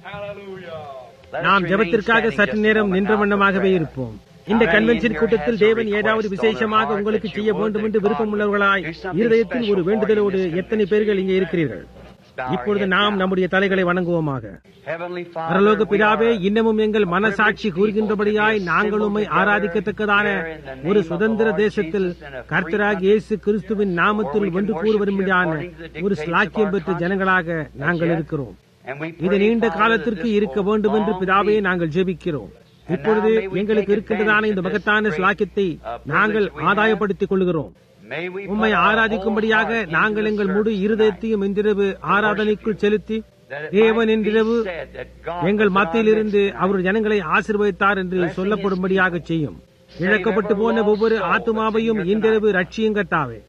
நாம் ஜெபத்திற்காக சற்று நேரம் நின்ற வண்ணமாகவே இருப்போம் இந்த கன்வென்ஷன் கூட்டத்தில் தேவன் ஏதாவது விசேஷமாக உங்களுக்கு செய்ய வேண்டும் என்று விருப்பமுள்ளவர்களாய் இருதயத்தில் ஒரு வேண்டுதலோடு எத்தனை பேர்கள் இங்கே இருக்கிறீர்கள் இப்பொழுது நாம் நம்முடைய தலைகளை வணங்குவோமாக பரலோக பிதாவே இன்னமும் எங்கள் மனசாட்சி கூறுகின்றபடியாய் நாங்கள் உம்மை ஆராதிக்கத்தக்கதான ஒரு சுதந்திர தேசத்தில் கர்த்தராக இயேசு கிறிஸ்துவின் நாமத்தில் ஒன்று கூறுவரும்படியான ஒரு ஸ்லாக்கியம் பெற்ற ஜனங்களாக நாங்கள் இருக்கிறோம் இது நீண்ட காலத்திற்கு இருக்க வேண்டும் என்று பிதாவே நாங்கள் ஜெபிக்கிறோம் இப்பொழுது எங்களுக்கு இருக்கின்றதான இந்த மகத்தான ஸ்லாக்கியத்தை நாங்கள் ஆதாயப்படுத்திக் கொள்கிறோம் உம்மை ஆராதிக்கும்படியாக நாங்கள் எங்கள் முழு இருதயத்தையும் இன்றிரவு ஆராதனைக்குள் செலுத்தி தேவன் இன்றிரவு எங்கள் மத்தியிலிருந்து அவர் ஜனங்களை ஆசீர்வதித்தார் என்று சொல்லப்படும்படியாக செய்யும் இழக்கப்பட்டு போன ஒவ்வொரு ஆத்துமாவையும் இன்றிரவு ரட்சியுங்கத்தாவே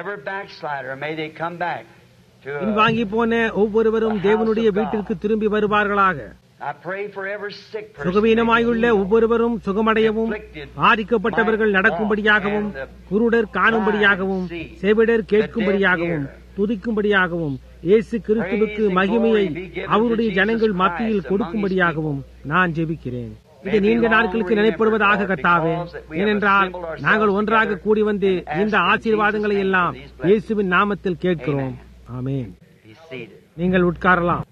பின்வாங்கி போன ஒவ்வொருவரும் தேவனுடைய வீட்டிற்கு திரும்பி வருவார்களாக சுகவீனமாயுள்ள ஒவ்வொருவரும் சுகமடையவும் பாதிக்கப்பட்டவர்கள் நடக்கும்படியாகவும் குருடர் காணும்படியாகவும் செவிடர் கேட்கும்படியாகவும் துதிக்கும்படியாகவும் இயேசு கிறிஸ்துவுக்கு மகிமையை அவருடைய ஜனங்கள் மத்தியில் கொடுக்கும்படியாகவும் நான் ஜெபிக்கிறேன் இது நீண்ட நாட்களுக்கு நினைப்படுவதாக கட்டாவே ஏனென்றால் நாங்கள் ஒன்றாக கூடி வந்து இந்த ஆசீர்வாதங்களை எல்லாம் இயேசுவின் நாமத்தில் கேட்கிறோம் ஆமேன் நீங்கள் உட்காரலாம்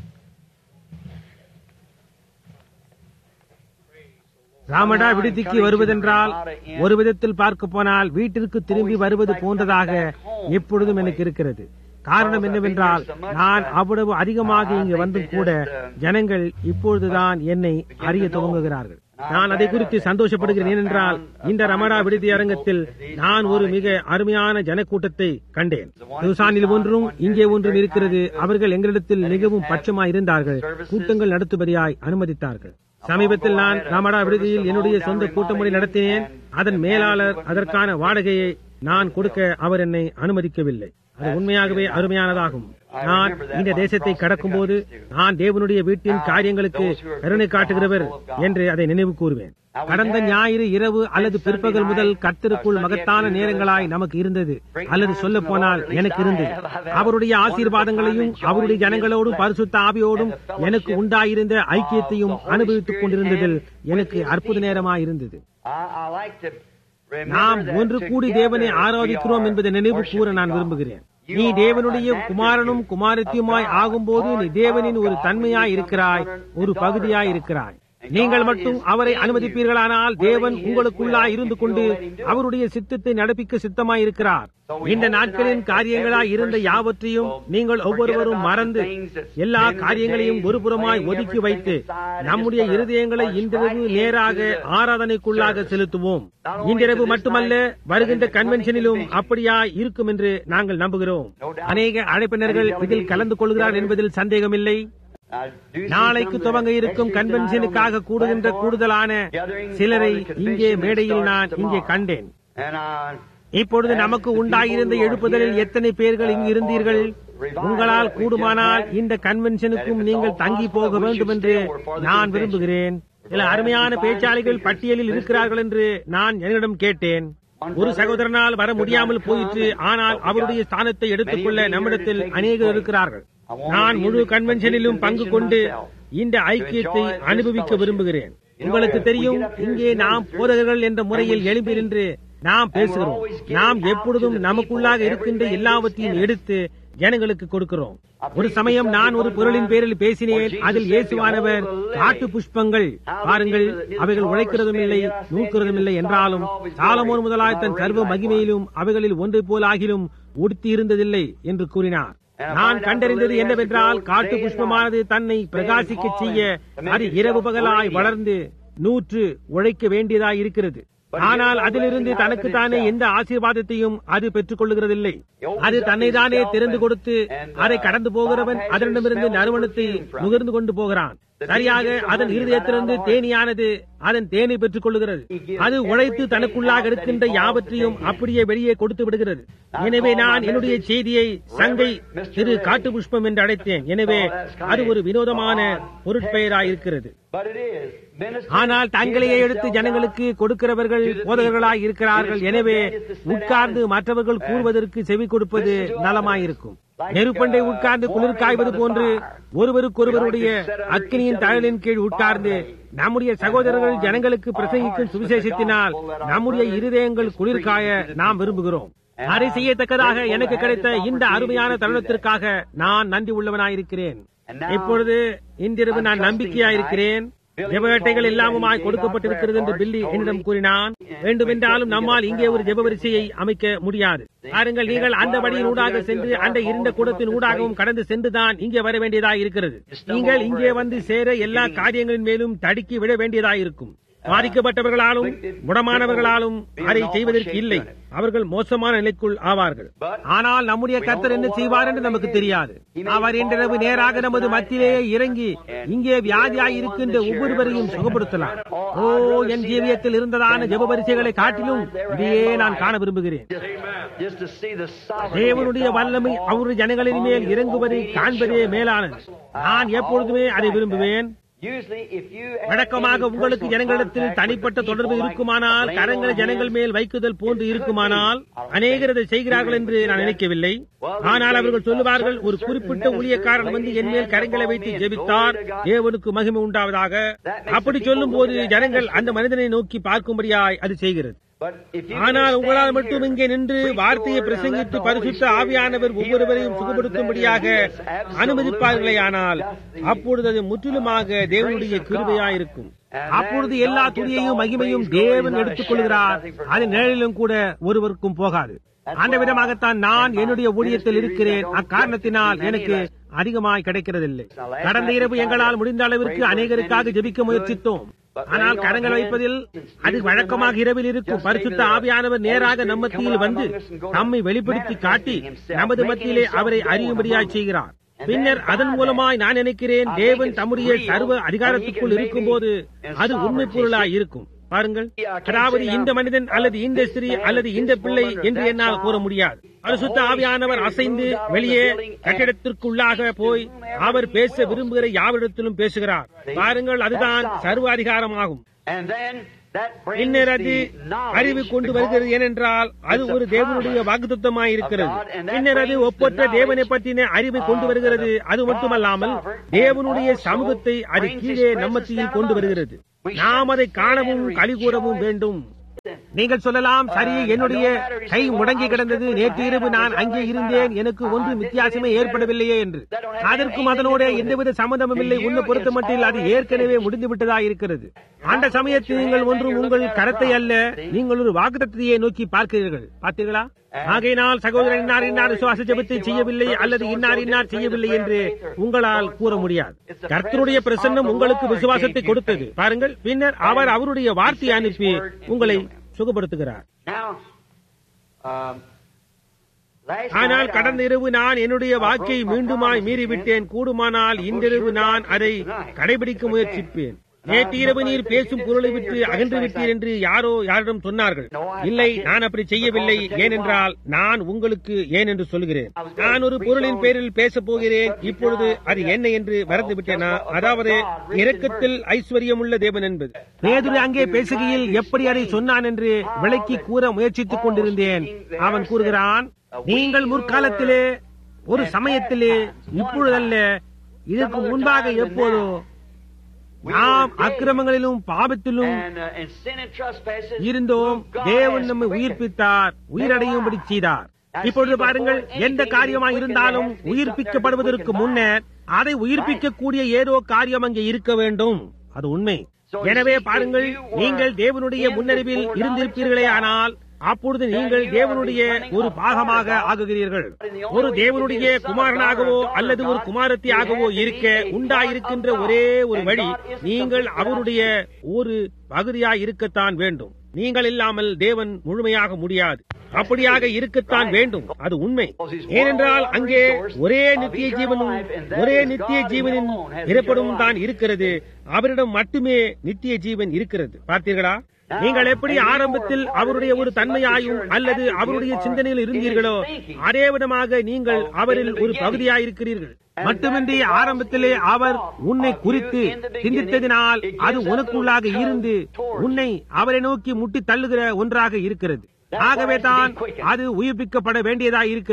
ராமடா விடுதிக்கு வருவதென்றால் ஒரு விதத்தில் பார்க்க போனால் வீட்டிற்கு திரும்பி வருவது போன்றதாக எப்பொழுதும் எனக்கு இருக்கிறது காரணம் என்னவென்றால் நான் அவ்வளவு அதிகமாக இங்கு வந்தும் கூட ஜனங்கள் இப்பொழுதுதான் என்னை அறிய துவங்குகிறார்கள் நான் அதை குறித்து சந்தோஷப்படுகிறேன் ஏனென்றால் இந்த ரமடா விடுதி அரங்கத்தில் நான் ஒரு மிக அருமையான ஜனக்கூட்டத்தை கண்டேன் துசானில் ஒன்றும் இங்கே ஒன்றும் இருக்கிறது அவர்கள் எங்களிடத்தில் மிகவும் பட்சமாய் இருந்தார்கள் கூட்டங்கள் நடத்துபடியாய் அனுமதித்தார்கள் சமீபத்தில் நான் ரமடா விடுதியில் என்னுடைய சொந்த கூட்டமுறை நடத்தினேன் அதன் மேலாளர் அதற்கான வாடகையை நான் கொடுக்க அவர் என்னை அனுமதிக்கவில்லை அது உண்மையாகவே அருமையானதாகும் நான் இந்த தேசத்தை கடக்கும் போது நான் தேவனுடைய வீட்டின் காரியங்களுக்கு கருணை காட்டுகிறவர் என்று அதை நினைவு கூறுவேன் கடந்த ஞாயிறு இரவு அல்லது பிற்பகல் முதல் கர்த்தருக்குள் மகத்தான நேரங்களாய் நமக்கு இருந்தது அல்லது சொல்ல போனால் எனக்கு இருந்தது அவருடைய ஆசீர்வாதங்களையும் அவருடைய ஜனங்களோடும் பரிசுத்த ஆவியோடும் எனக்கு உண்டாயிருந்த ஐக்கியத்தையும் அனுபவித்துக் கொண்டிருந்ததில் எனக்கு அற்புத நேரமாயிருந்தது நாம் ஒன்று கூடி தேவனை ஆராதிக்கிறோம் என்பதை நினைவு கூற நான் விரும்புகிறேன் நீ தேவனுடைய குமாரனும் குமாரத்தியுமாய் ஆகும்போது நீ தேவனின் ஒரு தன்மையாய் இருக்கிறாய் ஒரு பகுதியாய் இருக்கிறாய் நீங்கள் மட்டும் அவரை அனுமதிப்பீர்களானால் தேவன் உங்களுக்குள்ளாய் இருந்து கொண்டு அவருடைய சித்தத்தை நடப்பிக்க சித்தமாய் இருக்கிறார் இந்த நாட்களின் காரியங்களாய் இருந்த யாவற்றையும் நீங்கள் ஒவ்வொருவரும் மறந்து எல்லா காரியங்களையும் ஒருபுறமாய் ஒதுக்கி வைத்து நம்முடைய இருதயங்களை இன்றிரவு நேராக ஆராதனைக்குள்ளாக செலுத்துவோம் இன்றிரவு மட்டுமல்ல வருகின்ற கன்வென்ஷனிலும் அப்படியா இருக்கும் என்று நாங்கள் நம்புகிறோம் அநேக அழைப்பினர்கள் இதில் கலந்து கொள்கிறார் என்பதில் சந்தேகமில்லை நாளைக்கு துவங்க இருக்கும் கன்வென்ஷனுக்காக கூடுகின்ற கூடுதலான சிலரை இங்கே மேடையில் நான் இங்கே கண்டேன் இப்பொழுது நமக்கு உண்டாயிருந்த எழுப்புதலில் எத்தனை பேர்கள் இங்கு இருந்தீர்கள் உங்களால் கூடுமானால் இந்த கன்வென்ஷனுக்கும் நீங்கள் தங்கி போக வேண்டும் என்று நான் விரும்புகிறேன் சில அருமையான பேச்சாளிகள் பட்டியலில் இருக்கிறார்கள் என்று நான் என்னிடம் கேட்டேன் ஒரு சகோதரனால் வர முடியாமல் போயிற்று ஆனால் அவருடைய ஸ்தானத்தை எடுத்துக்கொள்ள நம்மிடத்தில் அநேகர் இருக்கிறார்கள் நான் முழு கன்வென்ஷனிலும் பங்கு கொண்டு இந்த ஐக்கியத்தை அனுபவிக்க விரும்புகிறேன் உங்களுக்கு தெரியும் இங்கே நாம் போதகர்கள் என்ற முறையில் எழுப்பி நின்று நாம் பேசுகிறோம் நாம் எப்பொழுதும் நமக்குள்ளாக இருக்கின்ற எல்லாவற்றையும் எடுத்து ஜனங்களுக்கு கொடுக்கிறோம் ஒரு சமயம் நான் ஒரு பொருளின் பேரில் பேசினேன் அதில் இயேசுவானவர் காட்டு புஷ்பங்கள் பாருங்கள் அவைகள் உழைக்கிறதும் இல்லை நூக்கிறதும் இல்லை என்றாலும் சாலமோன் முதலாய் தன் சர்வ மகிமையிலும் அவைகளில் ஒன்றை போல் ஆகிலும் உடுத்தி இருந்ததில்லை என்று கூறினார் நான் கண்டறிந்தது என்னவென்றால் காட்டு புஷ்பமானது தன்னை பிரகாசிக்க செய்ய அது இரவு பகலாய் வளர்ந்து நூற்று உழைக்க வேண்டியதாய் இருக்கிறது ஆனால் அதிலிருந்து தனக்கு தானே எந்த ஆசீர்வாதத்தையும் அது பெற்றுக் கொள்ளுகிறதில்லை அது தன்னை தானே திறந்து கொடுத்து அதை கடந்து போகிறவன் அதனிடமிருந்து நறுமணத்தை நுகர்ந்து கொண்டு போகிறான் சரியாக அதன் இருதயத்திலிருந்து தேனியானது அதன் தேனை பெற்றுக் கொள்ளுகிறது அது உழைத்து தனக்குள்ளாக இருக்கின்ற யாவற்றையும் அப்படியே வெளியே கொடுத்து விடுகிறது எனவே நான் என்னுடைய செய்தியை சங்கை திரு காட்டு புஷ்பம் என்று அழைத்தேன் எனவே அது ஒரு வினோதமான பொருட்பெயராயிருக்கிறது ஆனால் தங்களையே எடுத்து ஜனங்களுக்கு கொடுக்கிறவர்கள் போதகர்களாய் இருக்கிறார்கள் எனவே உட்கார்ந்து மற்றவர்கள் கூறுவதற்கு செவி கொடுப்பது நலமாயிருக்கும் நெருப்பண்டை உட்கார்ந்து குளிர் காய்வது போன்று ஒருவருக்கொருவருடைய அக்கினியின் தழலின் கீழ் உட்கார்ந்து நம்முடைய சகோதரர்கள் ஜனங்களுக்கு பிரசங்கிக்கும் சுவிசேஷத்தினால் நம்முடைய இருதயங்கள் குளிர் காய நாம் விரும்புகிறோம் அதை செய்யத்தக்கதாக எனக்கு கிடைத்த இந்த அருமையான தருணத்திற்காக நான் நன்றி உள்ளவனாயிருக்கிறேன் இப்பொழுது இன்றிரவு நான் நம்பிக்கையாயிருக்கிறேன் ஜெபவேட்டைகள் எல்லாமுமாய் கொடுக்கப்பட்டிருக்கிறது என்று பில்லி என்னிடம் கூறினான் வேண்டுமென்றாலும் நம்மால் இங்கே ஒரு ஜெப வரிசையை அமைக்க முடியாது பாருங்கள் நீங்கள் அந்த வழியின் ஊடாக சென்று அந்த இருண்ட கூடத்தின் ஊடாகவும் கடந்து சென்றுதான் இங்கே வர வேண்டியதாக இருக்கிறது நீங்கள் இங்கே வந்து சேர எல்லா காரியங்களின் மேலும் தடுக்கி விட வேண்டியதாக இருக்கும் பாதிக்கப்பட்டவர்களாலும் முடமானவர்களாலும் அதை செய்வதற்கு இல்லை அவர்கள் மோசமான நிலைக்குள் ஆவார்கள் ஆனால் நம்முடைய கர்த்தர் என்ன செய்வார் என்று நமக்கு தெரியாது அவர் இன்றிரவு நேராக நமது மத்தியிலேயே இறங்கி இங்கே வியாதியாய் இருக்கின்ற ஒவ்வொருவரையும் சுகப்படுத்தலாம் ஓ என் ஜீவியத்தில் இருந்ததான ஜெப வரிசைகளை காட்டிலும் இதையே நான் காண விரும்புகிறேன் Just to see the sovereignty தேவனுடைய of God வல்லமை fall அவருடைய ஜனங்களின் மேல் இறங்குவதை காண்பதே மேலானது நான் எப்பொழுதுமே அதை விரும்புவேன் Usually, if you have வழக்கமாக any உங்களுக்கு personal ஜனங்களிடத்தில் contact தனிப்பட்ட with தொடர்பு people like இருக்குமானால் laying கரங்களை on ஜனங்கள் hands, மேல் வைக்குதல் போன்று இருக்குமானால் அநேகர் அதை செய்கிறார்கள் என்று நான் நினைக்கவில்லை ஆனால் அவர்கள் சொல்லுவார்கள் ஒரு குறிப்பிட்ட ஊழியக்காரன் வந்து என் மேல் கரங்களை வைத்து ஜெபித்தார் தேவனுக்கு மகிமை உண்டாவதாக அப்படி சொல்லும் போது ஜனங்கள் அந்த மனிதனை நோக்கி பார்க்கும்படியாய் அது செய்கிறது But if you ஆனால் can உங்களால் stand மட்டும் here, இங்கே நின்று preach the வார்த்தையை word and let பிரசங்கித்து the Holy பரிசுத்த Spirit ஆவியானவர் heal ஒவ்வொருவரையும் everyone சுகப்படுத்தும்படியாக that is absolutely அனுமதிப்பார்களே ஆனால் just the அப்பொழுது அது முற்றிலுமாக தேவனுடைய grace of கிருபையாயிருக்கும் God. அப்பொழுது And எல்லா God gets துதியையும் all மகிமையும் praise, glory, தேவன் not a எடுத்துக் shadow, கொள்கிறார் nothing for அது God. நிழலிலும் கூட ஒருவருக்கும் போகாது அந்த விதமாகத்தான் நான் என்னுடைய ஊழியத்தில் இருக்கிறேன் அக்காரணத்தினால் எனக்கு அதிகமாய் கிடைக்கிறதில்லை கடந்த இரவு எங்களால் முடிந்த அளவிற்கு அநேகருக்காக ஜெபிக்க முயற்சித்தோம் ஆனால் கரங்கள் வைப்பதில் அது வழக்கமாக இரவில் இருக்கும் பரிசுத்த ஆவியானவர் நேராக நம் மத்தியில் வந்து நம்மை வெளிப்படுத்தி காட்டி நமது மத்தியிலே அவரை அறியும்படியாய் செய்கிறார் பின்னர் அதன் மூலமாய் நான் நினைக்கிறேன் தேவன் தம்முடைய சர்வ அதிகாரத்துக்குள் இருக்கும்போது அது உண்மை பொருளாய் இருக்கும் பாருங்கள் அதாவது இந்த மனிதன் அல்லது இந்த ஸ்திரீ அல்லது இந்த பிள்ளை என்று என்னால் கூற முடியாது பரிசுத்த ஆவியானவர் அசைந்து வெளியே கட்டிடத்திற்குள்ளாக போய் அவர் பேச விரும்புகிற யாவரிடத்திலும் பேசுகிறார் பாருங்கள் அதுதான் சர்வ அதிகாரமாகும் And then that brings பின்னர் அது the knowledge அறிவு கொண்டு வருகிறது ஏனென்றால் அது ஒரு தேவனுடைய வாக்குத்தமாய் இருக்கிறது பின்னர் அது ஒப்பற்ற தேவனை பற்றின அறிவை கொண்டு வருகிறது அது மட்டுமல்லாமல் தேவனுடைய சமூகத்தை அது கீழே நம்மத்தியில் கொண்டு வருகிறது நாம் அதை காணவும் களி கூறவும் வேண்டும் நீங்கள் சொல்லலாம் சரி என்னுடைய கை முடங்கி கிடந்தது நேற்று இரவு நான் அங்கே இருந்தேன் எனக்கு ஒன்றும் வித்தியாசமே ஏற்படவில்லையே என்று அதற்கும் அதனோட எந்தவித சம்பந்தமும் இல்லை உன்னை பொறுத்த மட்டில் அது ஏற்கனவே முடிந்து விட்டதா இருக்கிறது அந்த சமயத்தில் நீங்கள் ஒன்றும் உங்கள் கரத்தை அல்ல நீங்கள் ஒரு வாக்குத்தத்தையே நோக்கி பார்க்கிறீர்கள் பார்த்தீர்களா ஆகையினால் சகோதரன் இன்னார் இன்னார் சுவாச ஜபத்தை செய்யவில்லை அல்லது இன்னார் இன்னார் செய்யவில்லை என்று உங்களால் கூற முடியாது கர்த்தருடைய பிரசன்னம் உங்களுக்கு விசுவாசத்தை கொடுத்தது பாருங்கள் பின்னர் அவர் அவருடைய வார்த்தையை அனுப்பி உங்களை சுகப்படுத்துகிறார் Now, um, last ஆனால் night கடந்த I- இரவு நான் என்னுடைய வாக்கை மீண்டுமாய் மீறிவிட்டேன் கூடுமானால் இன்றிரவு நான் அதை கடைபிடிக்க முயற்சிப்பேன் நேற்று இரவு நீர் பேசும் பொருளை விட்டு அகன்று விட்டீர் என்று யாரோ யாரிடம் சொன்னார்கள் இல்லை நான் அப்படி செய்யவில்லை ஏனென்றால் நான் உங்களுக்கு ஏன் என்று சொல்கிறேன் நான் ஒரு பொருளின் பேரில் பேசப் போகிறேன் இப்பொழுது அது என்ன என்று மறந்து விட்டேனா அதாவது இரக்கத்தில் ஐஸ்வர்யமுள்ள தேவன் என்பது பேதுரு அங்கே பேசுகையில் எப்படி அதை சொன்னான் என்று விளக்கி கூற முயற்சித்துக் கொண்டிருந்தேன் அவன் கூறுகிறான் நீங்கள் முற்காலத்திலே ஒரு சமயத்திலே இப்பொழுதல்ல இதற்கு முன்பாக எப்போதோ நாம் அக்கிரமங்களிலும் பாவத்திலும் and, uh, and sin and trespasses, இருந்தோம் whom God தேவன் has நம்மை quickened. உயிர்ப்பித்தார் உயிரடையும்படி செய்தார் இப்பொழுது பாருங்கள் எந்த காரியமாய் இருந்தாலும் உயிர்ப்பிக்கப்படுவதற்கு முன்னர் அதை உயிர்ப்பிக்கக்கூடிய ஏதோ காரியம் அங்கே இருக்க வேண்டும் அது உண்மை எனவே பாருங்கள் நீங்கள் தேவனுடைய முன்னறிவில் இருந்திருப்பீர்களே ஆனால் அப்பொழுது நீங்கள் தேவனுடைய ஒரு பாகமாக ஆகுகிறீர்கள் ஒரு தேவனுடைய குமாரனாகவோ அல்லது ஒரு குமாரத்தியாகவோ இருக்க உண்டாயிருக்கின்ற ஒரே ஒரு வழி நீங்கள் அவருடைய ஒரு பகுதியாய் இருக்கத்தான் வேண்டும் நீங்கள் இல்லாமல் தேவன் முழுமையாக முடியாது அப்படியாக இருக்கத்தான் வேண்டும் அது உண்மை ஏனென்றால் அங்கே ஒரே நித்திய ஜீவனும் ஒரே நித்திய ஜீவனின் பிறப்படும் தான் இருக்கிறது அவரிடம் மட்டுமே நித்திய ஜீவன் இருக்கிறது பார்த்தீர்களா நீங்கள் எப்படி ஆரம்பத்தில் அவருடைய ஒரு தன்மையாயும் அல்லது அவருடைய சிந்தனையில் இருந்தீர்களோ அதே விதமாக நீங்கள் அவரில் ஒரு பகுதியாயிருக்கிறீர்கள் மட்டுமின்றி ஆரம்பத்திலே அவர் உன்னை குறித்து சிந்தித்ததினால் அது உனக்குள்ளாக இருந்து உன்னை அவரை நோக்கி முட்டி தள்ளுகிற ஒன்றாக இருக்கிறது ஆகவே தான் அது உயிர்ப்பிக்கப்பட வேண்டியதாய் இருக்கிறது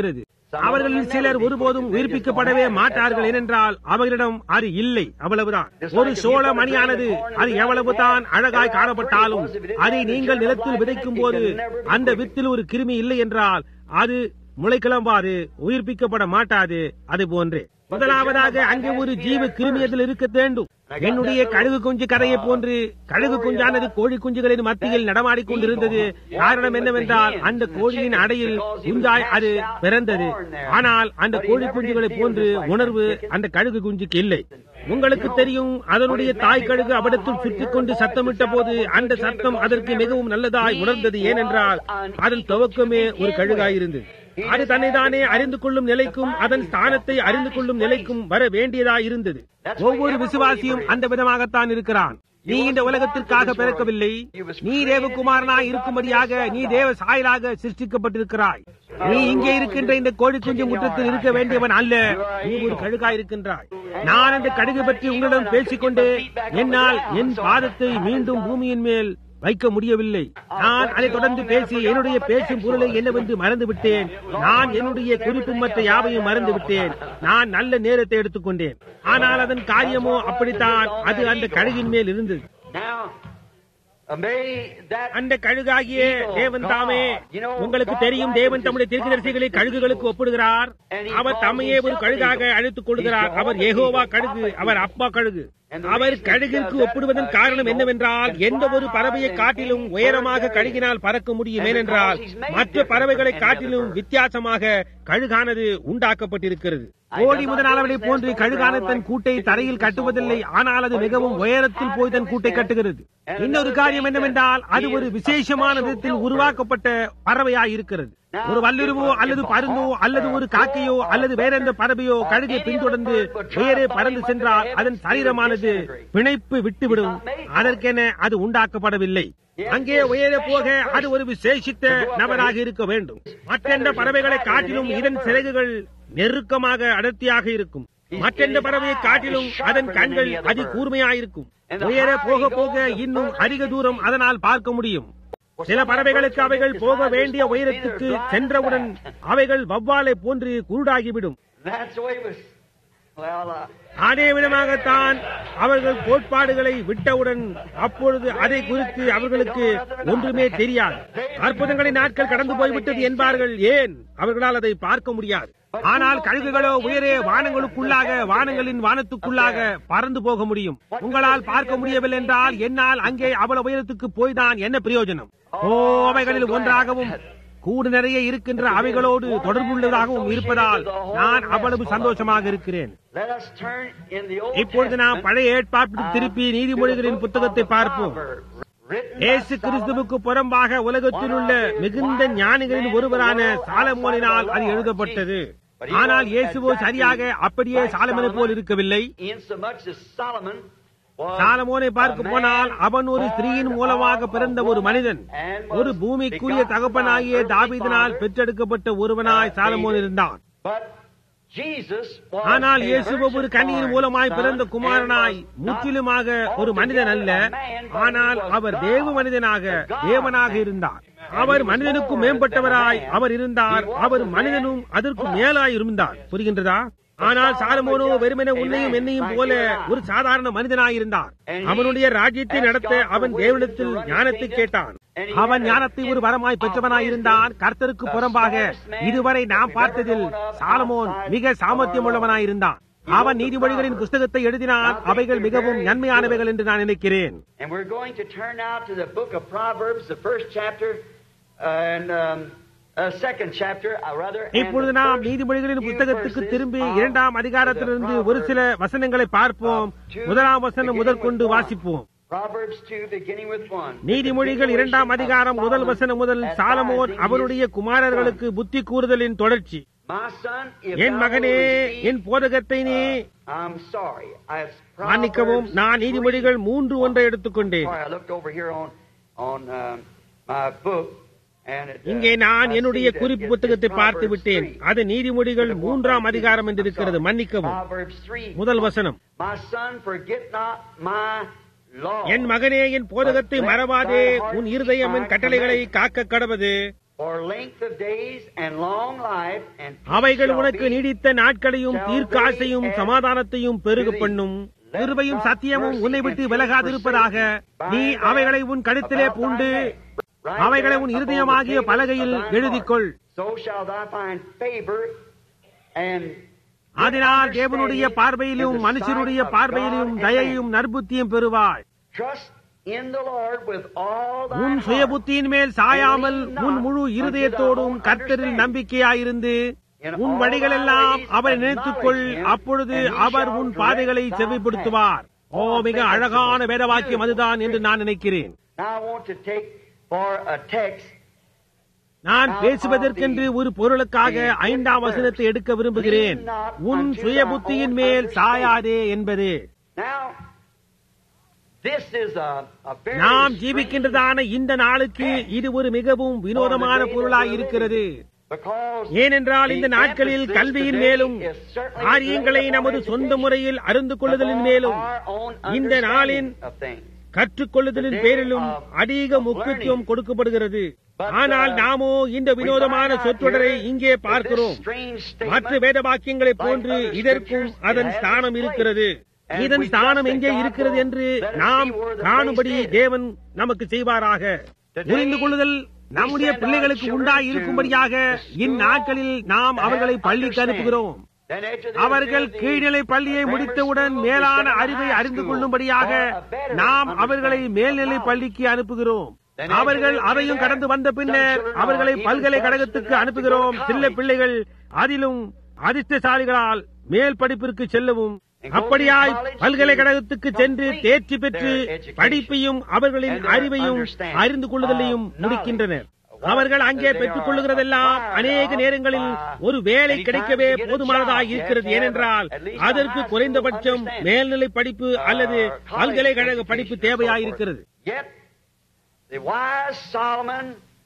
அவர்களில் சிலர் ஒருபோதும் உயிர்ப்பிக்கப்படவே மாட்டார்கள் ஏனென்றால் அவர்களிடம் அது இல்லை அவ்வளவுதான் ஒரு சோள மணியானது அது எவ்வளவுதான் அழகாய் காணப்பட்டாலும் அதை நீங்கள் நிலத்தில் விதைக்கும் போது அந்த வித்தில் ஒரு கிருமி இல்லை என்றால் அது முளைக்கிளம்பாது உயிர்ப்பிக்கப்பட மாட்டாது அது போன்றே முதலாவதாக அங்கே ஒரு ஜீவ கிருமி அதில் இருக்க வேண்டும் என்னுடைய கழுகு குஞ்சு கதையை போன்று கழுகு குஞ்சானது கோழி குஞ்சுகளின் மத்தியில் நடமாடிக் கொண்டிருந்தது காரணம் என்னவென்றால் அந்த கோழியின் அடையில் குஞ்சாய் அது பிறந்தது ஆனால் அந்த கோழி குஞ்சுகளை போன்று உணர்வு அந்த கழுகு குஞ்சுக்கு இல்லை உங்களுக்கு தெரியும் அதனுடைய தாய் கழுகு அவிடத்தில் சுற்றிக் கொண்டு சத்தமிட்ட போது அந்த சத்தம் அதற்கு மிகவும் நல்லதாய் உணர்ந்தது ஏனென்றால் அதன் துவக்கமே ஒரு கழுகாயிருந்தது அது தன்னை தானே அறிந்து கொள்ளும் நிலைக்கும் அதன் ஸ்தானத்தை அறிந்து கொள்ளும் நிலைக்கும் வர வேண்டியதாய் இருந்தது ஒவ்வொரு விசுவாசியும் அந்த விதமாகத்தான் இருக்கிறான் நீ இந்த உலகத்திற்காக பிறக்கவில்லை நீ தேவகுமாரனாய் இருக்கும்படியாக நீ தேவ சாயலாக சிருஷ்டிக்கப்பட்டிருக்கிறாய் நீ இங்கே இருக்கின்ற இந்த கோழி குஞ்சு முற்றத்தில் இருக்க வேண்டியவன் அல்ல நீ ஒரு கழுகாய் இருக்கின்றாய் நான் அந்த கடுகு பற்றி உங்களிடம் பேசிக்கொண்டே என்னால் என் பாதத்தை மீண்டும் பூமியின் மேல் வைக்க முடியவில்லை நான் அதை தொடர்ந்து பேசி என்னுடைய பேசும் பொருளை என்னவென்று மறந்து விட்டேன் நான் என்னுடைய குறிப்பு மற்ற யாவையும் மறந்து விட்டேன் நான் நல்ல நேரத்தை எடுத்துக்கொண்டேன் ஆனால் அதன் காரியமோ அப்படித்தான் அது அந்த கழுகின் மேல் இருந்தது Now, uh, may that அந்த கழுகாகிய தேவன் தாமே உங்களுக்கு தெரியும் தேவன் தம்முடைய தீர்க்கதரிசிகளை கழுகுகளுக்கு ஒப்பிடுகிறார் அவர் தம்மையே ஒரு கழுகாக அழைத்துக் கொள்கிறார் அவர் ஏகோவா கழுகு அவர் அப்பா கழுகு அவர் கழுகிற்கு ஒப்பிடுவதன் காரணம் என்னவென்றால் எந்த ஒரு பறவையை காட்டிலும் உயரமாக கழுகினால் பறக்க முடியும் ஏனென்றால் மற்ற பறவைகளை காட்டிலும் வித்தியாசமாக கழுகானது உண்டாக்கப்பட்டிருக்கிறது கோழி முதலாளவனை போன்று கழுகான தன் கூட்டை தரையில் கட்டுவதில்லை ஆனால் அது மிகவும் உயரத்தில் போய் தன் கூட்டை கட்டுகிறது இன்னொரு காரியம் என்னவென்றால் அது ஒரு விசேஷமான விதத்தில் உருவாக்கப்பட்ட பறவையாய் இருக்கிறது ஒரு வல்லுருவோ அல்லது பருந்தோ அல்லது ஒரு காக்கையோ அல்லது வேற எந்த பறவையோ கழுகை பின்தொடர்ந்து வேறே பறந்து சென்றால் அதன் சரீரமானது பிணைப்பு விட்டுவிடும் அதற்கென அது உண்டாக்கப்படவில்லை அங்கே உயர போக அது ஒரு விசேஷித்த நபராக இருக்க வேண்டும் மற்றெந்த பறவைகளை காட்டிலும் இதன் சிறகுகள் நெருக்கமாக அடர்த்தியாக இருக்கும் மற்றெந்த பறவையை காட்டிலும் அதன் கண்கள் அதி கூர்மையாயிருக்கும் உயர போக போக இன்னும் அதிக தூரம் அதனால் பார்க்க முடியும் சில பறவைகளுக்கு அவைகள் போக வேண்டிய உயரத்துக்கு சென்றவுடன் அவைகள் வவ்வாலை போன்று குருடாகிவிடும் that's the way it was. Well, uh, அதே விதமாகத்தான் அவர்கள் கோட்பாடுகளை விட்டவுடன் அப்பொழுது அதை குறித்து அவர்களுக்கு ஒன்றுமே தெரியாது அற்புதங்களின் நாட்கள் கடந்து போய்விட்டது என்பார்கள் ஏன் அவர்களால் அதை பார்க்க முடியாது ஆனால் கழுகுகளோ உயரே வானங்களுக்குள்ளாக வானங்களின் வானத்துக்குள்ளாக பறந்து போக முடியும் உங்களால் பார்க்க முடியவில்லை என்றால் என்னால் அங்கே அவ்வளவு உயரத்துக்கு போய்தான் என்ன பிரயோஜனம் ஓ அவைகளில் ஒன்றாகவும் கூடு நிறைய இருக்கின்ற அவைகளோடு தொடர்புள்ளதாகவும் இருப்பதால் நான் அவ்வளவு சந்தோஷமாக இருக்கிறேன் let us turn in the Old இப்பொழுது நாம் Testament, பழைய ஏற்பாட்டுக்கு திருப்பி நீதிமொழிகளின் புத்தகத்தை பார்ப்போம் Proverbs, written by இயேசு Solomon, கிறிஸ்துவுக்கு புறம்பாக உலகத்தில் உள்ள மிகுந்த ஞானிகளின் ஒருவரான சாலமோனினால் அது எழுதப்பட்டது ஆனால் இயேசுவோ சரியாக அப்படியே சாலமனை போல் இருக்கவில்லை insomuch as Solomon was சாலமோனை பார்க்க a man போனால் அவன் ஒரு ஸ்திரீயின் மூலமாக பிறந்த ஒரு மனிதன் ஒரு பூமிக்குரிய தகப்பனாகிய தாவீதினால் பெற்றெடுக்கப்பட்ட ஒருவனாய் சாலமோன் இருந்தான் But Jesus was ஆனால் a இயேசுவோ ஒரு virgin கன்னியின் born மூலமாய் son பிறந்த and குமாரனாய் was not முற்றிலுமாக ஒரு மனிதன் அல்ல ஆனால் அவர் தேவ மனிதனாக தேவனாக இருந்தார் அவர் மனிதனுக்கு மேம்பட்டவராய் அவர் இருந்தார் அவர் மனிதனும் அதற்கு மேலாய் இருந்தார் புரிகின்றதா ஆனால் சாலமோனோ வெறுமனே உன்னையும் என்னையும் போல ஒரு சாதாரண மனிதனாய் இருந்தார் அவனுடைய ராஜ்யத்தை நடத்த அவன் தேவனிடத்தில் ஞானத்தை கேட்டான் அவன் ஞானத்தை ஒரு வரமாய் பெற்றவனாய் இருந்தான் கர்த்தருக்கு புறம்பாக இதுவரை நாம் பார்த்ததில் சாலமோன் மிக சாமர்த்தியம் உள்ளவனாய் இருந்தான் அவன் நீதிமொழிகளின் புஸ்தகத்தை எழுதினான் அவைகள் மிகவும் நன்மையானவைகள் என்று நான் நினைக்கிறேன் And we're going to turn now to the book of Proverbs, the first chapter, uh, and um, uh, second chapter, uh, rather. and இப்பொழுது the நாம் first நீதிமொழிகளின் few புத்தகத்துக்கு verses திரும்பி of இரண்டாம் அதிகாரத்திலிருந்து the ஒரு சில Proverbs. வசனங்களை பார்ப்போம் முதலாம் வசனம் முதற்கொண்டு வாசிப்போம் Proverbs 2, beginning with 1. நீதிமொழிகள் இரண்டாம் அதிகாரம் முதல் வசனம் முதல் சாலமோன் அவருடைய குமாரர்களுக்கு புத்தி கூறுதலின் தொடர்ச்சி My son, if N thou மகனே wilt receive, என் போதகத்தை நீ uh, I'm sorry. I மன்னிக்கவும் Proverbs நான் நீதிமொழிகள் three- மூன்று ஒன்றை எடுத்துக்கொண்டேன் Sorry, I looked over here on on um, my book, and it, uh, இங்கே நான் I என்னுடைய see that குறிப்பு it's புத்தகத்தை Proverbs பார்த்து விட்டேன் 3. அது நீதிமொழிகள் மூன்றாம் அதிகாரம் என்று I'm இருக்கிறது sorry. மன்னிக்கவும் Proverbs 3. முதல் வசனம் My son, forget not my law. என் மகனே என் போதகத்தை மறவாதே உன் இருதயம் என் கட்டளைகளை காக்க கடவது for length of days and long life and peace அவைகள் shall உனக்கு be நீடித்த நாட்களையும் தீர்க்காசையும் சமாதானத்தையும் பெருக பண்ணும் கிருபையும் சத்தியமும் உன்னை விட்டு விலகாதிருப்பதாக நீ அவைகளை உன் கழுத்திலே பூண்டு அவைகளை உன் இருதயமாகிய பலகையில் எழுதிக்கொள் So shall thou find favor and அதனால் தேவனுடைய பார்வையிலும் மனுஷருடைய பார்வையிலும் தயையும் நற்புத்தியும் பெறுவாய் trust in the Lord with all உன் thine சுய heart. புத்தியின் மேல் சாயாமல் உன் முழு இருதயத்தோடும் கர்த்தரில் நம்பிக்கையாயிருந்து உன் வழிகளெல்லாம் அவரை நினைத்துக்கொள் அப்பொழுது அவர் உன் பாதைகளை செவிப்படுத்துவார் ஓ மிக அழகான வேதவாக்கியம் அதுதான் என்று நான் நினைக்கிறேன் Now I want to take for a text நான் பேசுவதற்கென்று ஒரு பொருளுக்காக ஐந்தாம் வசனத்தை எடுக்க விரும்புகிறேன் உன் சுய புத்தியின் மேல் சாயாதே என்பதே Now, this is a, a very நாம் strange ஜீவிக்கின்றதான இந்த நாளுக்கு இது ஒரு மிகவும் வினோதமான பொருளாய் இருக்கிறது because ஏனென்றால் இந்த the நாட்களில் emphasis கல்வியின் today மேலும் is certainly காரியங்களை placed நமது upon சொந்த education, முறையில் அறிந்து கொள்ளுதலின் மேலும் upon our own இந்த நாளின் understanding of things. கற்றுக்கொள்ளுதலின் பேரிலும் அதிக முக்கியத்துவம் கொடுக்கப்படுகிறது ஆனால் நாமோ இந்த வினோதமான சொற்றொடரை இங்கே But பார்க்கிறோம் this strange மற்ற statement, வேத வாக்கியங்களைப் போன்று இதற்கும் அதன் ஸ்தானம் இருக்கிறது இதன் ஸ்தானம் எங்கே இருக்கிறது என்று நாம் காணும்படி தேவன் நமக்கு செய்வாராக புரிந்து கொள்ளுதல் நம்முடைய பிள்ளைகளுக்கு உண்டாய் இருக்கும்படியாக இந்நாட்களில் நாம் அவர்களை பள்ளிக்கு அனுப்புகிறோம் then after they அவர்கள் do the கீழ்நிலை பள்ளியை grammar முடித்தவுடன் school, மேலான they go to அறிவை high அறிந்து school கொள்ளும்படியாக for a better நாம் அவர்களை understanding மேல்நிலை of பள்ளிக்கு அனுப்புகிறோம் Then after அவர்கள் they do அதையும் that, கடந்து வந்த பின்னர் some children அவர்களை are even பல்கலைக்கழகத்துக்கு fortunate enough to அனுப்புகிறோம் go to சில college. பிள்ளைகள் அதிலும் அதிர்ஷ்டசாலிகளால் மேல் படிப்பிற்கு செல்லவும் And go to அப்படியாய் college to பல்கலைக்கழகத்துக்கு சென்று complete தேர்ச்சி பெற்று their education படிப்பையும் அவர்களின் and their அறிவையும் understanding அறிந்து கொள்ளுதலையும் of முடிக்கின்றனர் knowledge. அவர்கள் அங்கே They are பெற்றுக் கொள்ளுகிறதெல்லாம் acquired அநேக of நேரங்களில் by ஒரு வேலை many கிடைக்கவே times to get a போதுமானதாக job. இருக்கிறது You have to have ஏனென்றால் at least a அதற்கு high school குறைந்தபட்சம் understanding. மேல்நிலை படிப்பு அல்லது Uh, college பல்கலைக்கழக education படிப்பு and so தேவையாயிருக்கிறது forth. Yet, the wise Solomon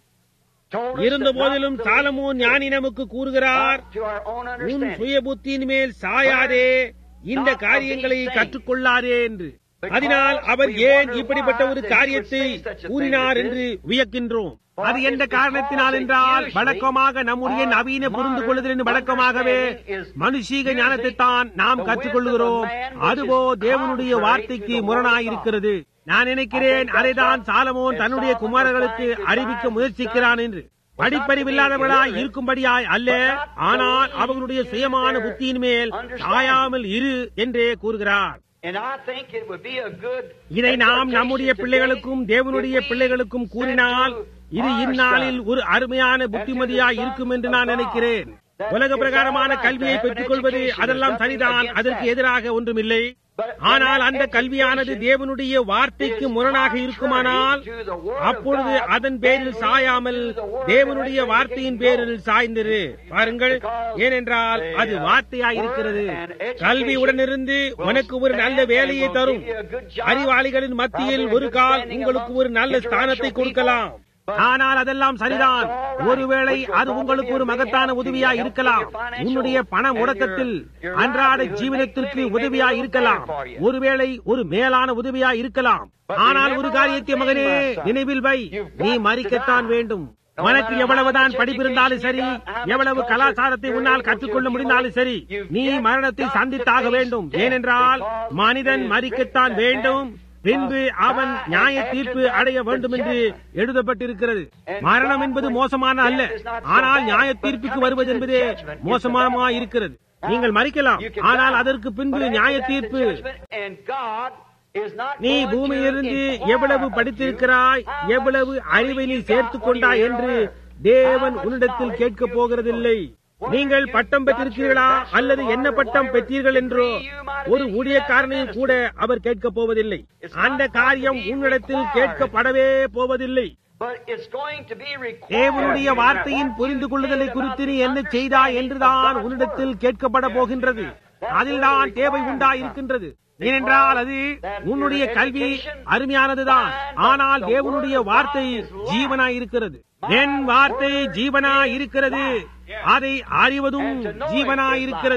told us இருந்த that போதிலும் not to சாலமோன் ஞானி நமக்கு கூறுகிறார் look to our own உன் understanding. சுய புத்தியின் மேல் சாயாதே இந்த காரியங்களை கற்றுக்கொள்ளாதே என்று அதனால் அவர் ஏன் இப்படிப்பட்ட ஒரு காரியத்தை கூறினார் என்று வியக்கின்றோம் அது எந்த காரணத்தினால் என்றால் வழக்கமாக நம்முடைய நவீன புரிந்து கொள்ளுதலின் வழக்கமாகவே மனுஷீக ஞானத்தை தான் நாம் கற்றுக்கொள்கிறோம் அதுவோ தேவனுடைய வார்த்தைக்கு முரணாயிருக்கிறது நான் நினைக்கிறேன் அதைதான் சாலமோன் தன்னுடைய குமாரர்களுக்கு அறிவிக்க முயற்சிக்கிறான் என்று படிப்பறிவில்லாதவர்களாய் இருக்கும்படியாய் அல்ல ஆனால் அவர்களுடைய சுயமான புத்தியின் மேல் சாயாமல் இரு என்றே கூறுகிறார் And I think it would be a good இதை நாம் நம்முடைய exhortation பிள்ளைகளுக்கும் today தேவனுடைய if we பிள்ளைகளுக்கும் கூறினால் said இது to our இந்நாளில் son, ஒரு அருமையான புத்திமதியாய் இருக்கும் என்று நான் நினைக்கிறேன் உலக பிரகாரமான கல்வியை பெற்றுக் கொள்வது அதெல்லாம் சரிதான் அதற்கு எதிராக ஒன்றுமில்லை ஆனால் அந்த கல்வியானது தேவனுடைய வார்த்தைக்கு முரணாக இருக்குமானால் அப்பொழுது அதன் பேரில் சாயாமல் தேவனுடைய வார்த்தையின் பேரில் சாய்ந்திரு பாருங்கள் ஏனென்றால் அது வார்த்தையாயிருக்கிறது கல்வி உடனிருந்து உனக்கு ஒரு நல்ல வேலையை தரும் அறிவாளிகளின் மத்தியில் ஒரு கால் உங்களுக்கு ஒரு நல்ல ஸ்தானத்தை கொடுக்கலாம் ஆனால் அதெல்லாம் சரிதான் ஒருவேளை அது உங்களுக்கு ஒரு மகத்தான உதவியா இருக்கலாம் உன்னுடைய பண முடக்கத்தில் அன்றாட ஜீவனத்திற்கு உதவியா இருக்கலாம் ஒருவேளை ஒரு மேலான உதவியா இருக்கலாம் ஆனால் ஒரு காரியத்தை மகனே நினைவில் வை நீ மறிக்கத்தான் வேண்டும் உனக்கு எவ்வளவுதான் படிப்பிருந்தாலும் சரி எவ்வளவு கலாச்சாரத்தை உன்னால் கற்றுக்கொள்ள முடிந்தாலும் சரி நீ மரணத்தை சந்தித்தாக வேண்டும் ஏனென்றால் மனிதன் மறிக்கத்தான் வேண்டும் பின்பு அவன் நியாய தீர்ப்பு அடைய வேண்டும் என்று எழுதப்பட்டிருக்கிறது மரணம் என்பது மோசமான அல்ல ஆனால் நியாய தீர்ப்புக்கு வருவது என்பதே மோசமாக இருக்கிறது நீங்கள் மறிக்கலாம் ஆனால் அதற்கு பின்பு நியாய தீர்ப்பு நீ பூமியிலிருந்து எவ்வளவு படித்திருக்கிறாய் எவ்வளவு அறிவை நீ சேர்த்துக் கொண்டாய் என்று தேவன் உன்னிடத்தில் கேட்கப் போகிறதில்லை நீங்கள் பட்டம் பெற்றிருக்கிறீர்களா அல்லது என்ன பட்டம் பெற்றீர்கள் என்றோ ஒரு ஊழியக்காரனையும் கூட அவர் கேட்கப் போவதில்லை அந்த காரியம் உன்னிடத்தில் கேட்கப்படவே போவதில்லை தேவனுடைய வார்த்தையின் புரிந்து கொள்ளுதலை குறித்து நீ என்ன செய்தாய் என்றுதான் உன்னிடத்தில் கேட்கப்பட போகின்றது அதில்தான் தேவை உண்டாயிருக்கின்றது ஏனென்றால் அது உன்னுடைய கல்வி அருமையானதுதான் ஆனால் தேவனுடைய வார்த்தை ஜீவனாயிருக்கிறது என் வார்த்தை ஜீவனா இருக்கிறது அதை அறிவதும் ஜீவனா இருக்கிறது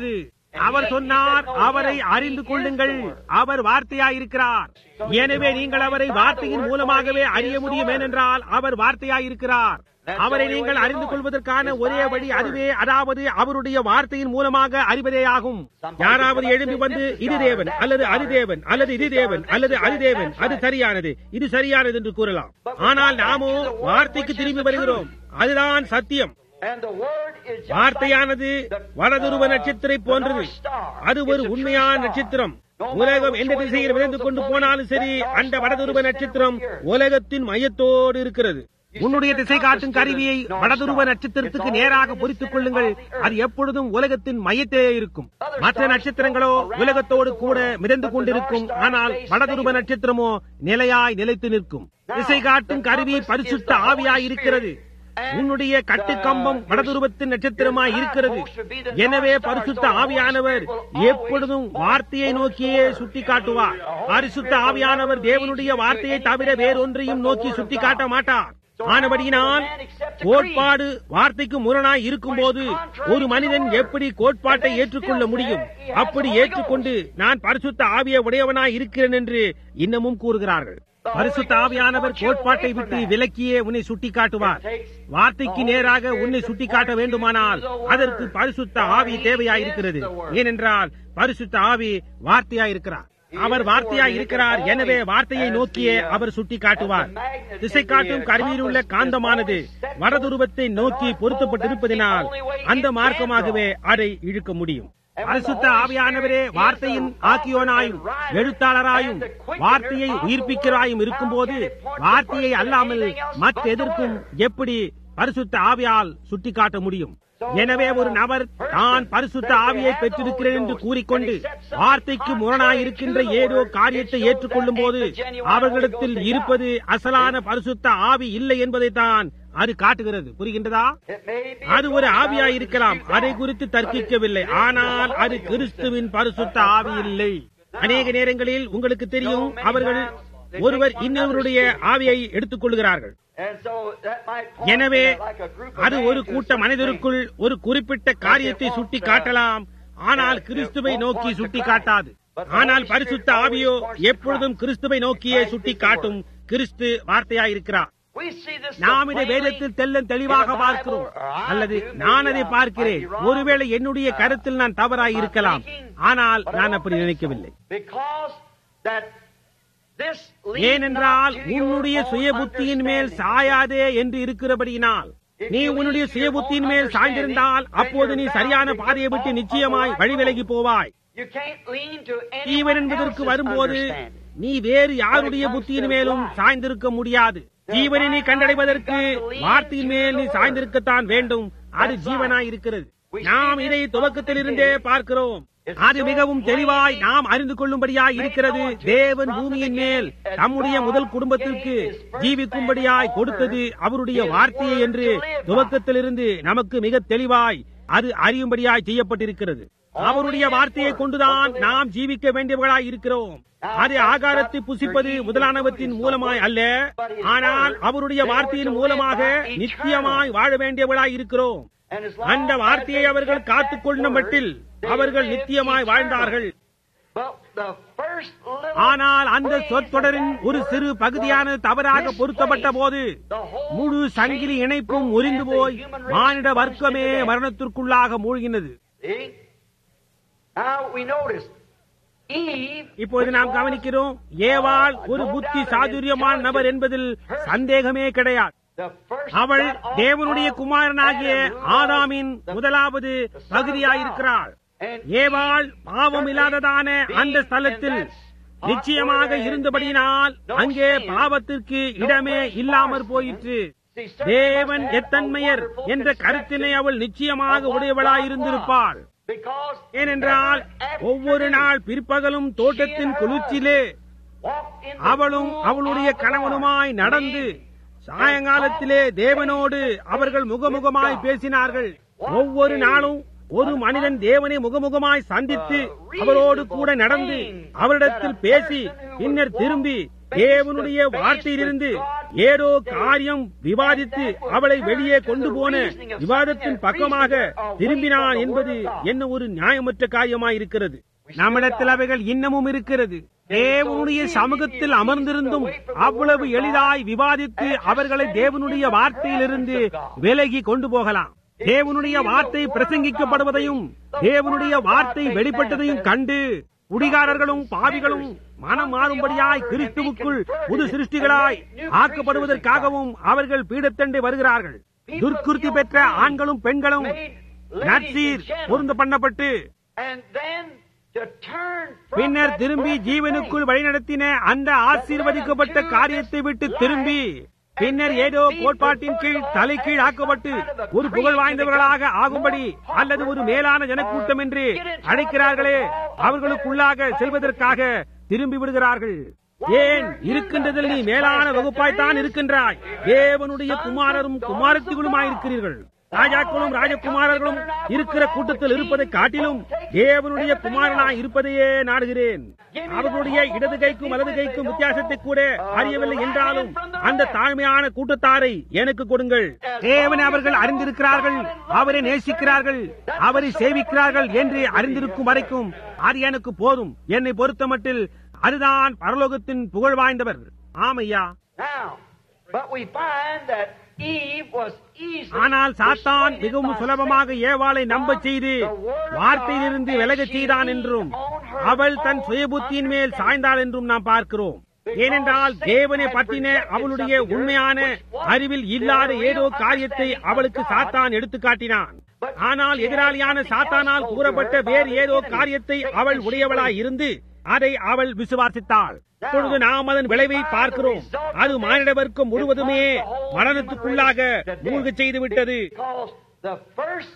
அவர் சொன்னார் அவரை அறிந்து கொள்ளுங்கள் அவர் வார்த்தையாயிருக்கிறார் எனவே நீங்கள் அவரை வார்த்தையின் மூலமாகவே அறிய முடியும் ஏனென்றால் அவர் வார்த்தையாயிருக்கிறார் அவரை நீங்கள் அறிந்து கொள்வதற்கான ஒரே வழி அதுவே அதாவது அவருடைய வார்த்தையின் மூலமாக அறிவதேயாகும் யாராவது எழும்பி வந்து இது தேவன் அல்லது அது தேவன் அல்லது இது தேவன் அல்லது அது தேவன் அது சரியானது இது சரியானது என்று கூறலாம் ஆனால் நாமோ வார்த்தைக்கு திரும்பி வருகிறோம் அதுதான் சத்தியம் And the word is just வார்த்தையானது like the- வடதுருவ uh, நட்சத்திரை the போன்றது North Star. அது ஒரு It's a உண்மையான true star. நட்சத்திரம் No matter உலகம் which எந்த way the திசையில் விரைந்து world's கொண்டு flowing, போனாலும் சரி that North அந்த Star வடதுருவ is நட்சத்திரம் centered here. உலகத்தின் மையத்தோடு இருக்கிறது உன்னுடைய திசை காட்டும் கருவியை North வடதுருவ Star. நட்சத்திரத்துக்கு It's நேராக always in the பொறித்துக் center கொள்ளுங்கள் of the earth. அது எப்பொழுதும் உலகத்தின் மையத்திலே இருக்கும் Other மற்ற stars நட்சத்திரங்களோ go around உலகத்தோடு the கூட world, மிதந்து but the கொண்டிருக்கும் North Star ஆனால் stays வடதுருவ stationary. நட்சத்திரமோ நிலையாய் நிலைத்து நிற்கும் Now, திசை காட்டும் the கருவி compass பரிசுத்த is the Holy ஆவியாய் இருக்கிறது Spirit and உன்னுடைய கட்டுக்கம்பம் the- வடதுருவத்தின் நட்சத்திரமாய் your இருக்கிறது guidepost will be the எனவே North Star. பரிசுத்த So the Holy ஆவியானவர் Spirit will always எப்பொழுதும் point வார்த்தையை towards நோக்கியே the Word. சுட்டி காட்டுவார் The Holy பரிசுத்த Spirit will ஆவியானவர் never தேவனுடைய lead you to வார்த்தையை தவிர anything வேறொன்றையும் else but the நோக்கி Word of சுட்டி God. காட்ட மாட்டார் So ஆனபடியினால் how can a man accept a கோட்பாடு வார்த்தைக்கு முரணாய் இருக்கும்போது ஒரு மனிதன் எப்படி கோட்பாட்டை ஏற்றுக்கொள்ள முடியும் அப்படி ஏற்றுக்கொண்டு நான் பரிசுத்த ஆவிய உடையவனாய் இருக்கிறேன் என்று இன்னமும் கூறுகிறார்கள் பரிசுத்த ஆவியானவர் கோட்பாட்டை விட்டு விலக்கியே உன்னை சுட்டி காட்டுவார் வார்த்தைக்கு நேராக உன்னை சுட்டி காட்ட வேண்டுமானால் அதற்கு பரிசுத்த ஆவி தேவையாயிருக்கிறது ஏனென்றால் பரிசுத்த ஆவி வார்த்தையாயிருக்கிறார் அவர் வார்த்தையாய் இருக்கிறார் எனவே வார்த்தையை நோக்கியே அவர் சுட்டி காட்டுவார் திசை காட்டும் கருவியில் உள்ள காந்தமானது வடதுருவத்தை நோக்கி பொருத்தப்பட்டிருப்பதினால் அந்த மார்க்கமாகவே அதை இழுக்க முடியும் பரிசுத்த ஆவியானவரே வார்த்தையின் ஆக்கியோனாயும் எழுத்தாளராயும் வார்த்தையை உயிர்ப்பிக்கிறாயும் இருக்கும்போது வார்த்தையை அல்லாமல் மற்றெதற்கும் எப்படி பரிசுத்த ஆவியால் சுட்டிக்காட்ட முடியும் எனவே ஒரு நபர் தான் பரிசுத்த ஆவியை பெற்றிருக்கிறேன் என்று கூறிக்கொண்டு வார்த்தைக்கு முரணாயிருக்கின்ற ஏதோ காரியத்தை ஏற்றுக்கொள்ளும் போது அவர்களிடத்தில் இருப்பது அசலான பரிசுத்த ஆவி இல்லை என்பதைத்தான் அது காட்டுகிறது புரிகின்றதா It may be அது ஒரு ஆவியாய் இருக்கலாம் அதை குறித்து தர்க்கிக்கவில்லை ஆனால் அது கிறிஸ்துவின் பரிசுத்த ஆவி இல்லை அநேக நேரங்களில் உங்களுக்கு தெரியும் அவர்கள் ஒருவர் இன்னொருடைய ஆவியை எடுத்துக் கொள்கிறார்கள் And so that might point எனவே like a group of அது ஒரு men to கூட்ட certain மனிதருக்குள் ஒரு குறிப்பிட்ட காரியத்தை சுட்டி காட்டலாம் ஆனால் கிறிஸ்துவை நோக்கி சுட்டி காட்டாது ஆனால் பரிசுத்த ஆவியோ எப்பொழுதும் கிறிஸ்துவை நோக்கியே சுட்டி காட்டும் கிறிஸ்து வார்த்தையாயிருக்கிறார் things. We see this so நாம் இதை plainly வேதத்தில் தெல்ல தெளிவாக பார்க்கிறோம் அல்லது நான் அதை பார்க்கிறேன் ஒருவேளை என்னுடைய கருத்தில் நான் தவறாய் இருக்கலாம் ஆனால் நான் அப்படி நினைக்கவில்லை Because that this leads ஏனென்றால் not to your உன்னுடைய own சுய புத்தியின் மேல் understanding. சாயாதே என்று இருக்கிறபடியினால் நீ உன்னுடைய சுய புத்தியின் மேல் சாய்ந்திருந்தால் அப்போது நீ சரியான பாதையை விட்டு நிச்சயமாய் வழிவிலகி போவாய் You can't lean to Jeevan anyone என்பதற்கு else's வரும்போது understanding. நீ வேறு யாருடைய புத்தியின் மேலும் சாய்ந்திருக்க முடியாது ஜீவனை நீ கண்டடைவதற்கு வார்த்தையின் மேல் நீ சாய்ந்திருக்கத்தான் வேண்டும் அது ஜீவனாய் இருக்கிறது நாம் இதை துவக்கத்திலிருந்தே பார்க்கிறோம் அது மிகவும் தெளிவாய் நாம் அறிந்து கொள்ளும்படியாய் இருக்கிறது தேவன் பூமியின் மேல் தம்முடைய முதல் குடும்பத்திற்கு ஜீவிக்கும்படியாய் கொடுத்தது அவருடைய வார்த்தையை என்று துவக்கத்திலிருந்து நமக்கு மிக தெளிவாய் அது அறியும்படியாய் செய்யப்பட்டிருக்கிறது அவருடைய வார்த்தையை கொண்டுதான் நாம் ஜீவிக்க வேண்டியவர்களாய் இருக்கிறோம் அது ஆகாரத்தை புசிப்பது முதலானவற்றின் மூலமாய் அல்ல ஆனால் அவருடைய வார்த்தையின் மூலமாக நித்தியமாய் வாழ வேண்டியவர்களாய் இருக்கிறோம் And as long அந்த வார்த்தையை as they அவர்கள் kept காத்துக் that கொள்ளும் word, மட்டில் they அவர்கள் lived நித்தியமாய் eternally. வாழ்ந்தார்கள் But the first little ஆனால் அந்த phrase சொற்றொடரின் of that ஒரு word சிறு was பகுதியானது தவறாக misplaced. பொருத்தப்பட்ட போது The whole முழு சங்கிலி chain இணைப்பும் broke முறிந்து and the போய் human race மானிட plunged வர்க்கமே into death. மரணத்திற்குள்ளாக மூழ்கினது See? Now we notice Eve இப்போது நாம் கவனிக்கிறோம் ஏவாள் ஒரு புத்தி சாதுரியமான நபர் என்பதில் சந்தேகமே கிடையாது the first அவள் son of தேவனுடைய குமாரனாகிய Adam, who was ஆதாமின் முதலாவது பகுதியாயிருக்கிறாள் And ஏவாள் பாவம் இல்லாததான அந்த ஸ்தலத்தில் நிச்சயமாக இருந்தபடியினால் அங்கே பாவத்திற்கு இடமே இல்லாமற் போயிற்று தேவன் எத்தன்மையர் என்ற கருத்தினை அவள் நிச்சயமாக உடையவளாயிருந்திருப்பாள் because ஏனென்றால் ஒவ்வொரு நாள் பிற்பகலும் தோட்டத்தின் குளிர்ச்சியிலே walked in the அவளும் cool அவளுடைய of the கணவனுமாய் morning. நடந்து சாயங்காலத்திலே தேவனோடு அவர்கள் முகமுகமாய் பேசினார்கள் ஒவ்வொரு நாளும் ஒரு மனிதன் தேவனை முகமுகமாய் சந்தித்து அவரோடு கூட நடந்து அவரிடத்தில் பேசி பின்னர் திரும்பி தேவனுடைய வார்த்தையிலிருந்து ஏதோ காரியம் விவாதித்து அவளை வெளியே கொண்டு போன விவாதத்தின் பக்கமாக திரும்பினான் என்பது என்ன ஒரு நியாயமற்ற காரியமாயிருக்கிறது நம்மிடத்தில் அவைகள் இன்னமும் இருக்கிறது தேவனுடைய சமூகத்தில் அமர்ந்திருந்தும் அவ்வளவு எளிதாய் விவாதித்து அவர்களை தேவனுடைய வார்த்தையிலிருந்து விலகி கொண்டு போகலாம் தேவனுடைய வார்த்தை பிரசங்கிக்கப்படுவதையும் தேவனுடைய வார்த்தை வெளிப்பட்டதையும் கண்டு குடிகாரர்களும் பாவிகளும் மனம் மாறும்படியாய் கிறிஸ்துவுக்குள் புது சிருஷ்டிகளாய் ஆக்கப்படுவதற்காகவும் அவர்கள் பீடத்தண்டை வருகிறார்கள் துர்க்குர்த்தி பெற்ற ஆண்களும் பெண்களும் நற்சீர் பொருந்த பண்ணப்பட்டு And then to turn from பின்னர் that திரும்பி blessed ஜீவனுக்குள் thing. வழிநடத்தின அந்த ஆசீர்வதிக்கப்பட்ட காரியத்தை விட்டு திரும்பி பின்னர் ஏதோ கோட்பாட்டின் கீழ் தலை கீழ் ஆக்கப்பட்டு ஒரு புகழ் வாய்ந்தவர்களாக ஆகும்படி அல்லது ஒரு மேலான ஜனக்கூட்டம் என்று அழைக்கிறார்களே அவர்களுக்குள்ளாக செல்வதற்காக திரும்பி விடுகிறார்கள் ஏன் இருக்கின்றதில் நீ மேலான வகுப்பாய்த்தான் இருக்கின்றாய் தேவனுடைய குமாரரும் குமாரத்திகளுமாய் இருக்கிறீர்கள் ராஜாக்களும் ராஜகுமாரர்களும் இருக்கிற கூட்டத்தில் இருப்பதை காட்டிலும் தேவனுடைய குமாரனாய் இருப்பதையே நாடுகிறேன் அவர்களுடைய இடது கைக்கும் வலது கைக்கும் வித்தியாசத்தை கூட அறியவில்லை என்றாலும் அந்த தாழ்மையான கூட்டத்தாரை எனக்கு கொடுங்கள் தேவனை அவர்கள் அறிந்திருக்கிறார்கள் அவரை நேசிக்கிறார்கள் அவரை சேவிக்கிறார்கள் என்று அறிந்திருக்கும் வரைக்கும் அது எனக்கு போதும் என்னை பொறுத்தமட்டில் அதுதான் பரலோகத்தின் புகழ் வாய்ந்தவர் ஆமையா Now, but we find that Eve was easily ஆனால் சாத்தான் persuaded மிகவும் by சுலபமாக Satan ஏவாளை நம்பச் from செய்து the word of வார்த்தையிலிருந்து God, விலகச் and she செய்தான் leaned என்றும் on her அவள் தன் own சுய புத்தியின் மேல் understanding. சாய்ந்தாள் என்றும் நாம் பார்க்கிறோம் ஏனென்றால் தேவனை பற்றின அவளுடைய உண்மையான அறிவில் இல்லாத ஏதோ காரியத்தை அவளுக்கு சாத்தான் எடுத்து காட்டினான் ஆனால் எதிராளியான சாத்தானால் கூறப்பட்ட வேறு ஏதோ காரியத்தை அவள் உடையவளாய் இருந்து அதை அவள் விசுவாசித்தாள் இப்பொழுது நாம் அதன் விளைவை பார்க்கிறோம் அது மானிடவர்க்கம் முழுவதுமே மரணத்துக்குள்ளாக மூழ்கச் செய்து விட்டது Because the first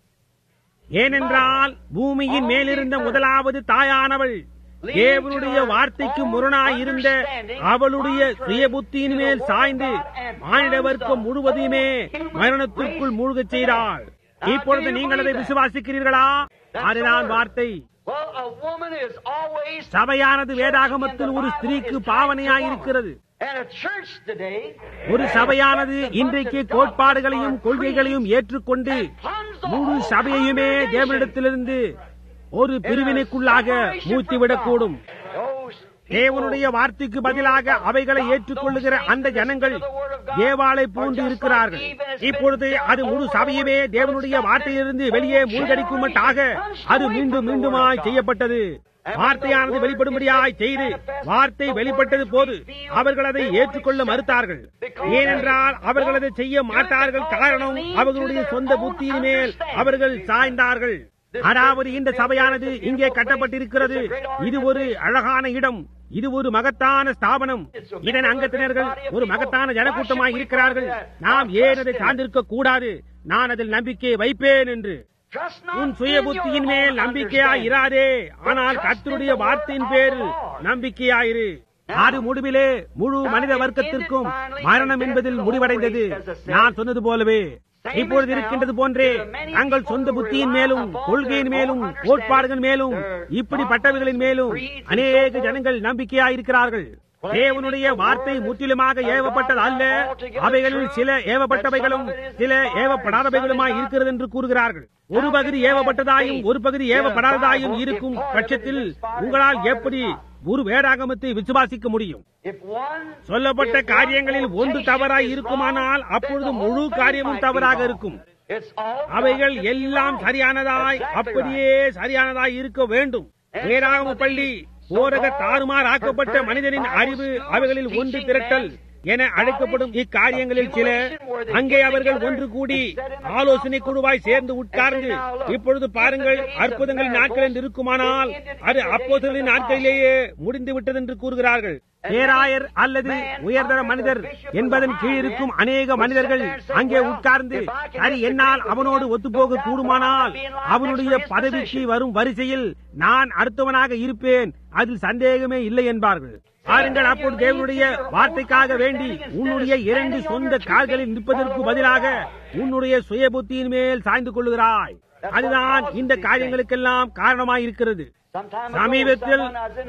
ஏனென்றால் பூமியின் மேலிருந்த முதலாவது தாயானவள் தேவனுடைய வார்த்தைக்கு முரணாயிருந்த அவளுடைய சுய புத்தியின் மேல் சாய்ந்து மானிட வர்க்கம் முழுவதையுமே மரணத்திற்குள் மூழ்கச் செய்தாள் இப்பொழுது நீங்கள் அதை விசுவாசிக்கிறீர்களா அதுதான் வார்த்தை well, a woman is always சபையானது வேதாகமத்தில் ஒரு ஸ்திரீக்கு பாவனையாயிருக்கிறது and a church today ஒரு சபையானது இன்றைக்கு கோட்பாடுகளையும் கொள்கைகளையும் ஏற்றுக்கொண்டு முழு சபையுமே தேவனிடத்திலிருந்து ஒரு பிரிவினைக்குள்ளாக மூழ்த்திவிடக்கூடும் those தேவனுடைய வார்த்தைக்கு பதிலாக அவைகளை ஏற்றுக்கொள்ளுகிற அந்த ஜனங்கள் ஏவாளை போன்று இருக்கிறார்கள் இப்பொழுது அது முழு சபையுமே தேவனுடைய வார்த்தையிலிருந்து வெளியே மூழ்கடிக்குமட்டாக அது மீண்டும் மீண்டுமாய் செய்யப்பட்டது வார்த்தையானது வெளிப்படும்படியாய் செய்து வார்த்தை வெளிப்பட்டது போது அவர்கள் அதை ஏற்றுக்கொள்ள மறுத்தார்கள் ஏனென்றால் அவர்கள் அதை செய்ய மாட்டார்கள் காரணம் அவர்களுடைய சொந்த புத்தியின் மேல் அவர்கள் சாய்ந்தார்கள் அதாவது இந்த சபையானது இங்கே கட்டப்பட்டிருக்கிறது இது ஒரு அழகான இடம் இது ஒரு மகத்தான ஸ்தாபனம் இதன் அங்கத்தினர்கள் ஒரு மகத்தான ஜனக்கூட்டமாய் இருக்கிறார்கள் நாம் ஏன் அதை சார்ந்திருக்க கூடாது நான் அதில் நம்பிக்கை வைப்பேன் என்று trust not உன் சுய in your புத்தியின் own மேல் நம்பிக்கையாய் understanding. இராதே ஆனால் கர்த்தருடைய வார்த்தையின் பேரில் நம்பிக்கையாயிரு அது முடிவிலே முழு மனித வர்க்கத்திற்கும் மரணம் என்பதில் முடிவடைந்தது நான் சொன்னது போலவே இப்பொழுது இருக்கின்றது போன்றே தங்கள் சொந்த புத்தியின் மேலும் கொள்கையின் மேலும் கோட்பாடுகள் மேலும் இப்படிப்பட்டவைகளின் மேலும் அநேக ஜனங்கள் நம்பிக்கையாயிருக்கிறார்கள் தேவனுடைய வார்த்தை முற்றிலுமாக ஏவப்பட்டது அல்ல அவைகளில் சில ஏவப்பட்டவைகளும் சில ஏவப்படாதவைகளுமாய் இருக்கிறது என்று கூறுகிறார்கள் ஒரு பகுதி ஏவப்பட்டதாயும் ஒரு பகுதி ஏவப்படாததாயும் இருக்கும் பட்சத்தில் உங்களால் எப்படி ஒரு வேதாகமத்தை விசுவாசிக்க முடியும் If one சொல்லப்பட்ட is காரியங்களில் wrong, ஒன்று anything தவறாய் is இருக்குமானால் wrong, அப்பொழுது then the முழு whole thing காரியமும் might be தவறாக wrong. இருக்கும் It's all அவைகள் got to be எல்லாம் wrong. சரியானதாய் Exactly அப்படியே சரியானதாய் இருக்க வேண்டும் வேதாகம பள்ளி போரக தாறுமாறு ஆக்கப்பட்ட மனிதனின் அறிவு அவைகளில் ஒன்று திரட்டல் என அழைக்கப்படும் இக்காரியங்களில் சில அங்கே அவர்கள் ஒன்று கூடி ஆலோசனை குழுவாய் சேர்ந்து உட்கார்ந்து இப்பொழுது பாருங்கள் அற்புதங்களின் நாட்கள் என்று இருக்குமானால் அது அப்போதுகளின் நாட்களிலேயே முடிந்து விட்டது என்று கூறுகிறார்கள் பேராயர் அல்லது உயர்தர மனிதர் என்பதன் கீழ் இருக்கும் அநேக மனிதர்கள் அங்கே உட்கார்ந்து சரி என்னால் அவனோடு ஒத்துப்போக கூடுமானால் அவனுடைய பதவிக்கு வரும் வரிசையில் நான் அடுத்தவனாக இருப்பேன் அதில் சந்தேகமே இல்லை என்பார்கள் பாருங்கள் அப்பொழுது தேவனுடைய வார்த்தைக்காக வேண்டி உன்னுடைய இரண்டு சொந்த கால்களில் நிற்பதற்கு பதிலாக உன்னுடைய சுய புத்தியின் மேல் சாய்ந்து கொள்ளுகிறாய் அதுதான் இந்த காரியங்களுக்கெல்லாம் காரணமாயிருக்கிறது Sometime ago, சமீபத்தில் someone I was in a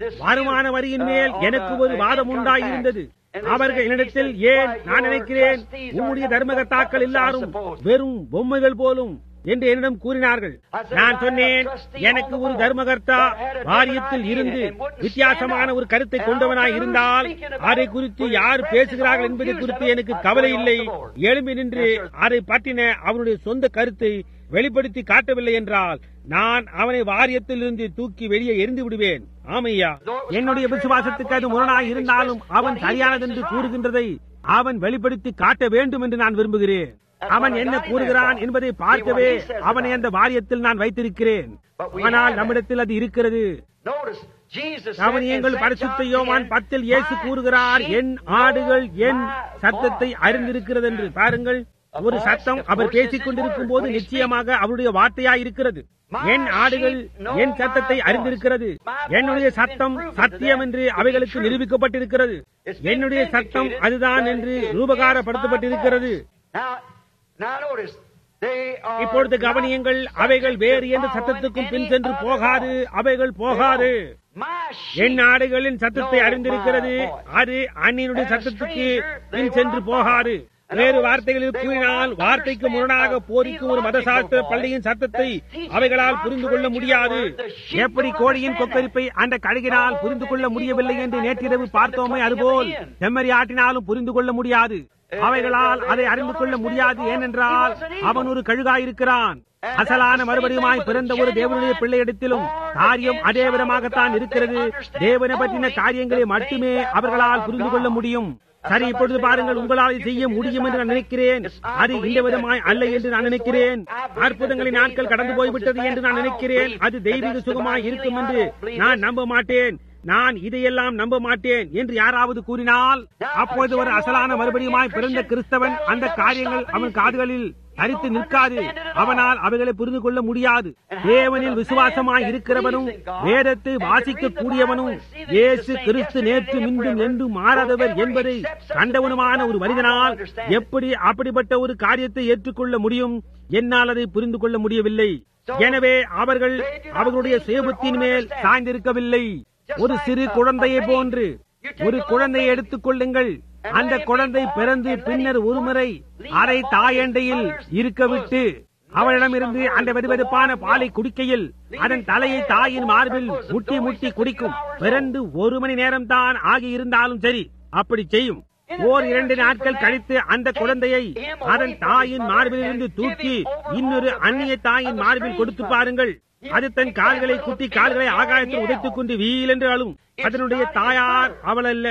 வருமான வரியின் மேல் எனக்கு ஒரு வாதம் உண்டாயிருந்தது அவர்கள் என்னிடத்தில் ஏன் நான் நினைக்கிறேன் உம்முடைய தர்மகர்த்தாக்கள் எல்லாரும் வெறும் பொம்மைகள் போலும் என்று என்னிடம் கூறினார்கள் நான் சொன்னேன் எனக்கு ஒரு தர்மகர்த்தா வாரியத்தில் இருந்து வித்தியாசமான ஒரு கருத்தை கொண்டவனாய் இருந்தால் அதை குறித்து யார் பேசுகிறார்கள் என்பதை குறித்து எனக்கு கவலை இல்லை எழும்பி நின்று அதை பற்றின அவனுடைய சொந்த கருத்தை வெளிப்படுத்தி காட்டவில்லை என்றால் நான் அவனை வாரியத்தில் இருந்து தூக்கி வெளியே எரிந்து விடுவேன் ஆமையா என்னுடைய விசுவாசத்துக்கு அது முரணாய் இருந்தாலும் அவன் சரியானதென்று கூறுகின்றதை அவன் வெளிப்படுத்தி காட்ட வேண்டும் என்று நான் விரும்புகிறேன் அவன் என்ன கூறுகிறான் என்பதை பார்க்கவே அவனை அந்த வாரியத்தில் நான் வைத்திருக்கிறேன் ஆனால் நம்மிடத்தில் அது இருக்கிறது கவனியங்கள் பரிசுத்த யோவான் பத்தில் இயேசு கூறுகிறார் என் ஆடுகள் என் சத்தத்தை அறிந்திருக்கிறது என்று பாருங்கள் ஒரு சத்தம் அவர் பேசிக் கொண்டிருக்கும் போது நிச்சயமாக அவருடைய வார்த்தையாய் இருக்கிறது என் ஆடுகள் என் சத்தத்தை அறிந்திருக்கிறது என்னுடைய சத்தம் சத்தியம் என்று அவைகளுக்கு நிரூபிக்கப்பட்டிருக்கிறது என்னுடைய சத்தம் அதுதான் என்று ரூபகாரப்படுத்தப்பட்டிருக்கிறது இப்பொழுது கவனியங்கள் அவைகள் வேறு எந்த சத்தத்துக்கும் பின் சென்று போகாது அவைகள் போகாது என் ஆடுகளின் சத்தத்தை அறிந்திருக்கிறது அது அந்நியனுடைய சத்தத்துக்கு பின் சென்று போகாது வேறு வார்த்தைகளில் கூறினால் வார்த்தைக்கு முரணாக போரிக்கும் ஒரு மதசாஸ்திர பள்ளியின் சத்தத்தை அவைகளால் புரிந்து கொள்ள முடியாது எப்படி கோழியின் கொக்கரிப்பை அந்த கழுகினால் புரிந்து கொள்ள முடியவில்லை என்று நேற்றிரவு பார்த்தோமே அதுபோல் செம்மறி ஆட்டினாலும் புரிந்து கொள்ள முடியாது அவைகளால் அதை அறிந்து கொள்ள முடியாது ஏனென்றால் அவன் ஒரு கழுகாயிருக்கிறான் அசலான மறுபடியுமாய் பிறந்த ஒரு தேவனுடைய பிள்ளையிடத்திலும் காரியம் அதே விதமாகத்தான் இருக்கிறது தேவனை பற்றின காரியங்களை மட்டுமே அவர்களால் புரிந்து கொள்ள முடியும் சரி இப்பொழுது பாருங்கள் உங்களால் செய்ய முடியும் என்று நான் நினைக்கிறேன் அது இந்த விதமாய் அல்ல என்று நான் நினைக்கிறேன் அற்புதங்களின் நாட்கள் கடந்து போய்விட்டது என்று நான் நினைக்கிறேன் அது தெய்வீக சுகமாய் இருக்கும் என்று நான் நம்ப மாட்டேன் நான் இதையெல்லாம் நம்ப மாட்டேன் என்று யாராவது கூறினால் அப்போது ஒரு அசலான மறுபடியுமாய் பிறந்த கிறிஸ்தவன் அந்த காரியங்கள் அவன் காதுகளில் தரித்து நிற்காது அவனால் அவைகளை புரிந்து கொள்ள முடியாது தேவனில் விசுவாசமாய் இருக்கிறவனும் வேதத்தை வாசிக்க கூடியவனும் இயேசு கிறிஸ்து நேற்று மின்றும் என்று மாறாதவர் என்பதை கண்டவனுமான ஒரு மனிதனால் எப்படி அப்படிப்பட்ட ஒரு காரியத்தை ஏற்றுக்கொள்ள முடியும் என்னால் அதை புரிந்து கொள்ள முடியவில்லை எனவே அவர்கள் அவர்களுடைய சேபத்தின் மேல் சாய்ந்திருக்கவில்லை ஒரு சிறு குழந்தையை போன்று ஒரு குழந்தையை எடுத்துக் கொள்ளுங்கள் அந்த குழந்தை பிறந்து பின்னர் ஒருமுறை அரை தாயண்டையில் இருக்க விட்டு அவளிடமிருந்து அந்த வெதுவெதுப்பான பாலை குடிக்கையில் அதன் தலையை தாயின் மார்பில் முட்டி முட்டி குடிக்கும் பிறந்து ஒரு மணி நேரம் தான் ஆகியிருந்தாலும் சரி அப்படி செய்யும் ஓர் இரண்டு நாட்கள் கழித்து அந்த குழந்தையை அதன் தாயின் மார்பிலிருந்து தூக்கி இன்னொரு அந்நிய தாயின் மார்பில் கொடுத்து பாருங்கள் அது தன் கால்களை குத்தி கால்களை ஆகாயத்தில் உதைத்துக் கொண்டு வீல் என்று அழும் அதனுடைய தாயார் அவள் அல்ல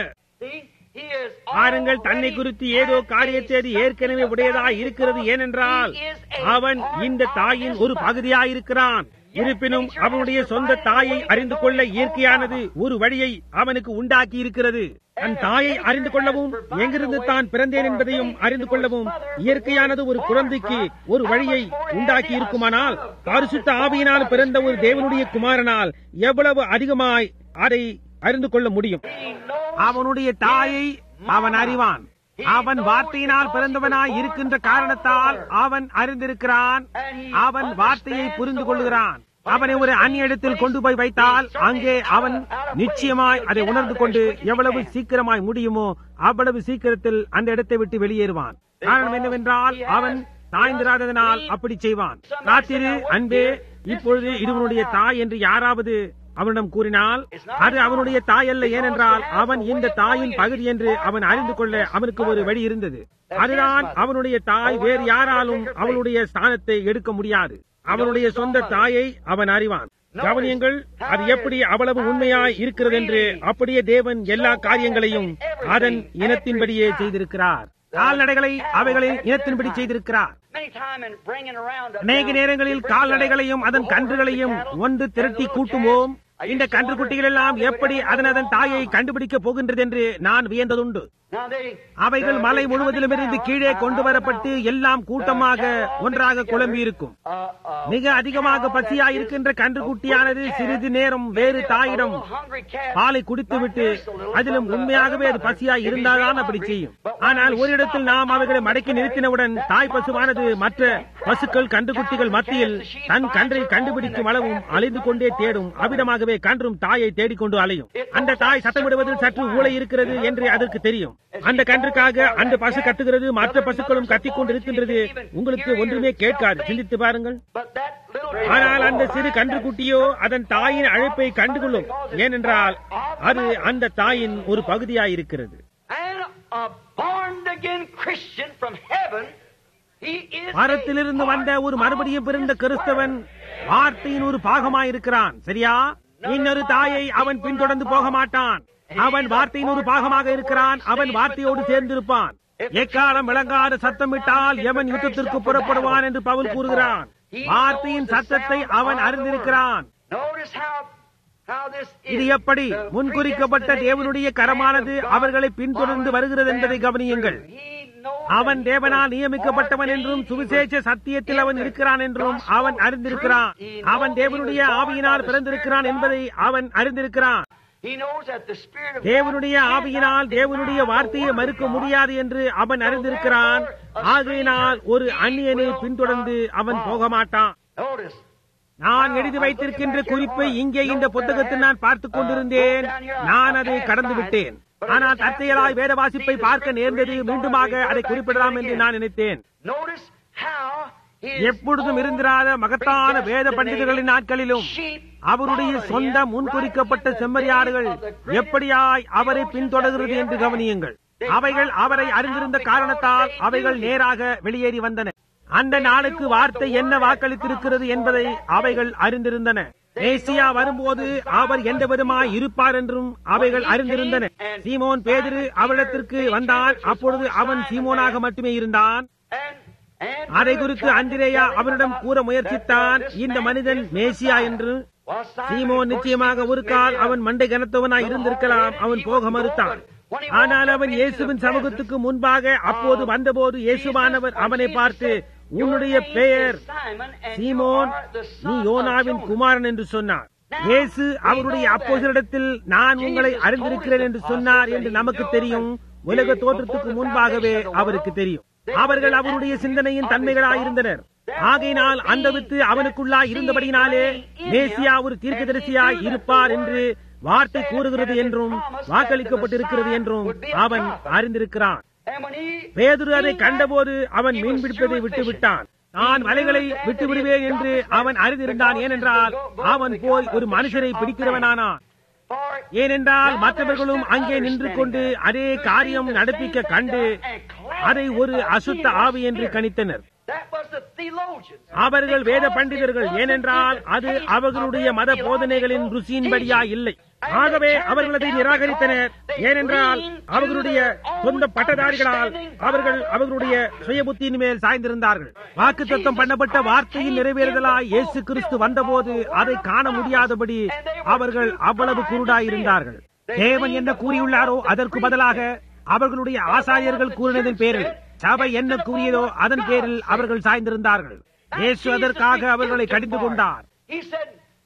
பாருங்கள் தன்னை குறித்து ஏதோ காரியத்தை அது ஏற்கனவே உடையதாய் இருக்கிறது ஏனென்றால் அவன் இந்த தாயின் ஒரு பகுதியாயிருக்கிறான் இருப்பினும் அவனுடைய சொந்த தாயை அறிந்து கொள்ள இயற்கையானது ஒரு வழியை அவனுக்கு உண்டாக்கி இருக்கிறது தன் தாயை அறிந்து கொள்ளவும் எங்கிருந்து தான் பிறந்தேன் என்பதையும் அறிந்து கொள்ளவும் இயற்கையானது ஒரு குழந்தைக்கு ஒரு வழியை உண்டாக்கி இருக்குமானால் பரிசுத்த ஆவியினால் பிறந்த ஒரு தேவனுடைய குமாரனால் எவ்வளவு அதிகமாய் அதை அறிந்து கொள்ள முடியும் அவனுடைய தாயை அவன் அறிவான் அவன் வார்த்தையினால் பிறந்தவனாய் இருக்கின்ற காரணத்தால் அவன் அறிந்திருக்கிறான் அவன் வார்த்தையை புரிந்து கொள்கிறான் அவனை ஒரு அந்நிய இடத்தில் கொண்டு போய் வைத்தால் அங்கே அவன் நிச்சயமாய் அதை உணர்ந்து கொண்டு எவ்வளவு சீக்கிரமாய் முடியுமோ அவ்வளவு சீக்கிரத்தில் அந்த இடத்தை விட்டு வெளியேறுவான் காரணம் என்னவென்றால் அவன் தாய்ந்திராததனால் அப்படி செய்வான் ராத்திரி அன்பே இப்பொழுது இதுவனுடைய தாய் என்று யாராவது அவனிடம் கூறினால் அது அவனுடைய தாய் அல்ல ஏனென்றால் அவன் இந்த தாயின் பகுதி என்று அவன் அறிந்து கொள்ள அவனுக்கு ஒரு வழி இருந்தது அதுதான் அவனுடைய தாய் வேறு யாராலும் அவனுடைய ஸ்தானத்தை எடுக்க முடியாது அவனுடைய சொந்த தாயை அவன் அறிவான் கவனியங்கள் அது எப்படி அவ்வளவு உண்மையாய் இருக்கிறது என்று அப்படியே தேவன் எல்லா காரியங்களையும் அதன் இனத்தின்படியே செய்திருக்கிறார் கால்நடைகளை அவைகளின் இனத்தின்படி செய்திருக்கிறார் அநேக நேரங்களில் கால்நடைகளையும் அதன் கன்றுகளையும் ஒன்று திரட்டி கூட்டுவோம் இந்த கன்றுக்குட்டிகள் எல்லாம் எப்படி அதன் அதன் தாயை கண்டுபிடிக்க போகின்றது என்று நான் வியந்ததுண்டு Now they, அவைகள் uh, மலை they முழுவதிலும் இருந்து come கீழே down கொண்டு out of the வரப்பட்டு mountain, எல்லாம் கூட்டமாக uh, gathered ஒன்றாக together, குழம்பி இருக்கும் uh, uh, மிக அதிகமாக cow பசியாய் that இருக்கின்ற is கன்றுக்குட்டியானது a wicked சிறிது calf, நேரம் வேறு maybe a தாயிடம் little hungry calf, பாலை குடித்துவிட்டு might nurse a little அதிலும் from the உண்மையாகவே other அது mother. பசியாய் If he's இருந்தால்தான் real அப்படி hungry, செய்யும் but when ஆனால் we ஒரு இடத்தில் stop நாம் and அவைகளை follow மடக்கி the நிறுத்தினவுடன் carry, தாய் that பசுவானது mama starts மற்ற to see பசுக்கள் that கன்றுக்குட்டிகள் cow மத்தியில் catches the sheep, than finds கன்றை her home, கண்டுபிடிக்கும் and the அளவும் calf is அலைந்து கொண்டே running தேடும் for its அவ்விதமாகவே கன்றும் தாயை தேடிக்கொண்டு அலையும் அந்த தாய் சத்தமிடுவதில் சற்று ஊழை இருக்கிறது என்று அதற்கு தெரியும் அந்த கன்றுக்காக அந்த பசு கத்துகிறது மற்ற பசுக்களும் கத்திக் கொண்டிருக்கின்றது உங்களுக்கு ஒன்றுமே கேட்காது சிந்தித்து பாருங்கள் But that little ஆனால் அந்த சிறு கன்றுக்குட்டியோ அதன் தாயின் அழைப்பை கண்டுகொள்ளும் ஏனென்றால் அது அந்த தாயின் ஒரு பகுதியாயிருக்கிறது And a born again Christian from heaven, he is வாரத்திலிருந்து வந்த ஒரு மறுபடியும் பிறந்த கிறிஸ்தவன் வார்த்தையின் ஒரு பாகமாயிருக்கிறான் சரியா இன்னொரு தாயை அவன் பின்தொடர்ந்து போக மாட்டான் அவன் வார்த்தையின் ஒரு பாகமாக இருக்கிறான் அவன் வார்த்தையோடு சேர்ந்திருப்பான் எக்காலம் விளங்காத சத்தமிட்டால் எவன் யுத்தத்திற்கு புறப்படுவான் என்று பவுல் கூறுகிறான் வார்த்தையின் சத்தத்தை அவன் அறிந்திருக்கிறான் Notice how how this இது is. எப்படி The முன்குறிக்கப்பட்ட தேவனுடைய கரமானது அவர்களை பின்தொடர்ந்து வருகிறது என்பதை கவனியுங்கள் He knows அவன் தேவனால் நியமிக்கப்பட்டவன் என்றும் சுவிசேஷ சத்தியத்தில் அவன் இருக்கிறான் என்றும் அவன் அறிந்திருக்கிறான் அவன் தேவனுடைய ஆவியினால் பிறந்திருக்கிறான் என்பதை அவன் அறிந்திருக்கிறான் He knows that the Spirit of தேவனுடைய ஆவியினால் தேவனுடைய வார்த்தையை மறுக்க முடியாது என்று அவன் அறிந்திருக்கிறான் ஆகையினால் ஒரு அந்நியனை பின்தொடர்ந்து அவன் போக மாட்டான் Notice. நான் எழுதி வைத்திருக்கின்ற குறிப்பை இங்கே இந்த புத்தகத்தில் நான் பார்த்துக் கொண்டிருந்தேன் நான் அதை கடந்து விட்டேன் ஆனால் தற்செயலாய் வேத வாசிப்பை பார்க்க நேர்ந்தது மீண்டுமாக அதை குறிப்பிடலாம் என்று நான் நினைத்தேன் Notice how his எப்பொழுதும் own இருந்திராத மகத்தான வேத பண்டிதர்களின் நாட்களிலும் sheep அவருடைய followed சொந்த him முன்குறிக்கப்பட்ட right in the செம்மறியாடுகள் days of the greatest எப்படியாய் அவரை theologians பின்தொடர்கிறது that we என்று ever had. கவனியுங்கள் அவைகள் அவரை அறிந்திருந்த காரணத்தால் அவைகள் நேராக வெளியேறி வந்தன அந்த நாளுக்கு வார்த்தை என்ன வாக்களித்திருக்கிறது என்பதை அவைகள் அறிந்திருந்தன மேசியா வரும்போது அவர் எந்த விதமாய் இருப்பார் என்றும் அவைகள் அறிந்திருந்தன சீமோன் பேதிரு அவரிடத்திற்கு வந்தான் அப்பொழுது அவன் சீமோனாக மட்டுமே இருந்தான் And, and அதை குறித்து அந்திரேயா அவனிடம் கூற முயற்சித்தான் இந்த மனிதன் மேசியா என்று சீமோன் நிச்சயமாக ஒரு கால் அவன் மண்டை கனத்தவனாய் இருந்திருக்கலாம் அவன் போக மறுத்தான் ஆனால் அவன் இயேசுவின் சமூகத்துக்கு முன்பாக அப்போது வந்தபோது இயேசுவானவர் அவனை பார்த்து உன்னுடைய பெயர் சீமோன் நீ யோனாவின் குமாரன் என்று சொன்னார் இயேசு அவருடைய அப்போசரிடத்தில் நான் உங்களை அறிந்திருக்கிறேன் என்று சொன்னார் என்று நமக்கு தெரியும் உலக தோற்றத்துக்கு முன்பாகவே அவருக்கு தெரியும் அவர்கள் அவருடைய சிந்தனையின் தன்மைகளாயிருந்தனர் ஆகையினால் அந்த வித்து அவனுக்குள்ளாய் இருந்தபடியினாலே மேசியா ஒரு தீர்க்கதரிசியாய் இருப்பார் என்று வார்த்தை கூறுகிறது என்றும் வாக்களிக்கப்பட்டிருக்கிறது என்றும் அவன் அறிந்திருக்கிறான் And when he பேதுரு அதை கண்டபோது அவன் மீன் பிடிப்பதை விட்டு விட்டான் நான் வலைகளை விட்டு விடுவேன் என்று அவன் அறிந்திருந்தான் ஏனென்றால் அவன் போய் ஒரு மனுஷரை பிடிக்கிறவனானான் for ஏனென்றால் மற்றவர்களும் அங்கே நின்று கொண்டு அதே காரியம் நடப்பிக்க கண்டு அதை ஒரு அசுத்த ஆவி என்று கணித்தனர் that was the theologians. அவர்கள் வேத பண்டிதர்கள் ஏனென்றால் அது அவர்களுடைய மத போதனைகளின் ருசியின்படியா இல்லை ஆகவே அவர்கள் அதை நிராகரித்தனர் ஏனென்றால் அவர்களுடைய சொந்த பட்டதாரிகளால் அவர்கள் அவர்களுடைய சுய புத்தியின் மேல் சாய்ந்திருந்தார்கள் வாக்குத்தத்தம் பண்ணப்பட்ட வார்த்தையின் நிறைவேறுதலாய் இயேசு கிறிஸ்து வந்தபோது அதை காண முடியாதபடி அவர்கள் அவ்வளவு குருடாயிருந்தார்கள் தேவன் என்ன கூறியுள்ளாரோ அதற்கு பதிலாக அவர்களுடைய ஆசாரியர்கள் கூறினதன் பேரில் சபை என்ன கூறியதோ அதன் பேரில் அவர்கள் சாய்ந்திருந்தார்கள் இயேசு அதற்காக அவர்களை கடிந்து கொண்டார் He said,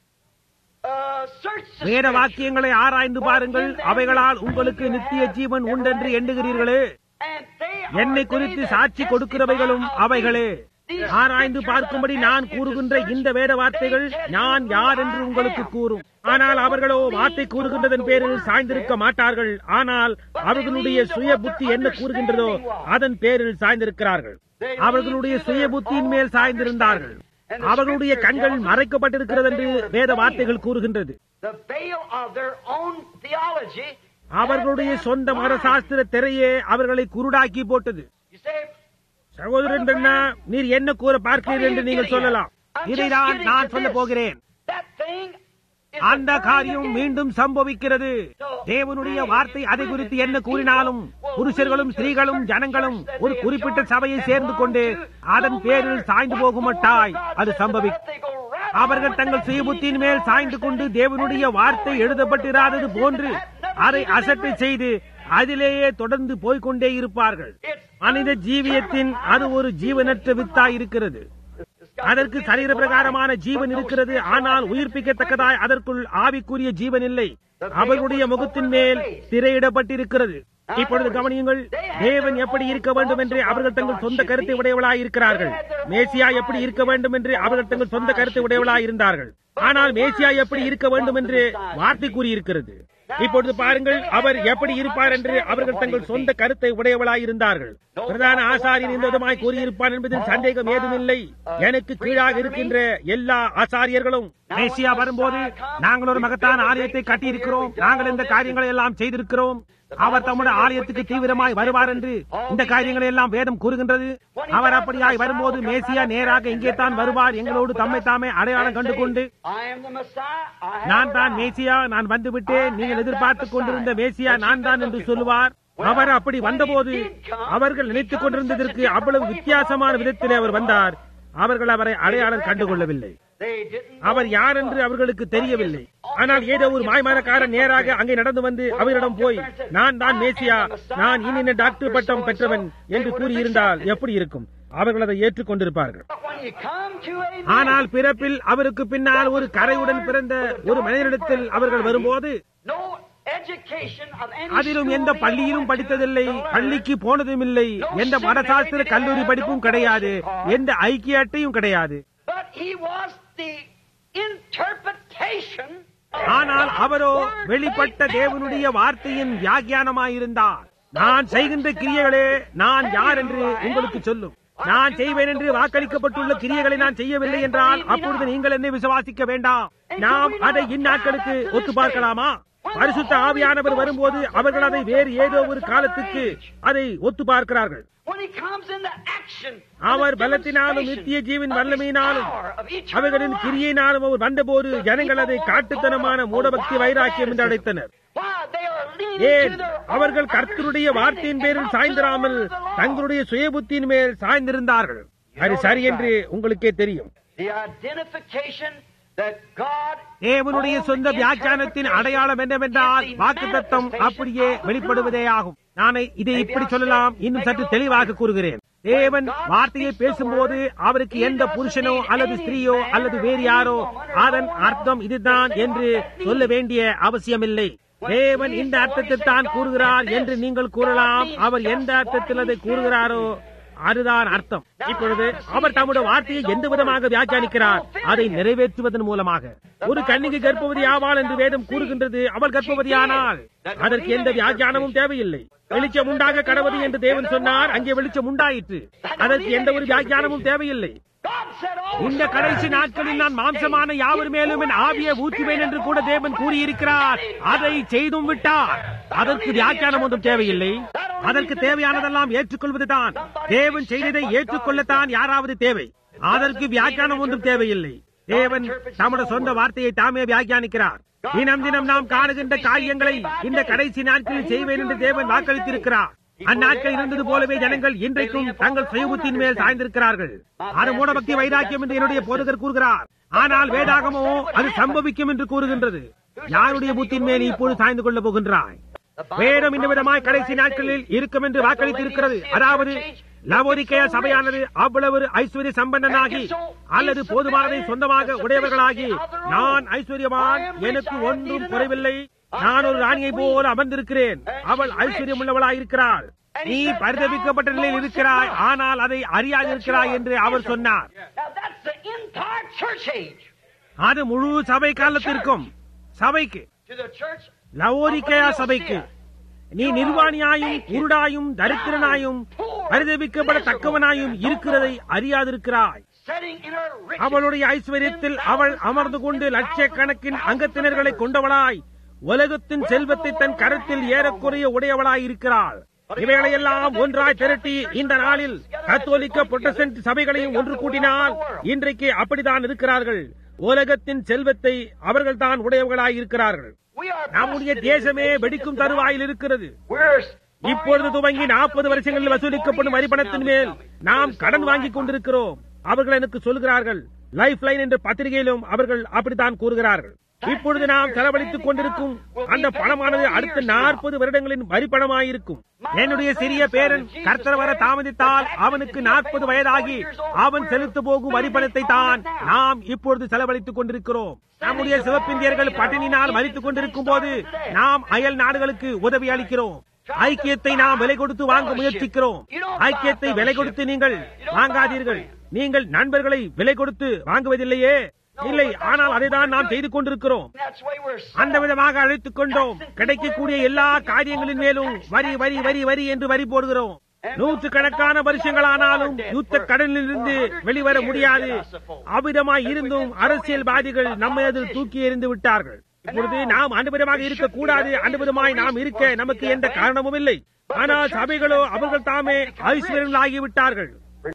uh, search the வேத scriptures, வாக்கியங்களை ஆராய்ந்து பாருங்கள் அவைகளால் உங்களுக்கு நித்திய ஜீவன் உண்டென்று எண்ணுகிறீர்களே and they are என்னை குறித்து சாட்சி கொடுக்கிறவைகளும் அவைகளே ஆராய்ந்து பார்க்கும்படி நான் கூறுகின்ற இந்த வேத வார்த்தைகள் நான் யார் என்று உங்களுக்கு கூறும் ஆனால் அவர்களோ வார்த்தை கூறுகின்றதன் பேரில் சாய்ந்திருக்க மாட்டார்கள் ஆனால் அவர்களுடைய சுய புத்தி என்ன கூறுகின்றதோ அதன் பேரில் சாய்ந்திருக்கிறார்கள் அவர்களுடைய சுய புத்தியின் மேல் சாய்ந்திருந்தார்கள் அவர்களுடைய கண்கள் மறைக்கப்பட்டிருக்கிறது என்று வேத வார்த்தைகள் கூறுகின்றது the veil of their own theology. அவர்களுடைய சொந்த மதசாஸ்திர திரையே அவர்களை குருடாக்கி போட்டது You say, சகோதரன் பெண்ணா நீர் என்ன கூற பார்க்கிறீர்கள் என்று நீங்கள் சொல்லலாம் இதைதான் நான் சொல்ல போகிறேன் that thing is அந்த காரியம் மீண்டும் சம்பவிக்கிறது தேவனுடைய வார்த்தை அதை குறித்து என்ன கூறினாலும் புருஷர்களும் ஸ்திரீகளும் ஜனங்களும் ஒரு குறிப்பிட்ட சபையை சேர்ந்து கொண்டு அதன் பேரில் சாய்ந்து போகுமட்டாய் அது சம்பவிக்கும் அவர்கள் தங்கள் சுயபுத்தியின் மேல் சாய்ந்து கொண்டு தேவனுடைய வார்த்தை எழுதப்பட்டிராதது போன்று அதை அசட்டை செய்து அதிலேயே தொடர்ந்து போய்க்கொண்டே இருப்பார்கள் மனித ஜீவியத்தின் அது ஒரு ஜீவனற்ற வித்தாய் இருக்கிறது அதற்கு சரீர பிரகாரமான ஜீவன் இருக்கிறது ஆனால் உயிர்ப்பிக்கத்தக்கதாய் அதற்குள் ஆவிக்குரிய ஜீவன் இல்லை அவர்களுடைய முகத்தின் மேல் திரையிடப்பட்டிருக்கிறது இப்பொழுது கவனியுங்கள் தேவன் எப்படி இருக்க வேண்டும் என்று அவர்கள் தங்கள் சொந்த கருத்தை உடையவளாய் இருக்கிறார்கள் மேசியா எப்படி இருக்க வேண்டும் என்று அவர்கள் தங்கள் சொந்த கருத்தை உடையவளாய் இருந்தார்கள் ஆனால் மேசியா எப்படி இருக்க வேண்டும் என்று வார்த்தை கூறியிருக்கிறது இப்பொழுது பாருங்கள் அவர் எப்படி இருப்பார் என்று அவர்கள் தங்கள் சொந்த கருத்தை உடையவளாய் இருந்தார்கள் பிரதான ஆசாரியன் இந்த விதமாய் கூறியிருப்பார் என்பதில் சந்தேகம் ஏதுமில்லை எனக்கு கீழாக இருக்கின்ற எல்லா ஆசாரியர்களும் மேசியா வரும்போது நாங்கள் ஒரு மகத்தான ஆலயத்தை கட்டியிருக்கிறோம் நாங்கள் இந்த காரியங்களை எல்லாம் செய்திருக்கிறோம் அவர் தம்முடைய ஆலயத்துக்கு தீவிரமாய் வருவார் என்று இந்த காரியங்களை எல்லாம் வேதம் கூறுகின்றது அவர் அப்படியாய் வரும்போது மேசியா நேராக இங்கே தான் வருவார் எங்களோடு தம்மை தாமே அடையாளம் கண்டு கொண்டு I am the Messiah. I have நான் தான் arrived. மேசியா நான் வந்துவிட்டேன் நீங்கள் எதிர்பார்த்துக் கொண்டிருந்த மேசியா நான் தான் என்று சொல்லுவார் அவர் அப்படி வந்தபோது அவர்கள் நினைத்துக் கொண்டிருந்ததற்கு அவ்வளவு வித்தியாசமான விதத்தில் அவர் வந்தார் அவர்கள் அவரை அடையாளம் கண்டுகொள்ளவில்லை They didn't அவர் யார் என்று அவர்களுக்கு தெரியவில்லை ஆனால் ஏதோ ஒரு மாய்மானக்காரன் நேராக அங்கே நடந்து வந்து அவரிடம் போய் நான் தான் மேசியா நான் இன்னின்ன டாக்டர் பட்டம் பெற்றவன் என்று கூறியிருந்தால் எப்படி இருக்கும் அவர்கள் அதை ஏற்றுக்கொண்டிருப்பார்கள் But when you come to a man, ஆனால் பிறப்பில் அவருக்கு பின்னால் ஒரு கரையுடன் பிறந்த ஒரு மனிதனிடத்தில் அவர்கள் வரும்போது no education of any அதிலும் school எந்த they பள்ளியிலும் went to படித்ததில்லை to learn. பள்ளிக்கு போனதும் இல்லை எந்த மதசாஸ்திர கல்லூரி படிப்பும் கிடையாது எந்த ஐக்கிய அட்டையும் கிடையாது But he was the interpretation of ஆனால் God's அவரோ word வெளிப்பட்ட made தேவனுடைய வார்த்தையின் வியாக்கியானமாயிருந்தார் நான் செய்கின்ற கிரியைகளே நான் யார் என்று உங்களுக்கு சொல்லும் நான் செய்வேன் என்று வாக்களிக்கப்பட்டுள்ள கிரியைகளை நான் செய்யவில்லை என்றால் அப்பொழுது நீங்கள் என்னை விசுவாசிக்க வேண்டாம் நாம் அதை இந்நாட்களுக்கு ஒத்து பார்க்கலாமா பரிசுத்த ஆவியானவர் வரும்போது அவர்கள் அதை வேறு ஏதோ ஒரு காலத்துக்கு அதை ஒத்து பார்க்கிறார்கள் When he comes into action, our the பலத்தினாலும் demonstration நித்திய ஜீவன் of his வல்லமையினாலும் power, of eternal அவர்களின் life. கிரியையினாலும் அவர் வந்தபோது ஜனங்கள் அதை காட்டுத்தனமான மூடபக்தி வைராக்கியம் என்று அழைத்தனர் Why? They are leaning ஏன் to their own அவர்கள் கர்த்தருடைய வார்த்தையின் பேரில் understanding and சாய்ந்திராமல் not to the word of the Lord. தங்களுடைய சுயபுத்தியின் மேல் சாய்ந்திருந்தார்கள் அது சரி என்று உங்களுக்கே தெரியும் The identification that God தேவனுடைய own சொந்த வியாக்கியானத்தின் interpretation அடையாளம் என்னவென்றால் is the வாக்குத்தத்தம் manifestation அப்படியே of the வெளிப்படுவதே truth. ஆகும் நான் இதை இப்படி சொல்லலாம் இன்னும் சற்று தெளிவாக கூறுகிறேன் தேவன் வார்த்தையை பேசும்போது அவருக்கு எந்த புருஷனோ அல்லது ஸ்திரீயோ அல்லது வேறு யாரோ அதன் அர்த்தம் இதுதான் என்று சொல்ல வேண்டிய அவசியமில்லை தேவன் இந்த அர்த்தத்தில் தான் கூறுகிறார் என்று நீங்கள் கூறலாம் அவர் எந்த அர்த்தத்தில் அதை கூறுகிறாரோ அதுதான் அர்த்தம் இப்பொழுது அவர் தம்முடைய வார்த்தையை எந்த விதமாக வியாக்கியானிக்கிறார் அதை நிறைவேற்றுவதன் மூலமாக ஒரு கன்னிகை கர்ப்பவதி ஆவாள் என்று வேதம் கூறுகின்றது அவள் கர்ப்பவதியானால் அதற்கு எந்த வியாக்கியானமும் தேவையில்லை வெளிச்சம் உண்டாக கடவுது என்று தேவன் சொன்னார் அங்கே வெளிச்சம் உண்டாயிற்று அதற்கு எந்த ஒரு வியாக்கியானமும் தேவையில்லை God said, "Oh, இந்த கடைசி நாட்களில் நான் மாம்சமான யாவர் மேலும் என் ஆவியை ஊற்றுவேன் என்று கூட தேவன் கூறியிருக்கிறார் அதை செய்தும் விட்டார் அதற்கு வியாக்கியானம் ஒன்றும் தேவையில்லை அதற்கு தேவையானதெல்லாம் ஏற்றுக்கொள்வதுதான் தேவன் செய்ததை ஏற்றுக்கொள்ளத்தான் யாராவது தேவை அதற்கு வியாக்கியானம் ஒன்றும் தேவையில்லை தேவன் தம்முடைய சொந்த வார்த்தையை தாமே வியாக்கியானிக்கிறார் தினம் தினம் நாம் காணுகின்ற காரியங்களை இந்த கடைசி நாட்களில் செய்வேன் என்று தேவன் வாக்களித்திருக்கிறார் அந்நாட்கள் இருந்தது போலவே ஜனங்கள் இன்றைக்கும் தங்கள் சுயபுத்தின் மேல் சாய்ந்திருக்கிறார்கள் அது மூடபக்தி வைராக்கியம் என்று என்னுடைய போதகர் கூறுகிறார் ஆனால் வேதாகமோ அது சம்பவிக்கும் என்று கூறுகின்றது யாருடைய புத்தின் மேல் நீ இப்பொழுது சாய்ந்து கொள்ளப் போகின்றாய் வேதம் இந்த விதமாய் கடைசி நாட்களில் இருக்கும் என்று வாக்களித்திருக்கிறது அதாவது லவோரிக்கைய சபையானது அவ்வளவு ஐஸ்வர்ய சம்பந்தனாகி அல்லது போதுமானதை சொந்தமாக உடையவர்களாகி நான் ஐஸ்வர்யவான் எனக்கு ஒன்றும் குறைவில்லை நான் ஒரு ராணியை போல அமர்ந்திருக்கிறேன் அவள் ஐஸ்வர்யம் உள்ளவளாயிருக்கிறாள் நீ பரிதபிக்கப்பட்ட நிலையில் இருக்கிறாய் ஆனால் அதை அறியாதிருக்கிறாய் என்று அவர் சொன்னார் Now that's the entire church age. அது முழு சபை காலத்திற்கும் சபைக்கு To the church லவோரிக்கையா சபைக்கு நீ நிர்வாணியாயும் குருடாயும் தரித்திரனாயும் பரிதபிக்கப்படத்தக்கவனாயும் இருக்கிறதை அறியாதிருக்கிறாய் setting in her riches. அவளுடைய ஐஸ்வர்யத்தில் அவள் அமர்ந்து கொண்டு லட்சக்கணக்கின் அங்கத்தினர்களை கொண்டவளாய் உலகத்தின் செல்வத்தை தன் கருத்தில் ஏறக்குறைய உடையவளாய் இருக்கிறாள் இவைகளையெல்லாம் ஒன்றாய் திரட்டி இந்த நாளில் கத்தோலிக்க புரொட்டஸ்டன்ட் சபைகளையும் ஒன்று கூட்டினால் இன்றைக்கு அப்படித்தான் இருக்கிறார்கள் உலகத்தின் செல்வத்தை அவர்கள் தான் உடையவர்களாய் இருக்கிறார்கள் We are நம்முடைய blessed தேசமே in this வெடிக்கும் nation தருவாயில் இருக்கிறது We're இப்பொழுது துவங்கி நாற்பது வருஷங்களில் வசூலிக்கப்படும் வரிப்பணத்தின் மேல் நாம் கடன் வாங்கிக் கொண்டிருக்கிறோம் அவர்கள் எனக்கு சொல்கிறார்கள் லைஃப் லைன் என்ற பத்திரிகையிலும் அவர்கள் அப்படித்தான் கூறுகிறார்கள் இப்பொழுது நாம் செலவழித்துக் கொண்டிருக்கும் அந்த பணமானது அடுத்த நாற்பது வருடங்களின் வரி பணமாயிருக்கும் என்னுடைய சிறிய பேரன் கர்த்தர் வர தாமதித்தால் அவனுக்கு நாற்பது வயதாகி அவன் செலுத்த போகும் வரி பணத்தை தான் நாம் இப்பொழுது செலவழித்துக் கொண்டிருக்கிறோம் நம்முடைய சிவப்பிந்தியர்கள் பட்டினினால் மறித்துக் கொண்டிருக்கும் போது நாம் அயல் நாடுகளுக்கு உதவி அளிக்கிறோம் ஐக்கியத்தை நாம் விலை கொடுத்து வாங்க முயற்சிக்கிறோம் ஐக்கியத்தை விலை கொடுத்து நீங்கள் வாங்காதீர்கள் நீங்கள் நண்பர்களை விலை கொடுத்து வாங்குவதில்லையே இல்லை ஆனால் அதைதான் நாம் செய்து கொண்டிருக்கிறோம் That's the way we're அந்த விதமாக அழைத்துக் கொண்டோம் கிடைக்கக்கூடிய எல்லா காரியங்களின் மேலும் வரி வரி வரி வரி என்று வரி போடுகிறோம் நூற்று கணக்கான வருஷங்களானாலும் யுத்த கடனிலிருந்து வெளிவர முடியாது அவ்விதமாய் இருந்தும் அரசியல்வாதிகள் நம்மை அதில் தூக்கி எறிந்து விட்டார்கள் இப்பொழுது நாம் அனுபதமாக இருக்கக்கூடாது அனுபதமாய் நாம் இருக்க நமக்கு எந்த காரணமும் இல்லை ஆனால் சபைகளோ அவர்கள் தாமே ஐஸ்வர்யங்களாகிவிட்டார்கள்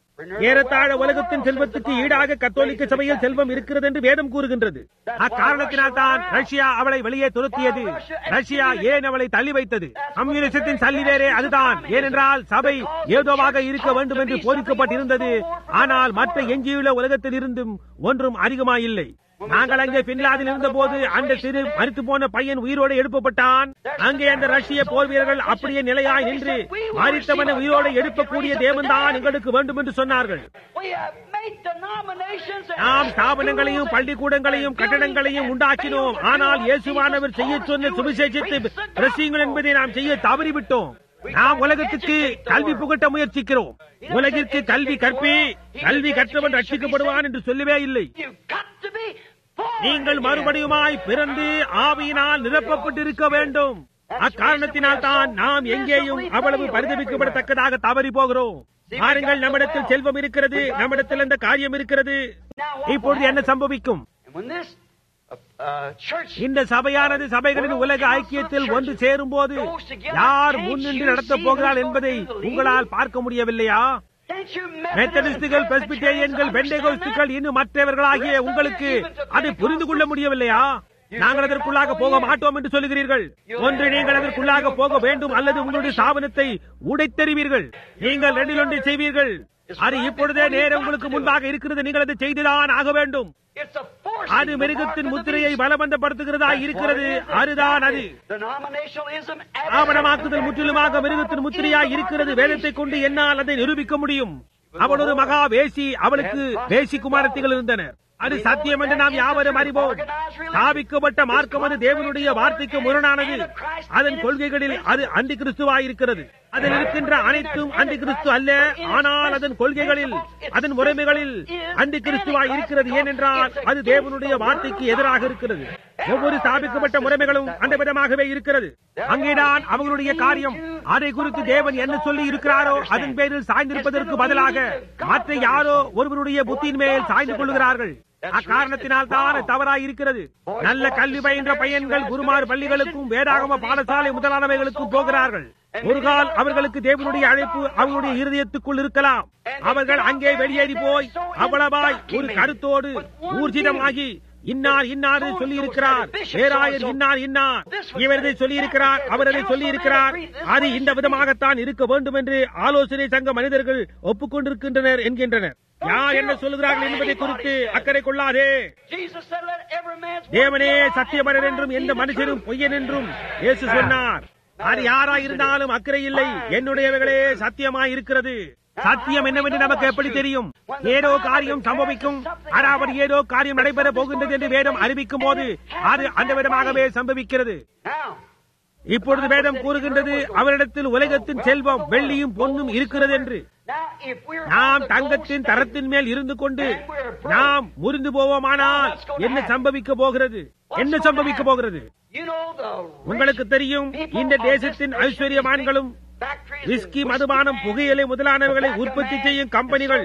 ஏறத்தாழ உலகத்தின் செல்வத்துக்கு ஈடாக கத்தோலிக்க சபையில் செல்வம் இருக்கிறது என்று வேதம் கூறுகின்றது அக்காரணத்தினால் தான் ரஷ்யா அவளை வெளியே துரத்தியது ரஷ்யா ஏன் அவளை தள்ளி வைத்தது கம்யூனிசத்தின் சல்லி வேறே அதுதான் ஏனென்றால் சபை ஏதோவாக இருக்க வேண்டும் என்று போதிக்கப்பட்டிருந்தது ஆனால் மற்ற எஞ்சியுள்ள உலகத்தில் இருந்தும் ஒன்றும் அதிகமாயில்லை நாங்கள் அங்கே பின்லாதில் இருந்த போது அந்த சிறு மறித்து போன பையன் உயிரோடு எழுப்பப்பட்டான் அங்கே அந்த ரஷ்ய போர் வீரர்கள் அப்படியே நிலையாய் நின்று மறித்தவனை உயிரோடு எழுப்பக்கூடிய தேவன்தான் எங்களுக்கு வேண்டும் என்று சொன்னார்கள் We have made denominations and நாம் ஸ்தாபனங்களையும் பள்ளிக்கூடங்களையும் கட்டடங்களையும் உண்டாக்கினோம் ஆனால் இயேசுவானவர் செய்ய சொன்ன சுவிசேஷத்தை பிரசியுங்கள் என்பதை நாம் செய்ய தவறிவிட்டோம் நாம் உலகத்துக்கு கல்வி புகட்ட முயற்சிக்கிறோம் உலகிற்கு கல்வி கற்பி கல்வி கற்றவன் ரட்சிக்கப்படுவான் என்று சொல்லவே இல்லை you've got to be born நீங்கள் again. மறுபடியுமாய் பிறந்து ஆவியினால் நிரப்பப்பட்டிருக்க வேண்டும் அக்காரணத்தினால் தான் நாம் எங்கேயும் அவ்வளவு பரிதவிக்கப்படத்தக்கதாக தவறி போகிறோம் பாருங்கள் நம்மிடத்தில் செல்வம் இருக்கிறது நம்மிடத்தில் அந்த காரியம் இருக்கிறது இப்பொழுது என்ன சம்பவிக்கும் And when this uh, uh, church இந்த சபையானது சபைகளின் உலக ஐக்கியத்தில் ஒன்று சேரும் போது யார் முன்னின்று நடத்தப் போகிறார் என்பதை உங்களால் பார்க்க முடியவில்லையா Can't you மெத்தடிஸ்டுகள் பெஸ்பிட்டேரியன்கள் பெண்டேகோஸ்டுகள் இன்னும் மற்றவர்களாகிய உங்களுக்கு அதை புரிந்து கொள்ள முடியவில்லையா நாங்கள் அதற்குள்ளாக போக மாட்டோம் என்று சொல்லுகிறீர்கள் ஒன்று நீங்கள் அதற்குள்ளாக போக வேண்டும் அல்லது உங்களுடைய சாபனத்தை உடைத்தெறிவீர்கள் நீங்கள் ரெண்டில் ஒன்றை செய்வீர்கள் அது இப்பொழுதே நேரம் உங்களுக்கு முன்பாக இருக்கிறது நீங்கள் அதை செய்துதான் ஆக வேண்டும் It's a force. அது மிருகத்தின் முத்திரையை பலவந்தப்படுத்துகிறதா இருக்கிறது அதுதான் அது Denominationalism. ஆவணமாக்குதல் முற்றிலுமாக மிருகத்தின் முத்திரையாய் இருக்கிறது வேதத்தை கொண்டு என்னால் அதை நிரூபிக்க முடியும் அவள் ஒரு மகா வேசி அவளுக்கு வேசி குமாரத்திகள் இருந்தனர் அது சத்தியம் என்று நாம் யாவரும் அறிவோம் ஸ்தாபிக்கப்பட்ட மார்க்கம் அது தேவனுடைய வார்த்தைக்கு முரணானது அதன் கொள்கைகளில் அது அந்தி கிறிஸ்துவாயிருக்கிறது அதில் இருக்கின்ற அனைத்தும் அந்தி கிறிஸ்து அல்ல ஆனால் அதன் கொள்கைகளில் அதன் முறைமைகளில் அந்தி கிறிஸ்துவாய் இருக்கிறது ஏனென்றால் அது தேவனுடைய வார்த்தைக்கு எதிராக இருக்கிறது ஒவ்வொரு ஸ்தாபிக்கப்பட்ட முறைமைகளும் அந்த விதமாகவே இருக்கிறது அங்கேதான் அவர்களுடைய காரியம் அதை குறித்து தேவன் என்ன சொல்லி இருக்கிறாரோ அதன் பேரில் சாய்ந்திருப்பதற்கு பதிலாக மற்ற யாரோ ஒருவருடைய புத்தியின் மேல் சாய்ந்து கொள்கிறார்கள் அக்காரணத்தினால் தான் அது தவறாய் இருக்கிறது நல்ல கல்வி பயின்ற பையன்கள் குருமார் பள்ளிகளுக்கும் வேதாகம பாடசாலை முதலானவைகளுக்கும் போகிறார்கள் ஒரு கால் அவர்களுக்கு தேவனுடைய அழைப்பு அவர்களுடைய இருதயத்துக்குள் இருக்கலாம் அவர்கள் அங்கே வெளியேறி போய் அவ்வளவாய் ஒரு கருத்தோடு ஊர்ஜிதமாகி இன்னார் இன்னார் சொல்லி இருக்கிறார் பேராயர் இன்னார் இன்னார் இவர் இதை சொல்லி இருக்கிறார் அவர் அதை சொல்லி இருக்கிறார் அது இந்த விதமாகத்தான் இருக்க வேண்டும் என்று ஆலோசனை சங்க மனிதர்கள் ஒப்புக்கொண்டிருக்கின்றனர் என்கின்றனர் யார் என்ன சொல்லுகிறார்கள் என்பதை குறித்து அக்கறை கொள்ளாதே Jesus said, "Let every man's word தேவனே be a lie, சத்தியமரர் என்றும் எந்த மனுஷனும் பொய்யன் என்றும் இயேசு சொன்னார் அது யாராய் இருந்தாலும் அக்கறை இல்லை என்னுடையவைகளே சத்தியமாய் இருக்கிறது சத்தியம் என்னவென்று நமக்கு எப்படி தெரியும் ஏதோ காரியம் சம்பவிக்கும் அதாவது ஏதோ காரியம் நடைபெற போகின்றது என்று வேதம் அறிவிக்கும் போது அது அந்த விதமாகவே சம்பவிக்கிறது Now, இப்பொழுது வேதம் கூறுகின்றது அவரிடத்தில் உலகத்தின் செல்வம் வெள்ளியும் பொன்னும் இருக்கிறது என்று now, if we're நாம் on the தங்கத்தின் gold தரத்தின் மேல் இருந்து கொண்டு நாம் முறிந்து போவோமானால் என்ன சம்பவிக்க போகிறது என்ன சம்பவிக்க போகிறது You know the உங்களுக்கு தெரியும் இந்த தேசத்தின் ஐஸ்வர்யமான்களும் விஸ்கி மதுபானம் புகையிலை முதலானவைகளை உற்பத்தி செய்யும் கம்பெனிகள்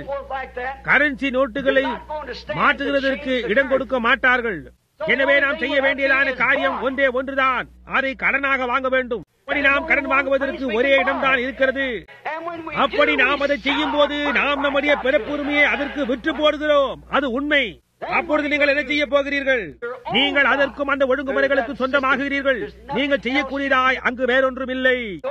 கரன்சி நோட்டுகளை மாற்றுகிறதற்கு இடம் கொடுக்க மாட்டார்கள் எனவே நாம் செய்ய வேண்டியதான காரியம் ஒன்றே ஒன்றுதான் அதை கடனாக வாங்க வேண்டும் அப்படி நாம் கடன் வாங்குவதற்கு ஒரே இடம்தான் இருக்கிறது அப்படி நாம் அதை செய்யும் போது நாம் நம்முடைய பிறப்புரிமையை அதற்கு விற்று போடுகிறோம் அது உண்மை அப்பொழுது நீங்கள் என்ன செய்ய போகிறீர்கள் நீங்கள் அதற்கும் அந்த ஒழுங்குமுறைகளுக்கு சொந்தமாகிறீர்கள் நீங்கள் செய்யக்கூடியதாய் அங்கு வேறொன்றும் இல்லை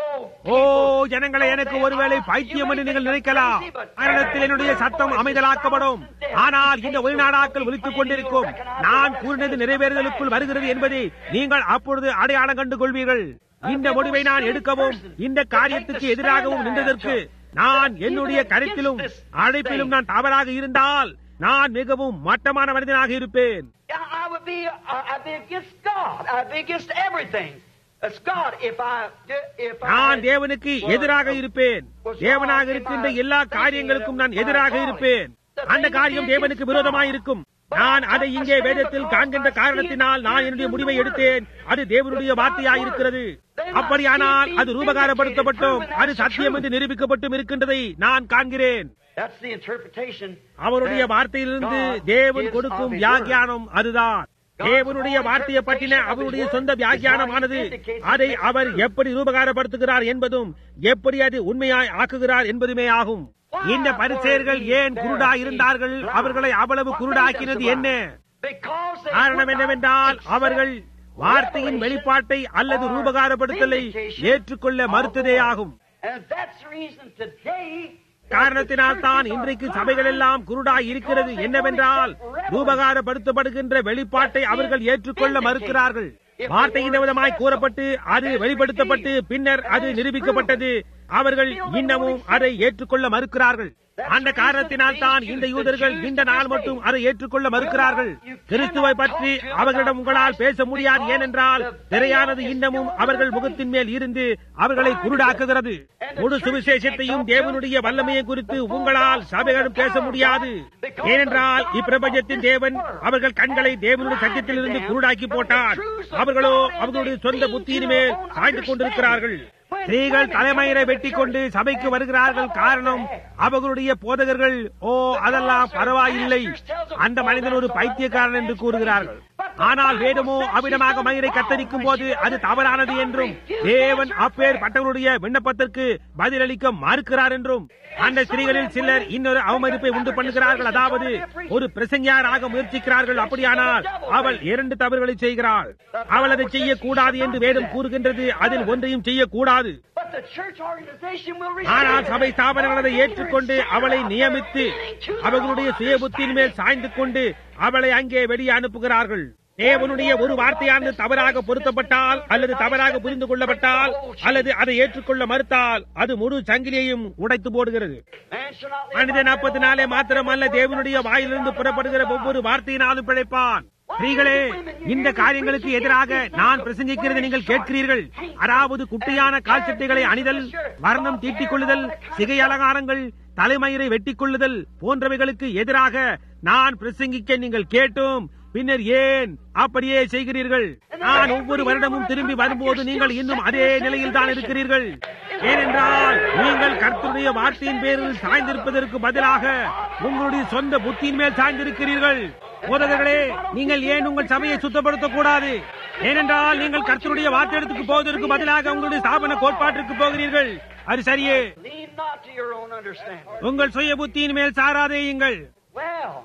ஓ ஜனங்களை எனக்கு ஒருவேளை பைத்தியம் என்று நீங்கள் நினைக்கலாம் மரணத்தில் என்னுடைய சத்தம் அமைதலாக்கப்படும் ஆனால் இந்த வெளிநாடாக்கள் ஒலித்துக் கொண்டிருக்கும் நான் கூறினது நிறைவேறுதலுக்குள் வருகிறது என்பதை நீங்கள் அப்பொழுது அடையாளம் கண்டு கொள்வீர்கள் இந்த முடிவை நான் எடுக்கவும் இந்த காரியத்துக்கு எதிராகவும் நின்றதற்கு நான் என்னுடைய கருத்திலும் அழைப்பிலும் நான் தவறாக இருந்தால் நான் மிகவும் மட்டமான மனிதனாக இருப்பேன் I would be, I'd be against God. I'd be against everything. It's God if I, if I. நான் தேவனுக்கு எதிராக இருப்பேன் தேவனாக இருக்கின்ற எல்லா காரியங்களுக்கும் நான் எதிராக இருப்பேன் அந்த காரியம் தேவனுக்கு விரோதமாய் இருக்கும் நான் அதை இங்கே வேதத்தில் காண்கின்ற காரணத்தினால் நான் என்னுடைய முடிவை எடுத்தேன் அது தேவனுடைய வார்த்தையாய் இருக்கிறது அப்படியானால் அது ரூபகாரப்படுத்தப்பட்டும் அது சத்தியம் என்று நிரூபிக்கப்பட்டும் இருக்கின்றதை நான் காண்கிறேன் That's the interpretation. அவருடைய வார்த்தையிலிருந்து தேவன் கொடுக்கும் வியாக்கியானம் அதுதான் தேவனுடைய வார்த்தையை பற்றின அவருடைய சொந்த வியாக்கியானமானது அதை அவர் எப்படி ரூபகாரப்படுத்துகிறார் என்பதும் எப்படி அது உண்மையாய் ஆக்குகிறார் என்பதுமே ஆகும் இந்த பரிசேர்கள் ஏன் குருடா இருந்தார்கள் அவர்களை அவ்வளவு குருடாக்கினது என்ன Because they காரணம் would not என்னவென்றால் accept அவர்கள் வார்த்தையின் வெளிப்பாட்டை அல்லது ரூபகாரப்படுத்தலை ஏற்றுக்கொள்ள மறுத்ததே ஆகும் And that's the reason today. காரணத்தினால் தான் இன்றைக்கு சபைகள் எல்லாம் குருடாய் இருக்கிறது என்னவென்றால் ரூபகாரப்படுத்தப்படுகின்ற வெளிப்பாட்டை அவர்கள் ஏற்றுக்கொள்ள மறுக்கிறார்கள் வார்த்தையின் விதமாய் கூறப்பட்டு அது வெளிப்படுத்தப்பட்டு பின்னர் அது நிரூபிக்கப்பட்டது அவர்கள் இன்னமும் அதை ஏற்றுக்கொள்ள மறுக்கிறார்கள் அந்த காரணத்தினால் தான் இந்த யூதர்கள் இந்த நாள் மட்டும் அதை ஏற்றுக்கொள்ள மறுக்கிறார்கள் கிறிஸ்துவை பற்றி அவர்களிடம் உங்களால் பேச முடியாது ஏனென்றால் திரையானது இன்னமும் அவர்கள் முகத்தின் மேல் இருந்து அவர்களை குருடாக்குகிறது முழு சுவிசேஷத்தையும் தேவனுடைய வல்லமையை குறித்து உங்களால் சபைகளும் பேச முடியாது ஏனென்றால் இப்பிரபஞ்சத்தின் தேவன் அவர்கள் கண்களை தேவனுடைய சத்தியத்திலிருந்து குருடாக்கி போட்டார் அவர்களோ அவர்களுடைய சொந்த புத்தியின் மேல் சாய்ந்து கொண்டிருக்கிறார்கள் ஸ்திரீகள் தலைமயிரை வெட்டி கொண்டு சபைக்கு வருகிறார்கள் காரணம் அவர்களுடைய போதகர்கள் ஓ அதெல்லாம் பரவாயில்லை அந்த மனிதன் ஒரு பைத்தியக்காரன் என்று கூறுகிறார்கள் ஆனால் வேதமோ அவ்விடமாக மயிரை கத்தரிக்கும் போது அது தவறானது என்றும் தேவன் அப்பேற்பட்டவருடைய விண்ணப்பத்திற்கு பதிலளிக்க மறுக்கிறார் என்றும் அந்த ஸ்திரீகளில் சிலர் இன்னொரு அவமதிப்பை உண்டு பண்ணுகிறார்கள் அதாவது ஒரு பிரசங்கியாராக முயற்சிக்கிறார்கள் அப்படியானால் அவள் இரண்டு தவறுகளை செய்கிறாள் அவள் அதை செய்யக்கூடாது என்று வேதம் கூறுகின்றது அதில் ஒன்றையும் செய்யக்கூடாது But the church organization will ஆனால் receive சபை it. ஸ்தாபனங்கள் அதை ஏற்றுக்கொண்டு அவளை நியமித்து அவர்களுடைய சுய புத்தியின் மேல் சாய்ந்து கொண்டு அவளை அங்கே வெளியே அனுப்புகிறார்கள் தேவனுடைய ஒரு வார்த்தையானது தவறாக பொருத்தப்பட்டால் அல்லது தவறாக புரிந்து கொள்ளப்பட்டால் அல்லது அதை ஏற்றுக்கொள்ள மறுத்தால் அது முழு சங்கிலியையும் உடைத்து போடுகிறது Man shall not live மனிதன் by அப்பத்தினாலே மாத்திரமல்ல தேவனுடைய வாயிலிருந்து புறப்படுகிற ஒவ்வொரு வார்த்தையினாலும் பிழைப்பான் ஸ்திரீகளே இந்த காரியங்களுக்கு எதிராக நான் பிரசங்கிக்கிறது நீங்கள் கேட்கிறீர்கள் அதாவது குட்டியான கால் சட்டைகளை அணிதல் வர்ணம் தீட்டிக் கொள்ளுதல் சிகை அலங்காரங்கள் தலைமயிரை வெட்டிக் கொள்ளுதல் போன்றவைகளுக்கு எதிராக நான் பிரசங்கிக்க நீங்கள் கேட்டும் பின்னர் ஏன் அப்படியே செய்கிறீர்கள் நான் ஒவ்வொரு வருடமும் திரும்பி வரும்போது நீங்கள் இன்னும் அதே நிலையில் தான் இருக்கிறீர்கள் ஏனென்றால் நீங்கள் கர்த்தருடைய வார்த்தையின் பேரில் சாய்ந்திருப்பதற்கு பதிலாக உங்களுடைய சொந்த புத்தியின் மேல் சாய்ந்திருக்கிறீர்கள் போதகர்களே நீங்கள் ஏன் உங்கள் சபையை சுத்தப்படுத்தக் கூடாது ஏனென்றால் நீங்கள் கர்த்தருடைய வார்த்தையத்துக்கு போவதற்கு பதிலாக உங்களுடைய ஸ்தாபன கோட்பாட்டிற்கு போகிறீர்கள் அது சரியே Lean not to your own understanding. உங்கள் சுய புத்தியின் மேல் சாராதேயுங்கள் Well,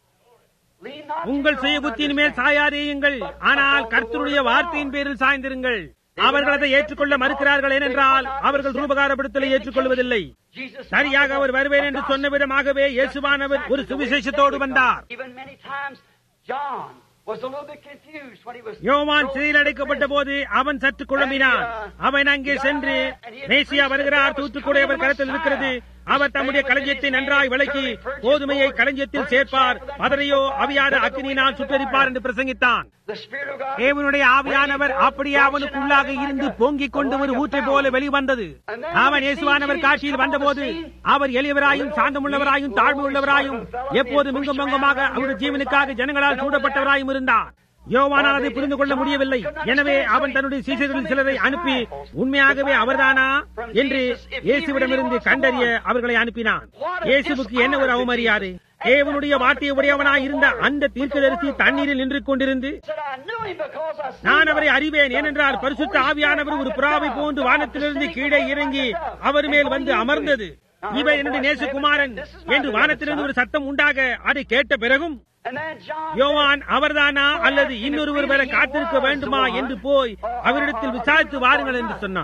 lean not to உங்கள் your சுய own புத்தியின் மேல் understanding. சாயாதேயுங்கள் ஆனால் கர்த்தருடைய வார்த்தையின் பேரில் சாய்ந்திருங்கள் அவர்கள் அதை ஏற்றுக்கொள்ள மறுக்கிறார்கள் ஏனென்றால் அவர்கள் ரூபகாரப்படுத்தலை ஏற்றுக்கொள்வதில்லை Jesus சரியாக அவர் வருவேன் என்று சொன்ன விதமாகவே இயேசுவானவர் ஒரு சுவிசேஷத்தோடு வந்தார் Even many times, John was a little bit confused when he was. யோவான் சிறையில் அடைக்கப்பட்ட போது அவன் சற்று குழம்பினான் அவன் அங்கே சென்று மேசியா வருகிறார் தூத்துக்குடி அவர் கருத்தில் இருக்கிறது அவர் தம்முடைய களஞ்சியத்தை நன்றாய் விளக்கி கோதுமையை களஞ்சியத்தில் சேர்ப்பார் பதறையோ அவியாத அக்கினியினால் சுட்டரிப்பார் என்று பிரசங்கித்தான் The Spirit of God. தேவனுடைய ஆவியானவர் அப்படியே அவனுக்குள்ளாக இருந்து பொங்கிக் கொண்டு ஒரு ஊற்றை போல வெளிவந்தது அவன் இயேசுவானவர் காட்சியில் வந்தபோது அவர் எளியவராயும் சாந்தமுள்ளவராயும் தாழ்வு உள்ளவராயும் எப்போதும் இங்கும் அங்குமாக அவருடைய ஜீவனுக்காக ஜனங்களால் சூடப்பட்டவராயும் இருந்தார் யோவானால் அதை புரிந்து கொள்ள முடியவில்லை எனவே அவன் தன்னுடைய சீசர்களில் சிலரை அனுப்பி உண்மையாகவே அவர்தானா என்று இயேசுவிடமிருந்து கண்டறிய அவர்களை அனுப்பினான் இயேசுவுக்கு என்ன ஒரு அவமரியாதை தேவனுடைய வார்த்தையை உடையவனாய் இருந்த அந்த தீர்க்கதரிசி தண்ணீரில் நின்று கொண்டிருந்து Said, I knew him because I seen நான் him." அவரை அறிவேன் ஏனென்றால் பரிசுத்த ஆவியானவர் ஒரு புறாவை போன்று வானத்திலிருந்து கீழே இறங்கி அவர் மேல் வந்து அமர்ந்தது இவர் என்னுடைய நேசகுமாரன் என்று வானத்திலிருந்து ஒரு சத்தம் உண்டாக அதை கேட்ட பிறகும் And then John யோவான் அவர்தானா அல்லது இன்னொருவர் வர காத்திருக்க வேண்டுமா என்று போய் அவரிடத்தில் விசாரித்து வாருங்கள் என்று சொன்னான்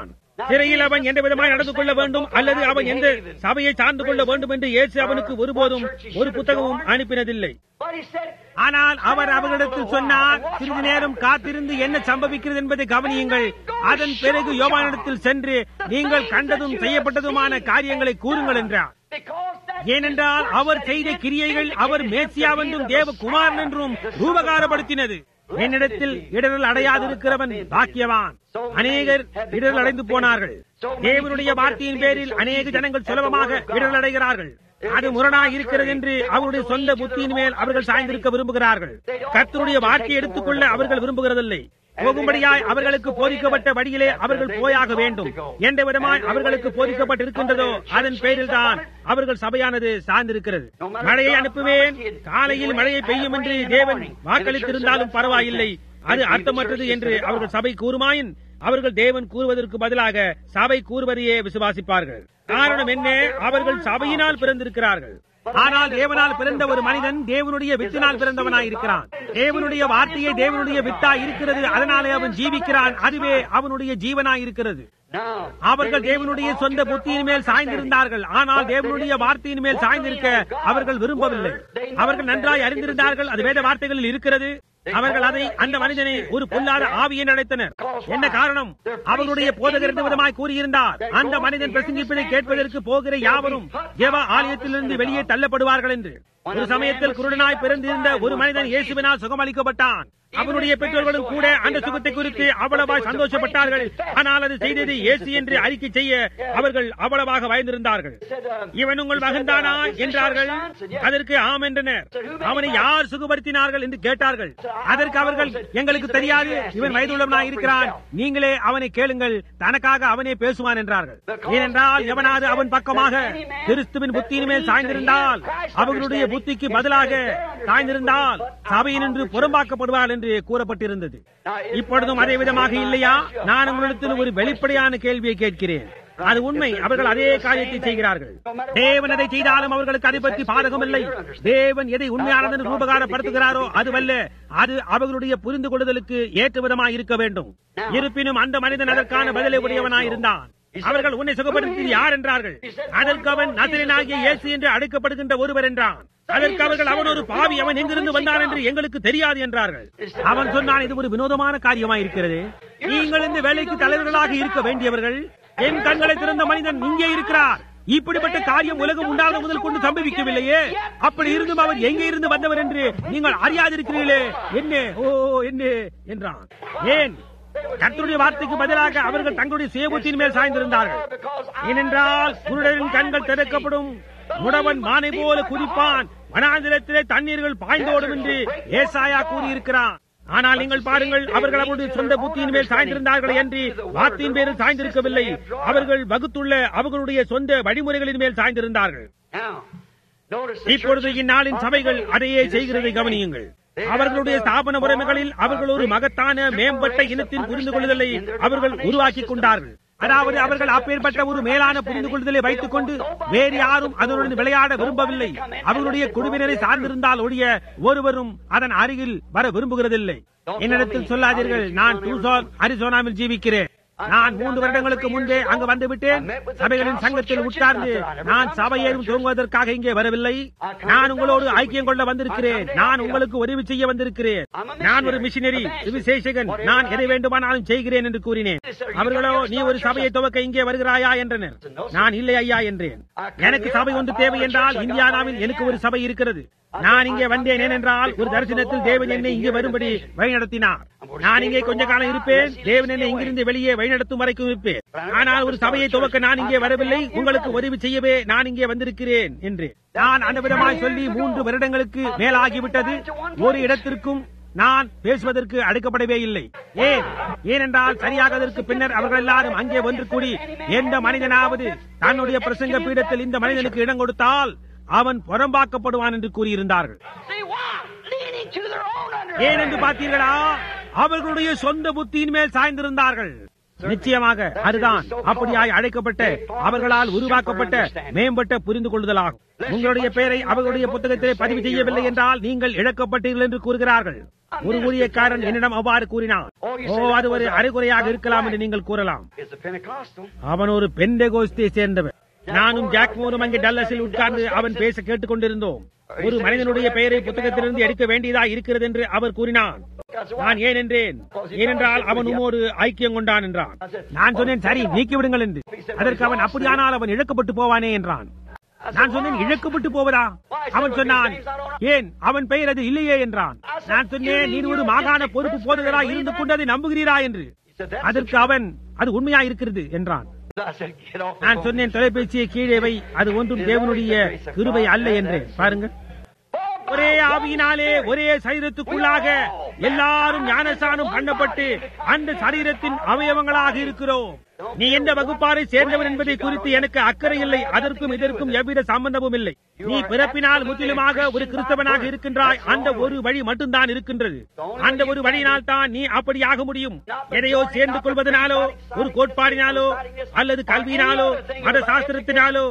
சிறையில் அவன் எந்த விதமாய் நடந்து கொள்ள வேண்டும் அல்லது அவன் எந்த சபையை சார்ந்து கொள்ள வேண்டும் என்று இயேசு அவனுக்கு ஒருபோதும் ஒரு புத்தகமும் அனுப்பினதில்லை But he said, ஆனால் அவர் அவர்களிடத்தில் சொன்னார் சிறிது நேரம் காத்திருந்து என்ன சம்பவிக்கிறது என்பதை கவனியுங்கள் அதன் பிறகு யோவானிடத்தில் சென்று நீங்கள் கண்டதும் செய்யப்பட்டதுமான காரியங்களை கூறுங்கள் என்றார் because that ஏனென்றால் அவர் செய்த கிரியைகள் அவர் மேசியாவென்றும் தேவகுமாரன் என்றும் ரூபகாரப்படுத்தினது என்னிடத்தில் இடரல் அடையாதிருக்கிறவன் பாக்கியவான் அநேகர் இடரல் அடைந்து போனார்கள் தேவனுடைய வார்த்தையின் பேரில் அநேக ஜனங்கள் சுலபமாக இடரல் அடைகிறார்கள் அது முரணாய் இருக்கிறது என்று அவருடைய சொந்த புத்தியின் மேல் அவர்கள் சாய்ந்திருக்க விரும்புகிறார்கள் கர்த்தருடைய வார்த்தையை எடுத்துக்கொள்ள அவர்கள் விரும்புகிறதில்லை போகும்படியாய் அவர்களுக்கு போதிக்கப்பட்ட வழியிலே அவர்கள் போயாக வேண்டும் எந்த விதமாய் அவர்களுக்கு போதிக்கப்பட்டிருக்கின்றதோ அதன் பேரில் தான் அவர்கள் சபையானது சார்ந்திருக்கிறது மழையை அனுப்புவேன் காலையில் மழையை பெய்யும் என்று தேவன் வாக்களித்திருந்தாலும் பரவாயில்லை அது அர்த்தமற்றது என்று அவர்கள் சபை கூறுமாயின் அவர்கள் தேவன் கூறுவதற்கு பதிலாக சபை கூறுவதையே விசுவாசிப்பார்கள் காரணம் என்ன அவர்கள் சபையினால் பிறந்திருக்கிறார்கள் ஆனால் தேவனால் பிறந்த ஒரு மனிதன் தேவனுடைய வித்தினால் பிறந்தவனாய் இருக்கிறான் தேவனுடைய வார்த்தையே தேவனுடைய வித்தாய் இருக்கிறது அதனாலே அவன் ஜீவிக்கிறான் அதுவே அவனுடைய ஜீவனாய் இருக்கிறது now அவர்கள் தேவனுடைய சொந்த புத்தியின் மேல் சாய்ந்திருந்தார்கள் ஆனால் தேவனுடைய வார்த்தையின் மேல் சாய்ந்திருக்க அவர்கள் விரும்பவில்லை அவர்கள் நன்றாய் அறிந்திருந்தார்கள் அது வேத வார்த்தைகளில் இருக்கிறது அவர்கள் அதை அந்த மனிதனை ஒரு பொல்லாத ஆவியை அழைத்தனர் என்ன காரணம் அவர்களுடைய போதகர் இந்த விதமாய் கூறியிருந்தார் அந்த மனிதன் பிரசங்கிப்பதை கேட்பதற்கு போகிற யாவரும் ஜெவ ஆலயத்திலிருந்து வெளியே தள்ளப்படுவார்கள் என்று ஒரு சமயத்தில் குருடனாய் பிறந்திருந்த ஒரு மனிதன் இயேசுவினால் சுகமளிக்கப்பட்டான் அவனுடைய பெற்றோர்களும் கூட அந்த சுகத்தை குறித்து அவ்வளவாய் சந்தோஷப்பட்டார்கள் ஆனால் அது செய்தது இயேசு என்று அறிக்கை செய்ய அவர்கள் அவ்வளவாக பயந்திருந்தார்கள் said, uh, இவன் உங்கள் மகன்தானா என்றார்கள் அதற்கு ஆம் என்றனர் அவனை யார் சுகப்படுத்தினார்கள் என்று கேட்டார்கள் அதற்கு அவர்கள் எங்களுக்கு தெரியாது இவன் வயதுள்ளவனாய் இருக்கிறான் நீங்களே அவனை கேளுங்கள் தனக்காக அவனே பேசுவான் என்றார்கள் ஏனென்றால் எவனாவது அவன் பக்கமாக கிறிஸ்துவின் புத்தியின் மேல் சாய்ந்திருந்தால் அவர்களுடைய புத்திக்கு பதிலாக சாய்ந்திருந்தால் சபையினின்று புறம்பாக்கப்படுவார் என்று கூறப்பட்டிருந்தது இப்பொழுதும் அதே விதமாக இல்லையா நான் உங்களிடத்தில் ஒரு வெளிப்படையான கேள்வியை கேட்கிறேன் அது உண்மை அவர்கள் அதே காரியத்தை செய்கிறார்கள் தேவன் எதை செய்தாலும் அவர்களுக்கு அதை பற்றி பாதகம் இல்லை தேவன் எதை உண்மையானது ரூபகாரப்படுத்துகிறாரோ அதுவல்ல அது அவர்களுடைய புரிந்து கொள்ளுதலுக்கு ஏற்ற விதமாய் இருக்க வேண்டும் இருப்பினும் அந்த மனிதன் அதற்கான பதிலை உடையவனாய் இருந்தான் அவர்கள் உன்னை சுகப்படுத்தி யார் என்றார்கள் அதற்கு அவன் நசரனாகிய இயேசு என்று அழைக்கப்படுகின்ற ஒருவர் என்றான் அதற்கு அவர்கள் அவன் ஒரு பாவி அவன் எங்கிருந்து வந்தான் என்று எங்களுக்கு தெரியாது என்றார்கள் அவன் சொன்னான் இது ஒரு வினோதமான காரியமாய் இருக்கிறது நீங்கள் இந்த வேலைக்கு தலைவர்களாக இருக்க வேண்டியவர்கள் என் கண்களை திறந்த மனிதன் இங்கே இருக்கிறார் இப்படிப்பட்ட காரியம் உலகம் உண்டாத முதல் கொண்டு சம்பவிக்கவில்லையே அப்படி இருந்தும் அவர் எங்கே இருந்து வந்தவர் என்று நீங்கள் அறியாதிருக்கிறீர்களே என்ன ஓ என்ன என்றான் ஏன் கர்த்தருடைய வார்த்தைக்கு பதிலாக அவர்கள் தங்களுடைய சுயபுத்தியின் மேல் சாய்ந்திருந்தார்கள் ஏனென்றால் குருடரின் கண்கள் திறக்கப்படும் முடவன் மானை போல குதிப்பான் வனாந்திரத்திலே தண்ணீர்கள் பாய்ந்தோடும் என்று ஏசாயா கூறியிருக்கிறான் ஆனால் நீங்கள் பாருங்கள் அவர்கள் அவருடைய சொந்த புத்தியின் மேல் சாய்ந்திருந்தார்கள் என்று வார்த்தையின் பேரில் சாய்ந்திருக்கவில்லை அவர்கள் வகுத்துள்ள அவர்களுடைய சொந்த வழிமுறைகளின் மேல் சாய்ந்திருந்தார்கள் Now, notice the இப்பொழுது churches- இந்நாளின் சபைகள் அதையே செய்கிறதை கவனியுங்கள் அவர்களுடைய ஸ்தாபன முறைமைகளில் அவர்கள் ஒரு மகத்தான மேம்பட்ட இனத்தின் புரிந்து கொள்ளுதலை அவர்கள் உருவாக்கிக் கொண்டார்கள் அதாவது அவர்கள் அப்பேற்பட்ட ஒரு மேலான புரிந்து கொள்ளுதலை வைத்துக் கொண்டு வேறு யாரும் அதனுடன் விளையாட விரும்பவில்லை அவர்களுடைய குழுவினரை சார்ந்திருந்தால் ஒழிய ஒருவரும் அதன் அருகில் வர விரும்புகிறதில்லை என்னிடத்தில் சொல்லாதீர்கள் நான் டூசான் அரிசோனாவில் ஜீவிக்கிறேன் நான் மூன்று வருடங்களுக்கு முன்பே அங்கு வந்துவிட்டேன் சபைகளின் சங்கத்தில் உட்கார்ந்து நான் சபையேறும் தூங்குவதற்காக இங்கே வரவில்லை நான் உங்களோடு ஐக்கியம் கொள்ள வந்திருக்கிறேன் நான் உங்களுக்கு உதவி செய்ய வந்திருக்கிறேன் நான் ஒரு மிஷினரி சுவிசேஷகன் நான் எதை வேண்டுமானாலும் செய்கிறேன் என்று கூறினேன் அவர்களோ நீ ஒரு சபையை துவக்க இங்கே வருகிறாயா என்றனர் நான் இல்லை ஐயா என்றேன் எனக்கு சபை ஒன்று தேவை என்றால் இந்தியானாவில் எனக்கு ஒரு சபை இருக்கிறது நான் இங்கே வந்தேன் ஏனென்றால் ஒரு தரிசனத்தில் தேவன் என்னை இங்கே வரும்படி வழிநடத்தினார் நான் இங்கே கொஞ்ச காலம் இருப்பேன் தேவன் என்னை இங்கிருந்து வெளியே வழிநடத்தும் வரைக்கும் இருப்பேன் ஆனால் ஒரு சபையை துவக்க நான் இங்கே வரவில்லை உங்களுக்கு உதவி செய்யவே நான் இங்கே வந்திருக்கிறேன் என்று நான் அந்த விதமாய் சொல்லி மூன்று வருடங்களுக்கு மேலாகிவிட்டது ஒரு இடத்திற்கும் நான் பேசுவதற்கு அழைக்கப்படவே இல்லை ஏன் ஏனென்றால் சரியாக அதற்கு பின்னர் அவர்கள் எல்லாரும் அங்கே ஒன்று கூடி எந்த மனிதனாவது தன்னுடைய பிரசங்க பீடத்தில் இந்த மனிதனுக்கு இடம் கொடுத்தால் அவன் புறம்பாக்கப்படுவான் என்று கூறியிருந்தார்கள் See why? Leaning to their own ஏன் என்று பார்த்தீர்களா அவர்களுடைய சொந்த புத்தியின் மேல் சாய்ந்திருந்தார்கள் நிச்சயமாக அதுதான் அப்படியாய் அழைக்கப்பட்ட அவர்களால் உருவாக்கப்பட்ட மேம்பட்ட புரிந்து கொள்ளுதலாகும் உங்களுடைய பெயரை அவர்களுடைய புத்தகத்திலே பதிவு செய்யவில்லை என்றால் நீங்கள் இழக்கப்பட்டீர்கள் என்று கூறுகிறார்கள் ஒரு ஊழியக்காரன் என்னிடம் அவ்வாறு கூறினான் ஓ அது ஒரு அரைகுறையாக இருக்கலாம் என்று நீங்கள் கூறலாம் It's a Pentecostal. அவன் ஒரு பெண்டெகோஸ்தை சேர்ந்தவன் நானும் ஜாக்மோரும் அங்கே டல்லஸில் உட்கார்ந்து அவன் பேச கேட்டுக் கொண்டிருந்தோம் ஒரு மனிதனுடைய பெயரை புத்தகத்திலிருந்து எடுக்க வேண்டியதா இருக்கிறது என்று அவர் கூறினான் நான் ஏன் என்றேன் ஏனென்றால் அவன் உம்மோடு ஐக்கியம் கொண்டான் என்றான் நான் சொன்னேன் சரி நீக்கிவிடுங்கள் என்று அதற்கு அவன் அப்படியானால் அவன் இழக்கப்பட்டு போவானே என்றான் நான் சொன்னேன் இழக்கப்பட்டு போவதா அவன் சொன்னான் ஏன் அவன் பெயர் அது இல்லையே என்றான் நான் சொன்னேன் நீ ஒரு மாகாண பொறுப்பு போதுகிறாய் இருந்து கொண்டு அதை நம்புகிறீரா என்று அதற்கு அவன் அது உண்மையா இருக்கிறது என்றான் I said, get off the நான் phone. சொன்னேன் தொலைபேசியை கீழே வை அது ஒன்றும் தேவனுடைய கிருபை அல்ல என்று பாருங்கள் ஒரே ஆவியினாலே ஒரே சரீரத்துக்குள்ளாக எல்லாரும் ஞானசானம் பண்ணப்பட்டு அந்த சரீரத்தின் அவயவங்களாக இருக்கிறோம் நீ எந்த வகுப்பாரை சேர்ந்தவன் என்பதை குறித்து எனக்கு அக்கறை இல்லை அதற்கும் இதற்கும் எவ்வித சம்பந்தமும் இல்லை நீ பிறப்பினால் முற்றிலுமாக ஒரு கிறிஸ்தவனாக இருக்கின்றாய் அந்த ஒரு வழி மட்டும்தான் இருக்கின்றது அந்த ஒரு வழியினால் தான் நீ அப்படியாக முடியும் எதையோ சேர்ந்து கொள்வதனாலோ ஒரு கோட்பாடினாலோ அல்லது கல்வியினாலோ மத சாஸ்திரத்தினாலோ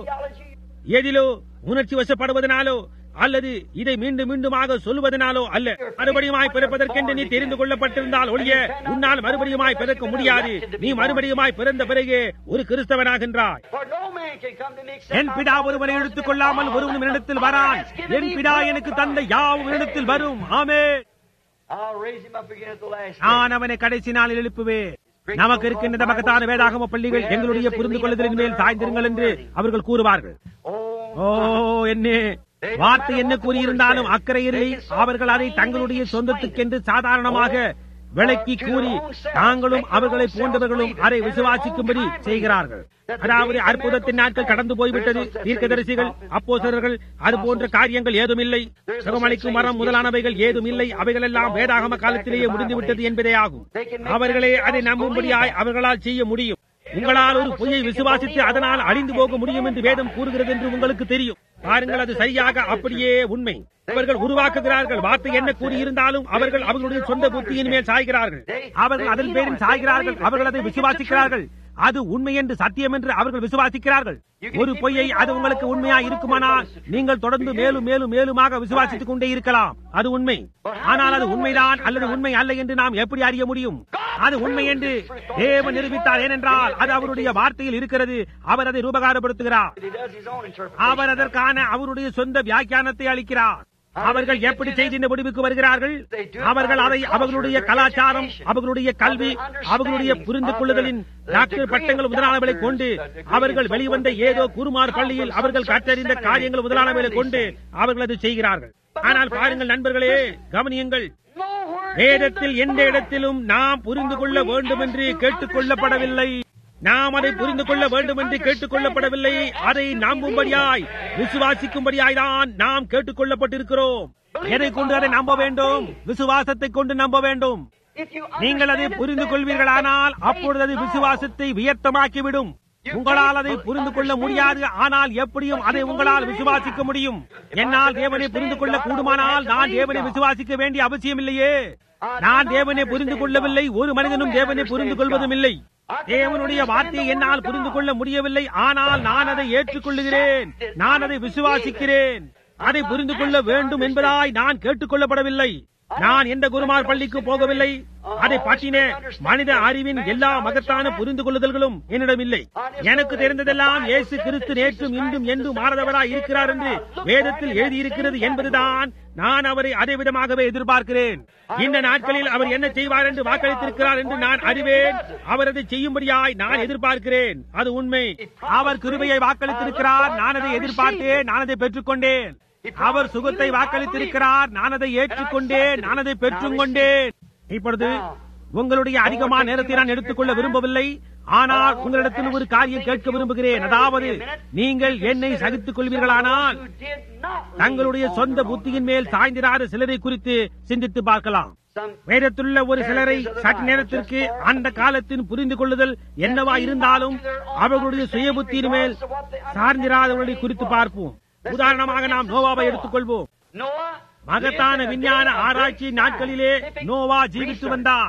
எதிலோ உணர்ச்சி வசப்படுவதனாலோ அல்லது இதை மீண்டும் மீண்டுமாக சொல்லுவதனாலோ அல்ல மறுபடியுமாய் பிறப்பதற்கென்று நீ தெரிந்து கொள்ளப்பட்டிருந்தால் ஒழிய உன்னால் மறுபடியுமாய் பிறக்க முடியாது நீ மறுபடியுமாய் பிறந்த பிறகு ஒரு கிறிஸ்தவனாகின்றாய் For no man can come to me except என் பிதா ஒருவனை எடுத்துக் கொள்ளாமல் ஒருவனும் என்னிடத்தில் வரான் என் பிதா எனக்கு தந்த யாவும் என்னிடத்தில் வரும் ஆமே I'll raise him up again at the last day. நான் அவனை கடைசி நாளில் எழுப்புவேன் நமக்கு இருக்கின்ற மகத்தான வேதாகம பள்ளிகள் எங்களுடைய புரிந்து கொள்ளுதலின் மேல் சாய்ந்திருங்கள் என்று அவர்கள் கூறுவார்கள் Oh, ஓ என்ன வார்த்தை என்ன கூறியிருந்தாலும் அக்கறையில்லை அவர்கள் அதை தங்களுடைய சொந்தத்துக்கென்று சாதாரணமாக விளக்கி கூறி தாங்களும் அவர்களை போன்றவர்களும் அதை விசுவாசிக்கும்படி செய்கிறார்கள் அதாவது அற்புதத்தின் நாட்கள் கடந்து போய்விட்டது தீர்க்கதரிசிகள் அப்போசரர்கள் அது போன்ற காரியங்கள் ஏதும் இல்லை சுகமளிக்கும் மரம் முதலானவைகள் ஏதும் இல்லை அவைகள் எல்லாம் வேதாகம காலத்திலேயே முடிந்துவிட்டது என்பதே ஆகும் அவர்களே அதை நம்பும்படியாய் அவர்களால் செய்ய முடியும் உங்களால் ஒரு பொய்யை விசுவாசித்து அதனால் அழிந்து போக முடியும் என்று வேதம் கூறுகிறது என்று உங்களுக்கு தெரியும் பாருங்கள் அது சரியாக அப்படியே உண்மை அவர்கள் உருவாக்குகிறார்கள் வார்த்தை என்ன கூறியிருந்தாலும் அவர்கள் அவர்களுடைய சொந்த புத்தியின் மேல் சாய்கிறார்கள் அவர்கள் அதன் பேரில் சாய்கிறார்கள் அவர்கள் அதை விசுவாசிக்கிறார்கள் அது உண்மை என்று சத்தியம் என்று அவர்கள் விசுவாசிக்கிறார்கள் ஒரு பொய்யை அது உங்களுக்கு உண்மையா இருக்குமானால் நீங்கள் தொடர்ந்து மேலும் மேலும் மேலுமாக விசுவாசித்துக் கொண்டே இருக்கலாம் அது உண்மை ஆனால் அது உண்மைதான் அல்லது உண்மை அல்ல என்று நாம் எப்படி அறிய முடியும் அது உண்மை என்று தேவன் நிரூபித்தார் ஏனென்றால் அது அவருடைய வார்த்தையில் இருக்கிறது அவர் அதை ரூபகாரப்படுத்துகிறார் he does his own interpretation. அவர் அதற்கான அவருடைய சொந்த வியாக்கியானத்தை அளிக்கிறார் அவர்கள் எப்படி செய்தி இந்த முடிவுக்கு வருகிறார்கள் அவர்கள் அதை அவர்களுடைய கலாச்சாரம் அவர்களுடைய கல்வி அவர்களுடைய புரிந்து கொள்ளுதலின் டாக்டர் பட்டங்கள் முதலானவர்களை கொண்டு அவர்கள் வெளிவந்த ஏதோ குருமார் பள்ளியில் அவர்கள் கற்றறிந்த காரியங்கள் முதலானவர்களை கொண்டு அவர்கள் அதை செய்கிறார்கள் ஆனால் பாருங்கள் நண்பர்களே கவனியுங்கள் Nowhere வேதத்தில் எந்த இடத்திலும் நாம் புரிந்து கொள்ள வேண்டும் என்று கேட்டுக் கொள்ளப்படவில்லை நாம் அதை புரிந்து கொள்ள வேண்டும் என்று கேட்டுக் கொள்ளப்படவில்லை அதை நம்பும்படியாய் விசுவாசிக்கும்படியாய் தான் நாம் கேட்டுக் கொள்ளப்பட்டிருக்கிறோம் எதை கொண்டு அதை நம்ப வேண்டும் விசுவாசத்தை கொண்டு நம்ப வேண்டும் If you நீங்கள் அதை புரிந்து கொள்வீர்களானால் அப்பொழுது அது விசுவாசத்தை வியர்த்தமாக்கிவிடும் உங்களால் அதை புரிந்து கொள்ள முடியாது ஆனால் எப்படியும் அதை உங்களால் விசுவாசிக்க முடியும் என்னால் தேவனை புரிந்து கொள்ள கூடுமானால் நான் தேவனை விசுவாசிக்க வேண்டிய அவசியம் இல்லையே நான் தேவனை புரிந்து கொள்ளவில்லை ஒரு மனிதனும் தேவனை புரிந்து கொள்வதும் இல்லை தேவனுடைய வார்த்தையை என்னால் புரிந்து கொள்ள முடியவில்லை ஆனால் நான் அதை ஏற்றுக்கொள்ளுகிறேன் நான் அதை விசுவாசிக்கிறேன் அதை புரிந்து கொள்ள வேண்டும் என்பதாய் நான் கேட்டுக்கொள்ளப்படவில்லை நான் எந்த குருமார் பள்ளிக்கு போகவில்லை அதை பற்றின மனித அறிவின் எல்லா மகத்தான புரிந்து கொள்ளுதல்களும் என்னிடம் இல்லை எனக்கு தெரிந்ததெல்லாம் இயேசு கிறிஸ்து நேற்றும் இன்றும் என்றும் மாறதவராய் இருக்கிறார் என்று வேதத்தில் எழுதியிருக்கிறது என்பதுதான் நான் அவரை அதே விதமாகவே எதிர்பார்க்கிறேன் இந்த நாட்களில் அவர் என்ன செய்வார் என்று வாக்களித்திருக்கிறார் என்று நான் அறிவேன் அவர் அதை செய்யும்படியாய் நான் எதிர்பார்க்கிறேன் அது உண்மை அவர் கிருபையை வாக்களித்திருக்கிறார் நான் அதை எதிர்பார்த்தேன் நான் அதை பெற்றுக்கொண்டேன் அவர் சுகத்தை வாக்களித்திருக்கிறார் நான் அதை ஏற்றுக்கொண்டேன் நான் அதை பெற்றுக் கொண்டேன் இப்பொழுது உங்களுடைய அதிகமான நேரத்தை நான் எடுத்துக்கொள்ள விரும்பவில்லை ஆனால் உங்களிடத்தில் ஒரு காரியம் கேட்க விரும்புகிறேன் அதாவது நீங்கள் என்னை சகித்துக் கொள்வீர்களானால் who did not தங்களுடைய சொந்த புத்தியின் மேல் சாய்ந்திராத சிலரை குறித்து சிந்தித்து பார்க்கலாம் some வேதத்துள்ள ஒரு சிலரை சற்று நேரத்திற்கு அந்த காலத்தின் புரிந்து கொள்ளுதல் என்னவா இருந்தாலும் அவர்களுடைய சுய புத்தியின் மேல் சார்ந்திராதவர்களை குறித்து பார்ப்போம் உதாரணமாக நாம் நோவாவை Noah மகத்தான விஞ்ஞான ஆராய்ச்சி நாட்களிலே நோவா ஜீவித்து வந்தான்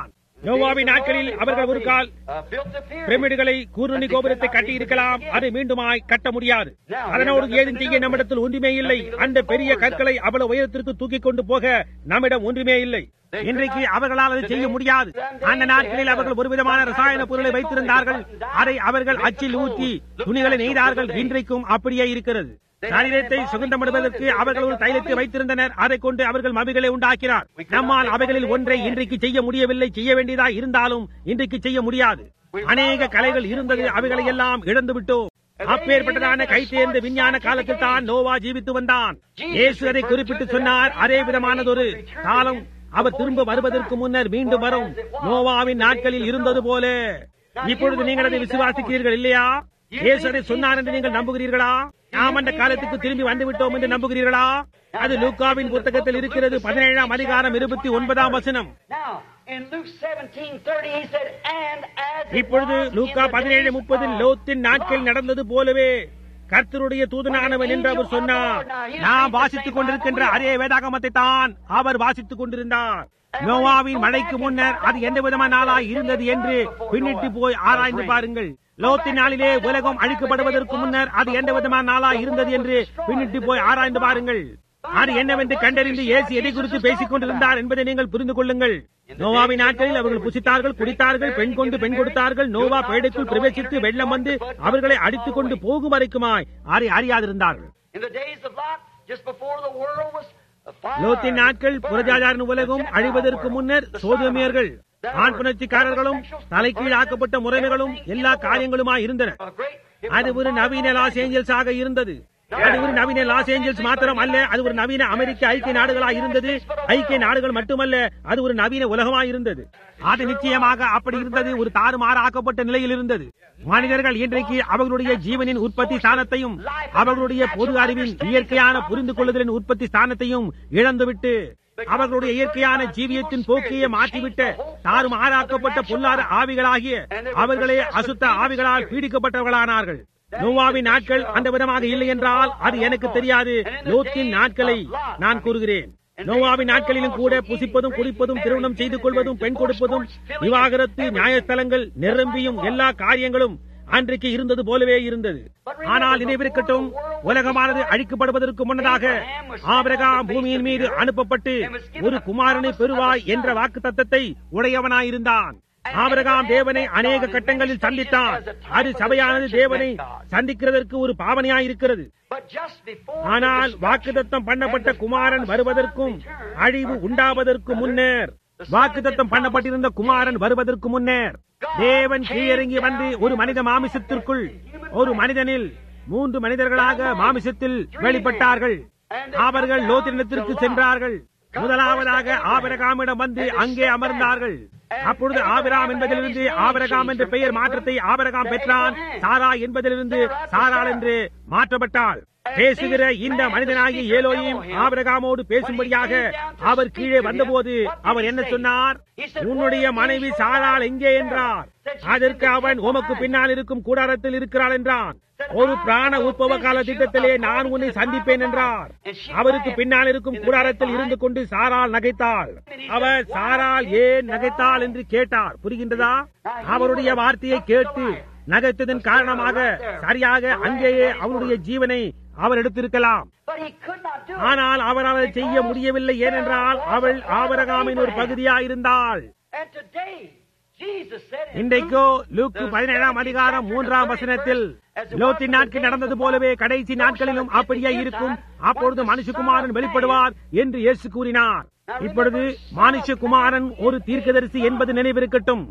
யோவாவின் நாட்களில் அவர்கள் ஒரு கால் uh, built the pyramid. பிரமிடுகளை கூர்நுனி கோபுரத்தை கட்டி இருக்கலாம் அது மீண்டுமாய் கட்ட முடியாது அதனோடு ஏதும் செய்ய நம்மிடத்தில் ஒன்றுமே இல்லை அந்த பெரிய கற்களை அவ்வளவு உயரத்திற்கு தூக்கி கொண்டு போக நம்மிடம் ஒன்றுமே இல்லை இன்றைக்கு அவர்களால் அதை செய்ய முடியாது அந்த நாட்களில் அவர்கள் ஒரு விதமான ரசாயன பொருளை வைத்திருந்தார்கள் அதை அவர்கள் அச்சில் ஊற்றி துணிகளை நெய்தார்கள் இன்றைக்கும் அப்படியே இருக்கிறது சரீரத்தை சுகந்தமிடுவதற்கு அவர்கள் ஒரு தைலத்தை வைத்திருந்தனர் அதை கொண்டு அவர்கள் மபிகளை உண்டாக்கினார் நம்மால் அவைகளில் ஒன்றை இன்றைக்கு செய்ய முடியவில்லை செய்ய வேண்டியதா இருந்தாலும் இன்றைக்கு செய்ய முடியாது அநேக கலைகள் இருந்தது அவைகளை எல்லாம் இழந்து விட்டோம் அப்பேற்பட்டதான கை தேர்ந்த விஞ்ஞான காலத்தில் தான் நோவா ஜீவித்து வந்தான் இயேசு அதை குறிப்பிட்டு சொன்னார் அதே விதமானதொரு காலம் அவர் திரும்ப வருவதற்கு முன்னர் மீண்டும் வரும் நோவாவின் நாட்களில் இருந்தது போல இப்பொழுது நீங்கள் அதை விசுவாசிக்கிறீர்கள் இல்லையா இயேசு அதை சொன்னார் என்று நீங்கள் நம்புகிறீர்களா நாம் அந்த காலத்துக்கு திரும்பி வந்து விட்டோம் என்று நம்புகிறீர்களா அது லூக்காவின் புத்தகத்தில் இருக்கிறது பதினேழாம் அதிகாரம் இருபத்தி ஒன்பதாம் வசனம் Now, in Luke 17:30, he said, "And as it இப்பொழுது was in லூக்கா the பதினேழு days முப்பதில் of லோத்தின் நாட்கள் Lot." நடந்தது போலவே கர்த்தருடைய தூதனானவன் என்று அவர் சொன்னார் நாம் வாசித்துக் கொண்டிருக்கின்ற அதே வேதாகமத்தை தான் அவர் வாசித்துக் கொண்டிருந்தார் நோவாவின் மழைக்கு முன்னர் அது எந்த விதமான நாளாய் இருந்தது என்று பின்னிட்டு போய் ஆராய்ந்து பாருங்கள் லோத்தின் நாளிலே உலகம் அழிக்கப்படுவதற்கு முன்னர் அது எந்த விதமான நாளாய் இருந்தது என்று பின்னிட்டு போய் ஆராய்ந்து பாருங்கள் அது என்னவென்று கண்டறிந்து இயேசு எதை குறித்து பேசிக் கொண்டிருந்தார் என்பதை நீங்கள் புரிந்து கொள்ளுங்கள் நோவாவின் நாட்களில் அவர்கள் புசித்தார்கள் குடித்தார்கள் பெண் கொண்டு பெண் கொடுத்தார்கள் நோவா பேடைக்குள் பிரவேசித்து வெள்ளம் வந்து அவர்களை அடித்துக் கொண்டு போகும் வரைக்குமாய் அதை அறியாதிருந்தார்கள் In the days of Lot, just before the world was afire, லோத்தின் நாட்கள் புரஜாதாரன் உலகம் அழிவதற்கு முன்னர் சோதோமியர்கள் ஆண் புணர்ச்சிக்காரர்களும் தலைகீழாக்கப்பட்ட முறைமைகளும் எல்லா காரியங்களுமாய் இருந்தன a great அது ஒரு நவீன லாஸ் ஏஞ்சல்ஸ் ஆக இருந்தது அது ஒரு நவீன லாஸ் ஏஞ்சல்ஸ் மாத்திரம் அல்ல அது ஒரு நவீன அமெரிக்க ஐக்கிய நாடுகளாய் இருந்தது ஐக்கிய நாடுகள் மட்டுமல்ல அது ஒரு நவீன உலகமாய் இருந்தது அது நிச்சயமாக அப்படி இருந்தது ஒரு தாறுமாறாக்கப்பட்ட நிலையில் இருந்தது மனிதர்கள் இன்றைக்கு அவர்களுடைய ஜீவனின் உற்பத்தி ஸ்தானத்தையும் அவர்களுடைய பொது அறிவின் இயற்கையான புரிந்து கொள்ளுதலின் உற்பத்தி ஸ்தானத்தையும் இழந்துவிட்டு அவர்களுடைய இயற்கையான ஜீவியத்தின் போக்கையே மாற்றிவிட்ட தாறுமாறாக்கப்பட்ட பொல்லாத ஆவிகளாகிய அவர்களே அசுத்த ஆவிகளால் பீடிக்கப்பட்டவர்களானார்கள் நோவாவின் நாட்கள் அந்த விதமாக இல்லை என்றால் அது எனக்கு தெரியாது லோத்தின் நாட்களை நான் கூறுகிறேன் நோவாவின் நாட்களிலும் கூட புசிப்பதும் குடிப்பதும் திருமணம் செய்து கொள்வதும் பெண் கொடுப்பதும் விவாகரத்து நியாயஸ்தலங்கள் நிரம்பியும் எல்லா காரியங்களும் அன்றைக்கு இருந்தது போலவே இருந்தது ஆனால் நினைவிருக்கட்டும் உலகமானது அழிக்கப்படுவதற்கு முன்னதாக ஆபிரகாம் பூமியின் மீது அனுப்பப்பட்டு ஒரு குமாரனை பெறுவாய் என்ற வாக்கு தத்தத்தை உடையவனாயிருந்தான் ஆபிரகாம் தேவனை அநேக கட்டங்களில் சந்தித்தான் அது சபையானது தேவனை சந்திக்கிறதற்கு ஒரு பாவனையாயிருக்கிறது But just before ஆனால் the வாக்குத்தத்தம் பண்ணப்பட்ட குமாரன் வருவதற்கும் அழிவு உண்டாவதற்கு முன்னர் வாக்குத்தத்தம் பண்ணப்பட்டிருந்த குமாரன் வருவதற்கு முன்னர் தேவன் கீழிறங்கி வந்து ஒரு மனித மாமிசத்திற்குள் ஒரு மனிதனில் மூன்று மனிதர்களாக மாமிசத்தில் வெளிப்பட்டார்கள் அவர்கள் லோத்தினத்திற்கு சென்றார்கள் முதலாவதாக ஆபிரகாமிடம் வந்து அங்கே அமர்ந்தார்கள் அப்பொழுது ஆபிராம் என்பதிலிருந்து ஆபிரகாம் என்ற பெயர் மாற்றத்தை ஆபிரகாம் பெற்றான் சாரா என்பதிலிருந்து சாராள் என்று மாற்றப்பட்டாள் பேசுகிற இந்த மனிதனாகி ஏலோயும் ஆபிரகாமோடு பேசும்படியாக அவர் கீழே வந்தபோது அவர் என்ன சொன்னார் உன்னுடைய மனைவி சாராள் எங்கே என்றார் அதற்கு அவன் உமக்கு பின்னால் இருக்கும் கூடாரத்தில் இருக்கிறாள் என்றான் ஒரு பிராண உற்பவ கால திட்டத்திலே நான் உன்னை சந்திப்பேன் என்றார் அவருக்கு பின்னால் இருக்கும் கூடாரத்தில் இருந்து கொண்டு சாரால் நகைத்தாள் அவர் சாரால் ஏன் நகைத்தாள் என்று கேட்டார் புரிகின்றதா அவருடைய வார்த்தையை கேட்டு நகைத்ததன் காரணமாக சரியாக அங்கேயே அவருடைய ஜீவனை அவர் எடுத்திருக்கலாம் But he could not do it. ஆனால் அவர் அதை செய்ய முடியவில்லை ஏனென்றால் அவள் ஆபரகாமின் ஒரு பகுதியாயிருந்தாள் And today, Jesus said in இன்றைக்கோ Luke, லூக்கு the பதினேழாம் 17th அதிகாரம் chapter, மூன்றாம் 30th வசனத்தில் verse, as it was லோத்தின் in the நாட்கள் days நடந்தது of போலவே Lot, கடைசி so நாட்களிலும் shall it அப்படியே be in இருக்கும் time அப்பொழுது when the மனுஷகுமாரன் Son of வெளிப்படுவார் என்று இயேசு கூறினார் இப்பொழுது மனுஷகுமாரன் ஒரு தீர்க்கதரிசி என்பது நினைவிருக்கட்டும்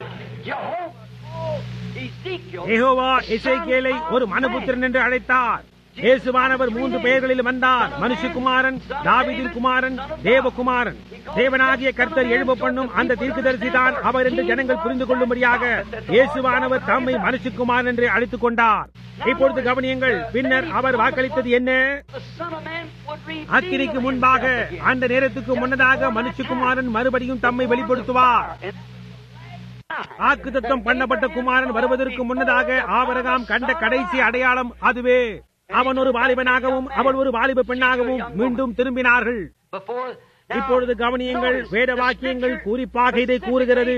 Jehovah, Ezekiel, யெகோவா எசேக்கியேலை ஒரு மனுபுத்திரன் என்று அழைத்தார் இயேசுவானவர் மூன்று பெயர்களில் வந்தார் மனுஷகுமாரன் தாவீதின் குமாரன் தேவகுமாரன் தேவனாகிய கர்த்தர் எழும்ப பண்ணும் அந்த தீர்க்கதரிசி தான் அவர் என்று ஜனங்கள் புரிந்து கொள்ளும்படியாக இயேசுவானவர் தம்மை மனுஷகுமாரன் என்று அழைத்துக் கொண்டார் இப்பொழுது கவனியுங்கள் பின்னர் அவர் வாக்களித்தது என்ன the Son of Man would reveal அக்கினிக்கு முன்பாக himself again. அந்த நேரத்துக்கு முன்னதாக மனுஷகுமாரன் மறுபடியும் தம்மை வெளிப்படுத்துவார் வாக்குத்தத்தம் பண்ணப்பட்ட குமாரன் வருவதற்கு முன்னதாக ஆபரகாம் கண்ட கடைசி அடையாளம் அதுவே அவன் ஒரு வாலிபனாகவும் அவள் ஒரு வாலிப பெண்ணாகவும் மீண்டும் திரும்பினார்கள் Before, now, இப்பொழுது கவனியுங்கள் notice, வேத the வாக்கியங்கள் scripture குறிப்பாக இதை கூறுகிறது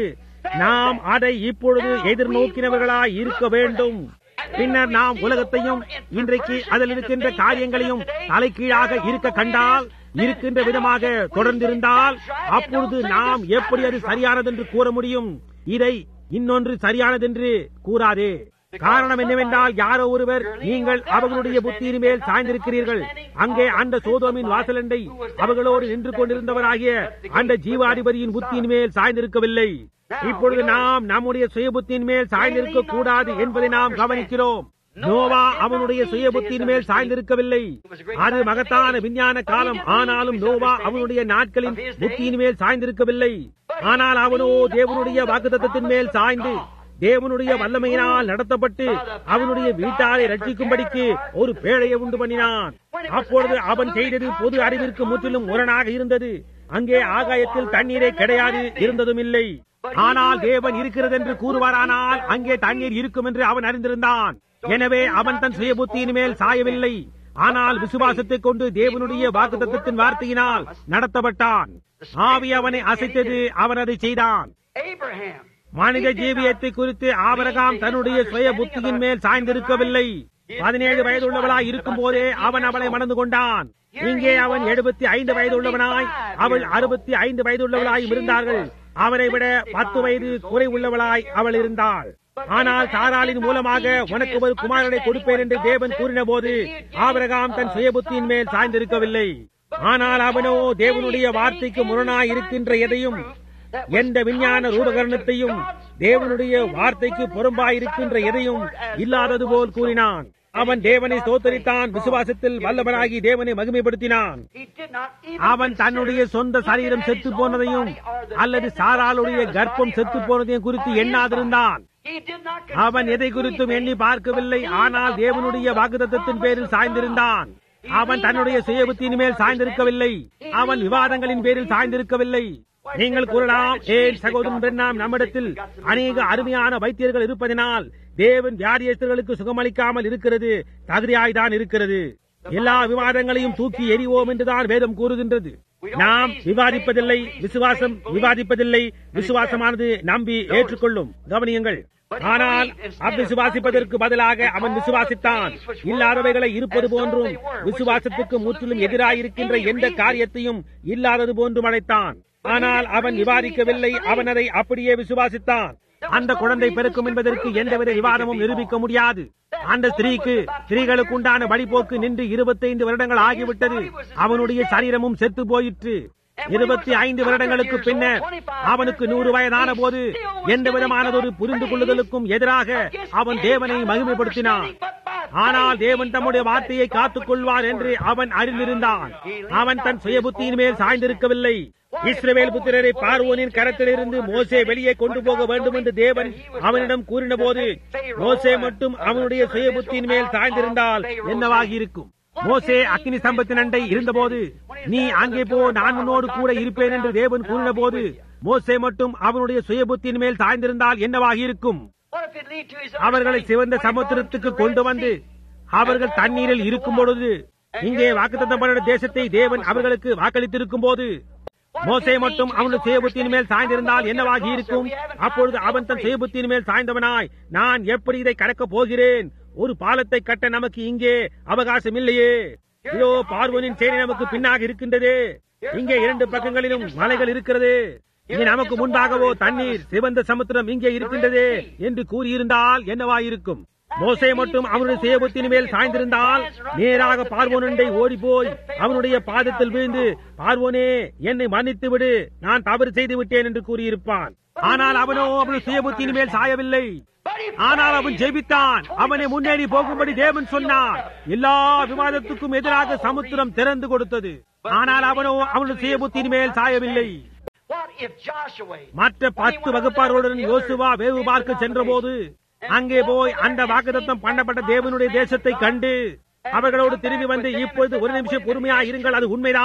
நாம் அதை இப்பொழுது எதிர்நோக்கினவர்களாய் இருக்க வேண்டும் பின்னர் நாம் உலகத்தையும் இன்றைக்கு அதில் இருக்கின்ற காரியங்களையும் தலைகீழாக இருக்க கண்டால் இருக்கின்ற விதமாக தொடர்ந்திருந்தால் அப்பொழுது நாம் எப்படி அது சரியானதென்று கூற முடியும் இதை இன்னொன்று சரியானதென்று கூறாதே காரணம் என்னவென்றால் யாரோ ஒருவர் நீங்கள் அவர்களுடைய புத்தியின் மேல் சாய்ந்திருக்கிறீர்கள் அங்கே அந்த சோதோமின் வாசலண்டை அவர்களோடு நின்று கொண்டிருந்தவராகிய அந்த ஜீவாதிபதியின் புத்தியின் மேல் சாய்ந்திருக்கவில்லை இப்பொழுது நாம் நம்முடைய சுய புத்தியின் மேல் சாய்ந்திருக்க கூடாது என்பதை நாம் கவனிக்கிறோம் நோவா அவனுடைய சுய புத்தியின் மேல் சாய்ந்திருக்கவில்லை அது மகத்தான விஞ்ஞான காலம் ஆனாலும் நோவா அவனுடைய நாட்களின் புத்தியின் மேல் சாய்ந்திருக்கவில்லை ஆனால் அவனோ தேவனுடைய வாக்குத்தத்தின் மேல் சாய்ந்து தேவனுடைய வல்லமையினால் நடத்தப்பட்டு அவனுடைய வீட்டாரை ரட்சிக்கும்படிக்கு ஒரு பேழையை உண்டு பண்ணினான் அப்பொழுது அவன் செய்தது பொது அறிவிற்கு முற்றிலும் முரணாக இருந்தது அங்கே ஆகாயத்தில் தண்ணீரே கிடையாது இருந்ததும் இல்லை ஆனால் தேவன் இருக்கிறது என்று கூறுவாரானால் அங்கே தண்ணீர் இருக்கும் என்று அவன் அறிந்திருந்தான் எனவே அவன் தன் சுய புத்தியின் மேல் சாயவில்லை ஆனால் விசுவாசத்தை கொண்டு தேவனுடைய வாக்குத்தத்தின் வார்த்தையினால் நடத்தப்பட்டான் ஆவி அவனை அசைத்தது அவன் அதை செய்தான் Abraham. மனித ஜீவியத்தை குறித்து ஆபரகாம் தன்னுடைய சுய புத்தியின் மேல் சாய்ந்திருக்கவில்லை பதினேழு வயதுள்ளவளாய் இருக்கும் போதே அவன் அவளை மணந்து கொண்டான் இங்கே அவன் எழுபத்தி ஐந்து வயதுள்ளவனாய் அவள் அறுபத்தி ஐந்து வயதுள்ளவளாய் இருந்தார்கள் அவரை விட பத்து வயது குறை உள்ளவளாய் அவள் இருந்தாள் ஆனால் சாராளின் மூலமாக உனக்கு ஒரு குமாரனை கொடுப்பேன் என்று தேவன் கூறின போது ஆபரகாம் தன் சுய புத்தியின் மேல் சாய்ந்திருக்கவில்லை ஆனால் அவனோ தேவனுடைய வார்த்தைக்கு முரணாய் இருக்கின்ற எதையும் எந்த விஞ்ஞான ரூபகரணத்தையும் தேவனுடைய வார்த்தைக்கு புறம்பாயிருக்கின்ற எதையும் இல்லாதது போல் கூறினான் அவன் தேவனை ஸ்தோத்தரித்தான் விசுவாசத்தில் வல்லவனாகி தேவனை மகிமைப்படுத்தினான் He did not even அவன் தன்னுடைய சொந்த சரீரம் செத்து போனதையும் அல்லது சாராளுடைய கர்ப்பம் செத்து போனதையும் குறித்து எண்ணாதிருந்தான் He did not அவன் எதை குறித்தும் எண்ணி பார்க்கவில்லை ஆனால் தேவனுடைய வாக்குத்தத்தின் பேரில் சாய்ந்திருந்தான் அவன் தன்னுடைய சுயபுத்தியின் மேல் சாய்ந்திருக்கவில்லை அவன் விவாதங்களின் பேரில் சாய்ந்திருக்கவில்லை நீங்கள் கூறலாம் ஏன் சகோதரன் பெண்ணாம் நம்மிடத்தில் அநேக அருமையான வைத்தியர்கள் இருப்பதனால் தேவன் வியாதியஸ்தர்களுக்கு சுகமளிக்காமல் இருக்கிறது தகுதியாய்தான் இருக்கிறது எல்லா விவாதங்களையும் தூக்கி எறிவோம் என்றுதான் வேதம் கூறுகின்றது நாம் விவாதிப்பதில்லை விசுவாசம் விவாதிப்பதில்லை விசுவாசமானது நம்பி ஏற்றுக்கொள்ளும் கவனியுங்கள் ஆனால் அவ்விசுவாசிப்பதற்கு பதிலாக அவன் விசுவாசித்தான் இல்லாதவைகளை இருப்பது போன்றும் விசுவாசத்துக்கு முற்றிலும் எதிராயிருக்கின்ற எந்த காரியத்தையும் இல்லாதது போன்றும் அழைத்தான் ஆனால் அவன் விவாதிக்கவில்லை அவன் அதை அப்படியே விசுவாசித்தான் அந்த குழந்தை பிறக்கும் என்பதற்கு எந்தவித விவாதமும் நிரூபிக்க முடியாது அந்த ஸ்திரீக்கு ஸ்திரீகளுக்கு உண்டான வழிபோக்கு நின்று இருபத்தைந்து வருடங்கள் ஆகிவிட்டது அவனுடைய சரீரமும் செத்து போயிற்று இருபத்தி ஐந்து வருடங்களுக்கு பின்னர் அவனுக்கு நூறு வயதான போது எந்த விதமானதொரு புரிந்து கொள்ளுதலுக்கும் எதிராக அவன் தேவனை மகிமைப்படுத்தினான் ஆனால் தேவன் தம்முடைய வார்த்தையை காத்துக் கொள்வார் என்று அவன் அறிந்திருந்தான் அவன் தன் சுயபுத்தியின் மேல் சாய்ந்திருக்கவில்லை இஸ்ரவேல் புத்திரரை பார்வோனின் கரத்திலிருந்து மோசே வெளியே கொண்டு போக வேண்டும் என்று தேவன் அவனிடம் கூறின போது மோசே மட்டும் அவனுடைய சுயபுத்தியின் மேல் சாய்ந்திருந்தால் என்னவாகி இருக்கும் மோசே அக்னி ஸ்தம்பத்தின் அண்டை இருந்தபோது நீ அங்கே போ நான் உன்னோடு கூட இருப்பேன் என்று தேவன் கூறின போது மோசே மட்டும் அவனுடைய சுயபுத்தியின் மேல் சாய்ந்திருந்தால் என்னவாகி இருக்கும் What if it lead to his அவர்களை சிவந்த சமுத்திரத்துக்கு கொண்டு வந்து அவர்கள் தண்ணீரில் இருக்கும் பொழுது இங்கே வாக்குத்தத்தப்பட்ட தேசத்தை தேவன் அவர்களுக்கு வாக்களித்திருக்கும் போது மோசே மட்டும் அவனுடைய சுயபுத்தியின் மேல் சாய்ந்திருந்தால் என்னவாகி இருக்கும் அப்பொழுது அவன் தன் சுயபுத்தியின் மேல் சாய்ந்தவனாய் நான் எப்படி இதை கடக்கப் போகிறேன் ஒரு பாலத்தை கட்ட நமக்கு இங்கே அவகாசம் இல்லையே இதோ பார்வனின் சேனை நமக்கு பின்னாக இருக்கின்றது இங்கே இரண்டு பக்கங்களிலும் மலைகள் இருக்கிறது இங்கே நமக்கு முன்பாகவோ தண்ணீர் சிவந்த சமுத்திரம் இங்கே இருக்கின்றது என்று கூறியிருந்தால் என்னவாயிருக்கும் மோசே மட்டும் அவனுடைய சேபத்தின் மேல் சாய்ந்திருந்தால் நேராக பார்வோனண்டை ஓடி போய் அவனுடைய பாதத்தில் வீழ்ந்து பார்வோனே என்னை மன்னித்து விடு நான் தவறு செய்து விட்டேன் என்று கூறியிருப்பான் ஆனால் அவனோ அவனுடைய சுயபுத்தியின் மேல் சாயவில்லை ஆனால் அவன் ஜெபித்தான் அவனை முன்னேறி போகும்படி தேவன் சொன்னார் எல்லா விவாதத்துக்கும் எதிராக சமுத்திரம் திறந்து கொடுத்தது ஆனால் அவனோ அவனுடைய சுயபுத்தியின் மேல் சாயவில்லை What if Joshua மற்ற பத்து வகுப்பார்களுடன் யோசுவா வேவு பார்க்க சென்றபோது அங்கே போய் அந்த வாக்குத்தத்தம் பண்ணப்பட்ட தேவனுடைய தேசத்தை கண்டு அவர்களோடு திரும்பி வந்து இப்பொழுது ஒரு நிமிஷம் பொறுமையா இருங்கள் அது உண்மைதான்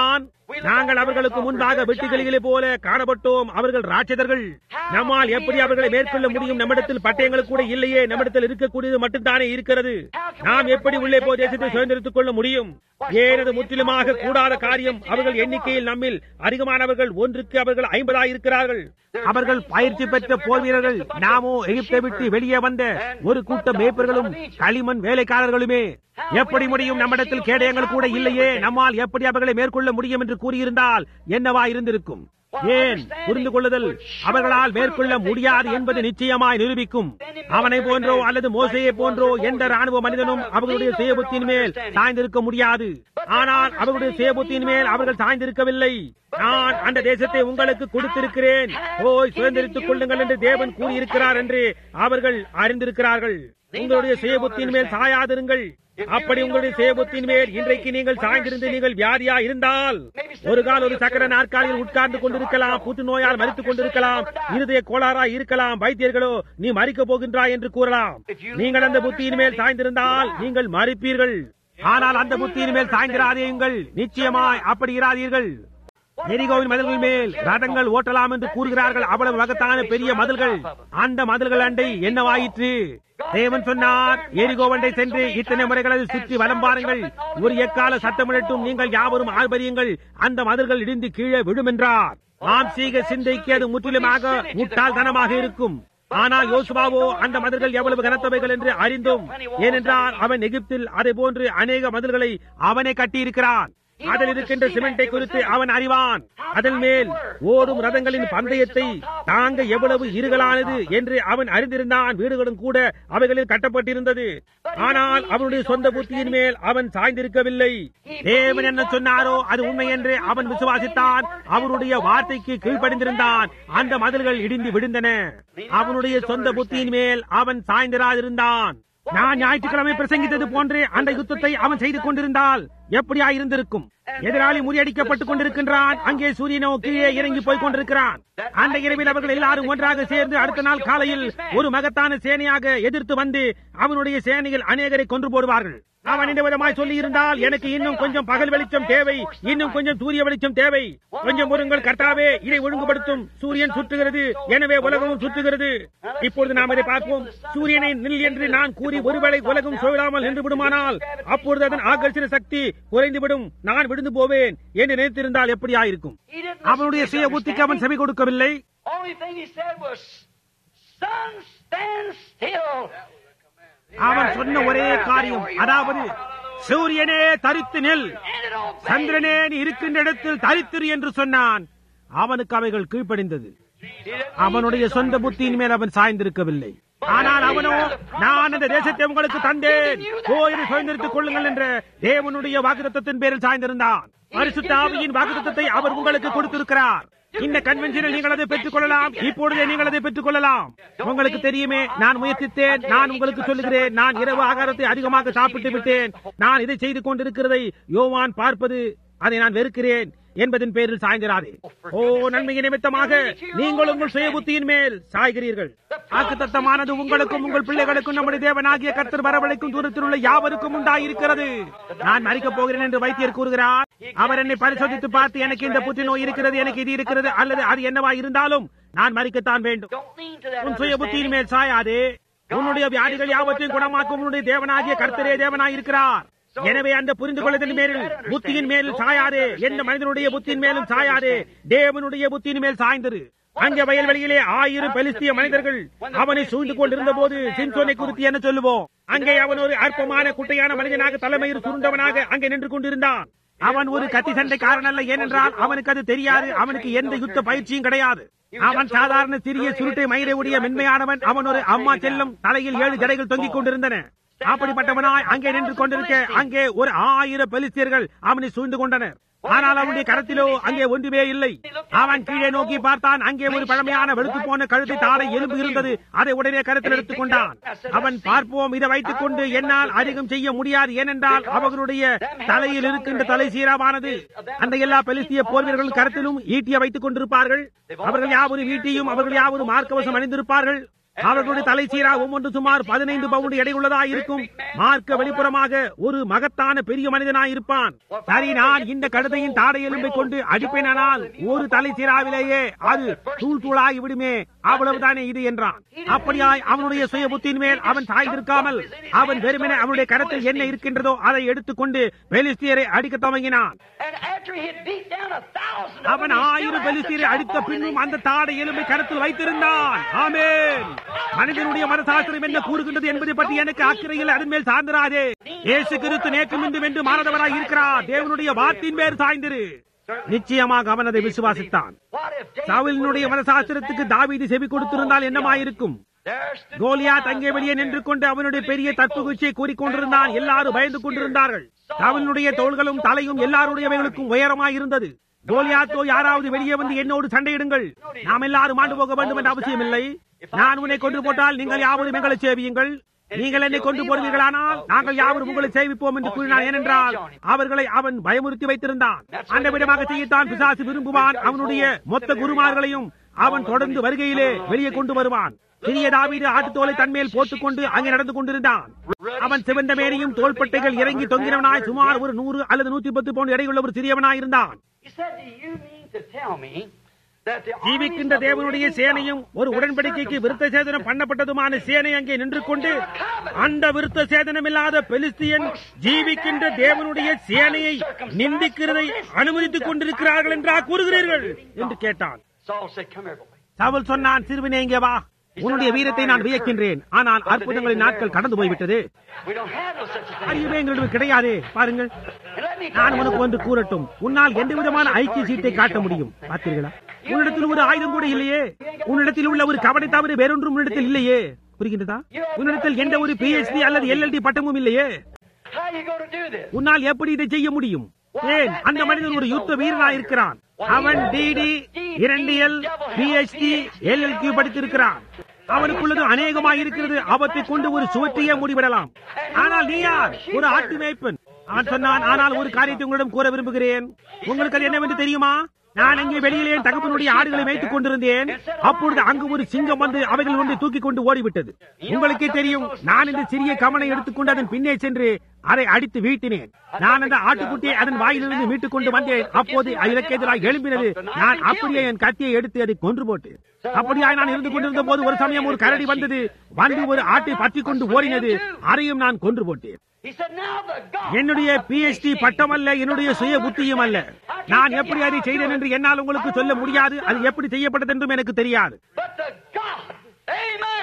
நாங்கள் அவர்களுக்கு முன்பாக வெட்டுக்கிளிகளை போல காணப்பட்டோம் அவர்கள் ராட்சதர்கள் நம்மால் எப்படி அவர்களை மேற்கொள்ள முடியும் நம்மிடத்தில் பட்டயங்கள் கூட இல்லையே நம்மிடத்தில் இருக்கக்கூடியது மட்டும்தானே இருக்கிறது நாம் எப்படி உள்ளே போய் தேசத்தை சுதந்திரித்துக் கொள்ள முடியும் ஏனது முற்றிலுமாக கூடாத காரியம் அவர்கள் எண்ணிக்கையில் நம்மில் அதிகமானவர்கள் ஒன்றுக்கு அவர்கள் ஐம்பதாயிருக்கிறார்கள் அவர்கள் பயிற்சி பெற்ற போர் வீரர்கள் நாமோ எகிப்தை விட்டு வெளியே வந்த ஒரு கூட்டம் மேய்ப்பர்களும் களிமண் வேலைக்காரர்களுமே எப்படி முடியும் நம்மிடத்தில் கேடயங்கள் கூட இல்லையே நம்மால் எப்படி அவர்களை மேற்கொள்ள முடியும் என்று கூறியிருந்தால் என்னவா இருந்திருக்கும் ஏன் புரிந்து கொள்ளுதல் அவர்களால் மேற்கொள்ள முடியாது என்பது நிச்சயமாய் நிரூபிக்கும் அவனை போன்றோ அல்லது மோசையை போன்றோ எந்த ராணுவ மனிதனும் அவர்களுடைய சுயபுத்தின் மேல் சாய்ந்திருக்க முடியாது ஆனால் அவர்களுடைய சுயபுத்தின் மேல் அவர்கள் சாய்ந்திருக்கவில்லை நான் அந்த தேசத்தை உங்களுக்கு கொடுத்திருக்கிறேன் போய் சுதந்திரித்துக் கொள்ளுங்கள் என்று தேவன் கூறியிருக்கிறார் என்று அவர்கள் அறிந்திருக்கிறார்கள் உங்களுடைய சுயபுத்தின் மேல் சாயாதிருங்கள் அப்படி உங்களுடைய சேபத்தின் மேல் இன்றைக்கு நீங்கள் சாய்ந்திருந்து நீங்கள் வியாதியா இருந்தால் ஒரு கால் ஒரு சக்கர நாற்காலியில் உட்கார்ந்து கொண்டிருக்கலாம் புற்று நோயால் மறித்துக் கொண்டிருக்கலாம் இருதய கோளாறா இருக்கலாம் வைத்தியர்களோ நீ மறிக்க போகின்றாய் என்று கூறலாம் நீங்கள் அந்த புத்தியின் மேல் சாய்ந்திருந்தால் நீங்கள் மறிப்பீர்கள் ஆனால் அந்த புத்தியின் மேல் சாய்ந்திராதீர்கள் நிச்சயமாய் அப்படி இராதீர்கள் எரிகோவின் மதில்கள் மேல் ரதங்கள் ஓட்டலாம் என்று கூறுகிறார்கள் அவ்வளவு மகத்தான பெரிய மதில்கள் அந்த மதில்கள் அண்டை என்னவாயிற்று தேவன் சொன்னார் எரிகோவண்டை சென்று இத்தனை முறைகள் அதை சுற்றி வலம் பாருங்கள் ஒரு எக்கால சத்தமிடட்டும் நீங்கள் யாவரும் ஆர்ப்பரியுங்கள் அந்த மதில்கள் இடிந்து கீழே விடும் என்றார் மாம்சீக சிந்தைக்கு அது முற்றிலுமாக முட்டாள்தனமாக இருக்கும் ஆனால் யோசுவாவோ அந்த மதில்கள் எவ்வளவு கனத்தவைகள் என்று அறிந்தோம் ஏனென்றால் அவன் எகிப்தில் அதை போன்று அநேக மதில்களை அவனே கட்டியிருக்கிறான் அதில் இருக்கின்ற சிமெண்டை குறித்து அவன் அறிவான் அதன் மேல் ஓடும் ரதங்களின் பந்தயத்தை தாங்க எவ்வளவு இருகலானது என்று அவன் அறிந்திருந்தான் வீடுகளும் கூட அவைகளில் கட்டப்பட்டிருந்தது ஆனால் அவனுடைய சொந்த புத்தியின் மேல் அவன் சாய்ந்திருக்கவில்லை தேவன் என்ன சொன்னாரோ அது உண்மை என்று அவன் விசுவாசித்தான் அவருடைய வார்த்தைக்கு கீழ்ப்படிந்திருந்தான் அந்த மதில்கள் இடிந்து விழுந்தன அவனுடைய சொந்த புத்தியின் மேல் அவன் சாய்ந்திராதிருந்தான் நான் ஞாயிற்றுக்கிழமை பிரசங்கித்தது போன்று அந்த யுத்தத்தை அவன் செய்து கொண்டிருந்தால் எப்படியா இருந்திருக்கும் எதிராளி முறியடிக்கப்பட்டுக் கொண்டிருக்கின்றான் அங்கே சூரியனோ கீழே இறங்கி போய் கொண்டிருக்கிறான் அந்த இரவில் அவர்கள் எல்லாரும் ஒன்றாக சேர்ந்து அடுத்த நாள் காலையில் ஒரு மகத்தான சேனையாக எதிர்த்து வந்து அவனுடைய சேனையில் அநேகரை கொன்று போடுவார்கள் அவன் இந்த விதமாய் சொல்லி இருந்தால் எனக்கு இன்னும் கொஞ்சம் பகல் வெளிச்சம் தேவை இன்னும் கொஞ்சம் சூரிய வெளிச்சம் தேவை கொஞ்சம் ஒருங்கள் கர்த்தாவே இதை ஒழுங்குபடுத்தும் சூரியன் சுற்றுகிறது எனவே உலகமும் சுற்றுகிறது இப்பொழுது நாம் இதை பார்ப்போம் சூரியனை நில் என்று நான் கூறி ஒருவேளை உலகம் சொல்லாமல் நின்று விடுமானால் அப்பொழுது அதன் ஆகர்ஷண சக்தி குறைந்துவிடும் நான் விழுந்து போவேன் என்று நினைத்திருந்தால் எப்படியாயிருக்கும் அவனுடைய சுய புத்திக்கு அவன் செவி கொடுக்கவில்லை Only thing he said was, Sun, stand still. அவன் சொன்ன ஒரே காரியம் அதாவது சூரியனே தரித்து நெல் And it obeyed. சந்திரனே நீ இருக்கின்ற இடத்தில் தரித்திரு என்று சொன்னான் அவனுக்கு அவைகள் கீழ்ப்படிந்தது அவனுடைய சொந்த புத்தியின் மேல் அவன் சாய்ந்திருக்கவில்லை ஆனால் அவனோ நான் இந்த தேசத்தை உங்களுக்கு தந்தேன் போயிரு சுதந்திரித்துக் கொள்ளுங்கள் என்ற தேவனுடைய வாக்குத்தத்தின் பேரில் சாய்ந்திருந்தான் பரிசுத்த ஆவியின் வாக்குத்தத்தை அவர் உங்களுக்கு கொடுத்திருக்கிறார் இந்த கன்வென்ஷனில் நீங்கள் அதை பெற்றுக் கொள்ளலாம் இப்பொழுதே நீங்கள் அதை பெற்றுக் கொள்ளலாம் உங்களுக்கு தெரியுமே நான் முயற்சித்தேன் நான் உங்களுக்கு சொல்லுகிறேன் நான் இரவு ஆகாரத்தை அதிகமாக சாப்பிட்டு விட்டேன் நான் இதை செய்து கொண்டிருக்கிறதை யோவான் பார்ப்பது அதை நான் வெறுக்கிறேன் என்பதன் பேரில் சாய்ந்திராதே ஓ நன்மையின் நிமித்தமாக நீங்கள் உங்கள் சுய புத்தியின் மேல் சாய்கிறீர்கள் ஆக்குத்தத்தமானது உங்களுக்கும் உங்கள் பிள்ளைகளுக்கும் நம்முடைய தேவனாகிய கர்த்தர் வரவழைக்கும் தூரத்தில் உள்ள யாவருக்கும் உண்டாயிருக்கிறது நான் மறிக்கப் போகிறேன் என்று வைத்தியர் கூறுகிறார் அவர் என்னை பரிசோதித்து பார்த்து எனக்கு இந்த புற்றுநோய் இருக்கிறது எனக்கு இது இருக்கிறது அல்லது அது என்னவா இருந்தாலும் நான் மறிக்கத்தான் வேண்டும் Don't lean to that உன் சுய புத்தியின் understanding. மேல் சாயாதே உன்னுடைய வியாதிகள் யாவற்றையும் குணமாக்கும் உன்னுடைய தேவனாகிய கர்த்தரே தேவனாய் இருக்கிறார் எனவே அந்த புரிந்து கொள்ளுதல் மேலில் புத்தியின் மேல் சாயாதே எந்த மனிதனுடைய புத்தியின் மேலும் சாயாதே தேவனுடைய புத்தியின் மேல் சாய்ந்தது அங்கே வயல்வெளியிலே ஆயிரம் பெலிஸ்திய மனிதர்கள் அவனை சூழ்ந்து கொண்டிருந்த போது சிம்சோனை குறித்து என்ன சொல்லுவோம் அங்கே அவன் ஒரு அற்பமான குட்டையான மனிதனாக தலைமையில் சுருண்டவனாக அங்கே நின்று கொண்டிருந்தான் அவன் ஒரு கத்தி சண்டைக்காரன் அல்ல ஏனென்றால் அவனுக்கு அது தெரியாது அவனுக்கு எந்த யுத்த பயிற்சியும் கிடையாது அவன் சாதாரண சிறிய சுருட்டை மயிரை உடைய மென்மையானவன் அவன் ஒரு அம்மா செல்லும் தலையில் ஏழு ஜடைகள் தொங்கிக் கொண்டிருந்தன அப்படிப்பட்டவனாய் அங்கே நின்று கொண்டிருக்க அங்கே ஒரு ஆயிரம் பெலிஸ்தியர்கள் அவனை சூழ்ந்து கொண்டனர் ஆனால் அவனுடைய கரத்திலோ அங்கே ஒன்றுமே இல்லை அவன் கீழே நோக்கி பார்த்தான் அங்கே ஒரு பழமையான வெளுத்து போன கழுத்தை தாடை எலும்பு இருந்தது அதை உடனே கருத்தில் எடுத்துக் கொண்டான் அவன் பார்ப்போம் இதை வைத்துக் கொண்டு என்னால் அதிகம் செய்ய முடியாது ஏனென்றால் அவர்களுடைய தலையில் இருக்கின்ற தலை சீராவானது அந்த எல்லா பெலிஸ்திய போர் வீரர்களும் கரத்திலும் ஈட்டிய வைத்துக் கொண்டிருப்பார்கள் அவர்கள் யாவரும் ஈட்டியும் அவர்கள் யாவரும் மார்க்கவசம் அணிந்திருப்பார்கள் அவர்களுடைய தலை சீரா ஒவ்வொன்று சுமார் பதினைந்து பவுண்டு எடையுள்ளதா இருக்கும் மார்க்க வெளிப்புறமாக ஒரு மகத்தான பெரிய மனிதனாய் இருப்பான் சரி நான் இந்த கழுதையின் தாடை எலும்பை கொண்டு அடிப்பேனானால் ஒரு தலை சீராவிலேயே அது தூள் தூளாகி விடுமே அவ்வளவுதானே இது என்றான் அப்படியாய் அவனுடைய சுய புத்தியின் மேல் அவன் சாய்ந்திருக்காமல் அவன் வெறுமனே அவனுடைய கரத்தில் என்ன இருக்கின்றதோ அதை எடுத்துக்கொண்டு பெலிஸ்தியரை அடிக்க துவங்கினான் And after he had beat down a thousand of அவன் them, he ஆயிரம் still had பெலிஸ்தீரை the அடித்த devil on பின்னும் his அந்த தாடை எலும்பை கருத்தில் வைத்திருந்தான் ஆமென் மனிதனுடைய மனசாஸ்திரம் என்ன கூறுகின்றது என்பதை பற்றி எனக்கு அக்கறையில் அதன் மேல் சார்ந்திராதே இயேசு கிறிஸ்து நேற்றும் இன்று வென்று மாறதவராய் இருக்கிறார் தேவனுடைய வார்த்தையின் மேல் சாய்ந்திரு நிச்சயமாக அவன் அதை விசுவாசித்தான் What if David சவுலினுடைய would have மனசாஸ்திரத்துக்கு தாவீது செவி கொடுத்திருந்தால் என்னமாயிருக்கும் There stood கோலியாத் அங்கே வெளியே நின்று கொண்டு அவனுடைய பெரிய தற்புகுச்சியை கூறிக்கொண்டிருந்தான் எல்லாரும் பயந்து கொண்டிருந்தார்கள் அவனுடைய தோள்களும் தலையும் எல்லாருடையவைகளுக்கும் உயரமாய் இருந்தது கோலியாத்தோ யாராவது வெளியே வந்து என்னோடு சண்டையிடுங்கள் நாம் எல்லாரும் ஆண்டு போக வேண்டும் என்ற அவசியம் இல்லை நான் உன்னை கொண்டு போட்டால் நீங்கள் யாவரும் எங்களை சேவியுங்கள் நீங்கள் என்னை கொண்டு போடுவீர்களானால் நாங்கள் யாவரும் உங்களை சேவிப்போம் என்று கூறினான் ஏனென்றால் அவர்களை அவன் பயமுறுத்தி வைத்திருந்தான் அந்த விதமாக செய்யத்தான் பிசாசு விரும்புவான் அவனுடைய மொத்த குருமார்களையும் அவன் தொடர்ந்து வருகையிலே வெளியே கொண்டு வருவான் சிறிய தாவீது ஆட்டுத்தோலை தன்மேல் போட்டுக்கொண்டு அங்கே நடந்து கொண்டிருந்தான் அவன் சிவந்த மேனியும் தோள்பட்டைகள் இறங்கி தொங்கினவனாய் சுமார் ஒரு நூறு அல்லது நூத்தி பத்து பவுண்ட் எடையுள்ள ஒரு சிறியவனாய் இருந்தான் He said, Do you mean to tell me that the armies ஜீவிக்கின்ற of the தேவனுடைய living சேனையும் God ஒரு and உடன்படிக்கைக்கு circumcised விருத்த சேதனம் பண்ணப்பட்டதுமான சேனை அங்கே நின்று கொண்டு அந்த விருத்த சேதனம் இல்லாத பெலிஸ்தியன் ஜீவிக்கின்ற தேவனுடைய சேனையை நிந்திக்கிறதை அனுமதித்துக் கொண்டிருக்கிறார்கள் என்றா கூறுகிறீர்கள் என்று கேட்டான் Saul said, Come here, boy. Saul சொன்னான் சிறுவனே இங்கே வா உன்னுடைய வீரத்தை நான் வியக்கின்றேன் ஆனால் அற்புதங்களின் நாட்கள் கடந்து போய்விட்டது We don't have no such a thing. அறிவே எங்களிடம் கிடையாதே பாருங்கள் And let me நான் உனக்கு ஒன்று கூறட்டும் உன்னால் எந்த விதமான ஐக்கிய சீட்டை காட்ட முடியும் பார்த்தீர்களா உன்னிடத்தில் ஒரு ஆயுதம் கூட இல்லையே உன்னிடத்தில் உள்ள ஒரு கவனை தவிர வேறொன்றும் உன்னிடத்தில் இல்லையே புரிகின்றதா உன்னிடத்தில் எந்த ஒரு பிஹெச்டி அல்லது எல்எல்டி பட்டமும் இல்லையே How you going to do this? உன்னால் எப்படி இதை செய்ய முடியும் ஏன் அந்த மனிதன் ஒரு யுத்த வீரனாய் இருக்கிறான் அவன் டிடி இரண்டு எல் பிஹெச்டி எல்எல்கியூ படித்திருக்கிறான் அவனுக்குள்ளது அநேகமாக இருக்கிறது அவற்றை கொண்டு ஒரு சுவற்றையே மூடிவிடலாம் ஆனால் நீ யார் ஒரு ஆட்டு மேய்ப்பன் அவன் சொன்னான் ஆனால் ஒரு காரியத்தை உங்களிடம் கூற விரும்புகிறேன் உங்களுக்கு அது என்னவென்று தெரியுமா நான் இங்கே வெளியிலே என் தகப்பனுடைய ஆடுகளை மேய்த்துக் கொண்டிருந்தேன் அப்பொழுது அங்கு ஒரு சிங்கம் வந்து அவைகள் ஒன்றை தூக்கி கொண்டு ஓடிவிட்டது உங்களுக்கே தெரியும் நான் இந்த சிறிய கவனை எடுத்துக்கொண்டு அதன் பின்னே சென்று அதை அடித்து வீழ்த்தினேன் நான் அந்த ஆட்டுக்குட்டியை அதன் வாயிலிருந்து மீட்டுக் கொண்டு வந்தேன் அப்போது அதற்கு எதிராக எழும்பினது நான் அப்படியே என் கத்தியை எடுத்து அதை கொன்று போட்டேன் அப்படியாய் நான் இருந்து கொண்டிருந்த போது ஒரு சமயம் ஒரு கரடி வந்தது வந்து ஒரு ஆட்டை பற்றி கொண்டு ஓடினது அதையும் நான் கொன்று போட்டேன் He said, Now the God. என்னுடைய பிஎச்டி பட்டம் அல்ல என்னுடைய சுய புத்தியும் அல்ல நான் எப்படி அதை செய்தேன் என்று என்னால் உங்களுக்கு சொல்ல முடியாது அது எப்படி செய்யப்பட்டது என்றும் எனக்கு தெரியாது But the God, amen.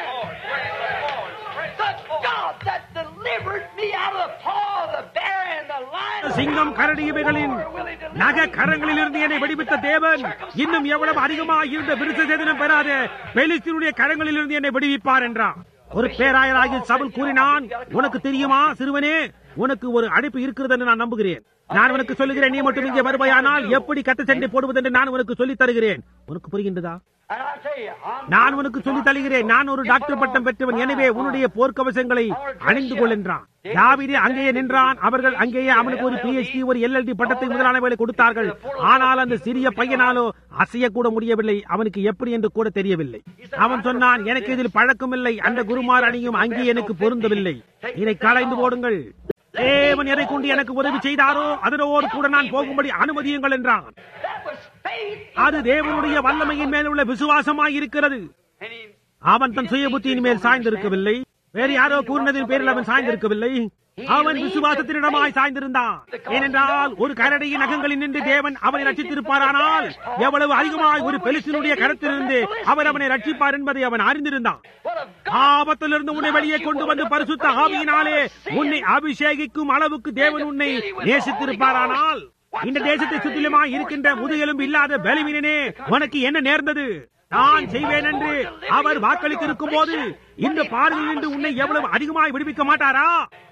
The God that delivered me out of the paw of the bear and the lion. சிங்கம் கரடி இவைகளின் நக கரங்களிலிருந்து என்னை வெடிவித்த தேவன் இன்னும் எவ்வளவு அதிகமாக இருந்த விருத்த சேதனம் பெறாத பெலிஸ்தீனுடைய கரங்களிலிருந்து என்னை விடுவிப்பார் என்றார் ஒரு பேராயராகிய சவுல் கூறினான் உனக்கு தெரியுமா சிறுவனே உனக்கு ஒரு அழைப்பு இருக்கிறது என்று நான் நம்புகிறேன் நான் உனக்கு சொல்லுகிறேன் நீ மட்டும் இங்கே வருவாயானால் எப்படி கத்த சண்டை போடுவது என்று நான் உனக்கு சொல்லித் தருகிறேன் உனக்கு புரிகின்றதா And I tell you, I'm நான் உனக்கு சொல்லி தருகிறேன் நான் ஒரு டாக்டர் பட்டம் பெற்றவன் எனவே உன்னுடைய போர்க்கவசங்களை அணிந்து கொள் என்றான் தாவீது அங்கேயே நின்றான் அவர்கள் அங்கேயே அவனுக்கு ஒரு பிஎச்டி ஒரு எல்எல்டி பட்டத்தை முதலானவர்களை கொடுத்தார்கள் ஆனால் அந்த சிறிய பையனாலோ அசையக்கூட முடியவில்லை அவனுக்கு எப்படி என்று கூட தெரியவில்லை அவன் சொன்னான் எனக்கு இதில் பழக்கமில்லை அந்த குருமார் அணியும் அங்கே எனக்கு பொருந்தவில்லை இதை களைந்து போடுங்கள் தேவன் எதை கொண்டு எனக்கு உதவி செய்தாரோ அதனோடு கூட நான் போகும்படி அனுமதியுங்கள் என்றான் that was faith. அது தேவனுடைய வல்லமையின் மேல் உள்ள விசுவாசமாய் இருக்கிறது And he, அவன் தன் சுய புத்தியின் மேல் சாய்ந்திருக்கவில்லை வேறு யாரோ கூறினதின் பேரில் அவன் சாய்ந்திருக்கவில்லை அவன் விசுவாசத்தினிடமாய் சாய்ந்திருந்தான் ஏனென்றால் ஒரு கரடியின் நகங்களில் நின்று தேவன் அவனை ரட்சித்திருப்பாரானால் எவ்வளவு அதிகமாய் ஒரு பெலிசினுடைய கரத்திலிருந்து அவர் அவனை ரட்சிப்பார் என்பதை அவன் அறிந்திருந்தான் what a ஆபத்திலிருந்து உன்னை வெளியே கொண்டு வந்து பரிசுத்த ஆவியினாலே உன்னை அபிஷேகிக்கும் அளவுக்கு தேவன் உன்னை நேசித்திருப்பாரானால் இந்த தேசத்தை சுற்றிலுமாய் இருக்கின்ற முதுகெலும்பு இல்லாத பலவீனனே உனக்கு என்ன நேர்ந்தது நான் செய்வேன் என்று அவர் வாக்களித்திருக்கும் போது இந்த பார்வையில் நின்று உன்னை எவ்வளவு அதிகமாய் விடுவிக்க மாட்டாரா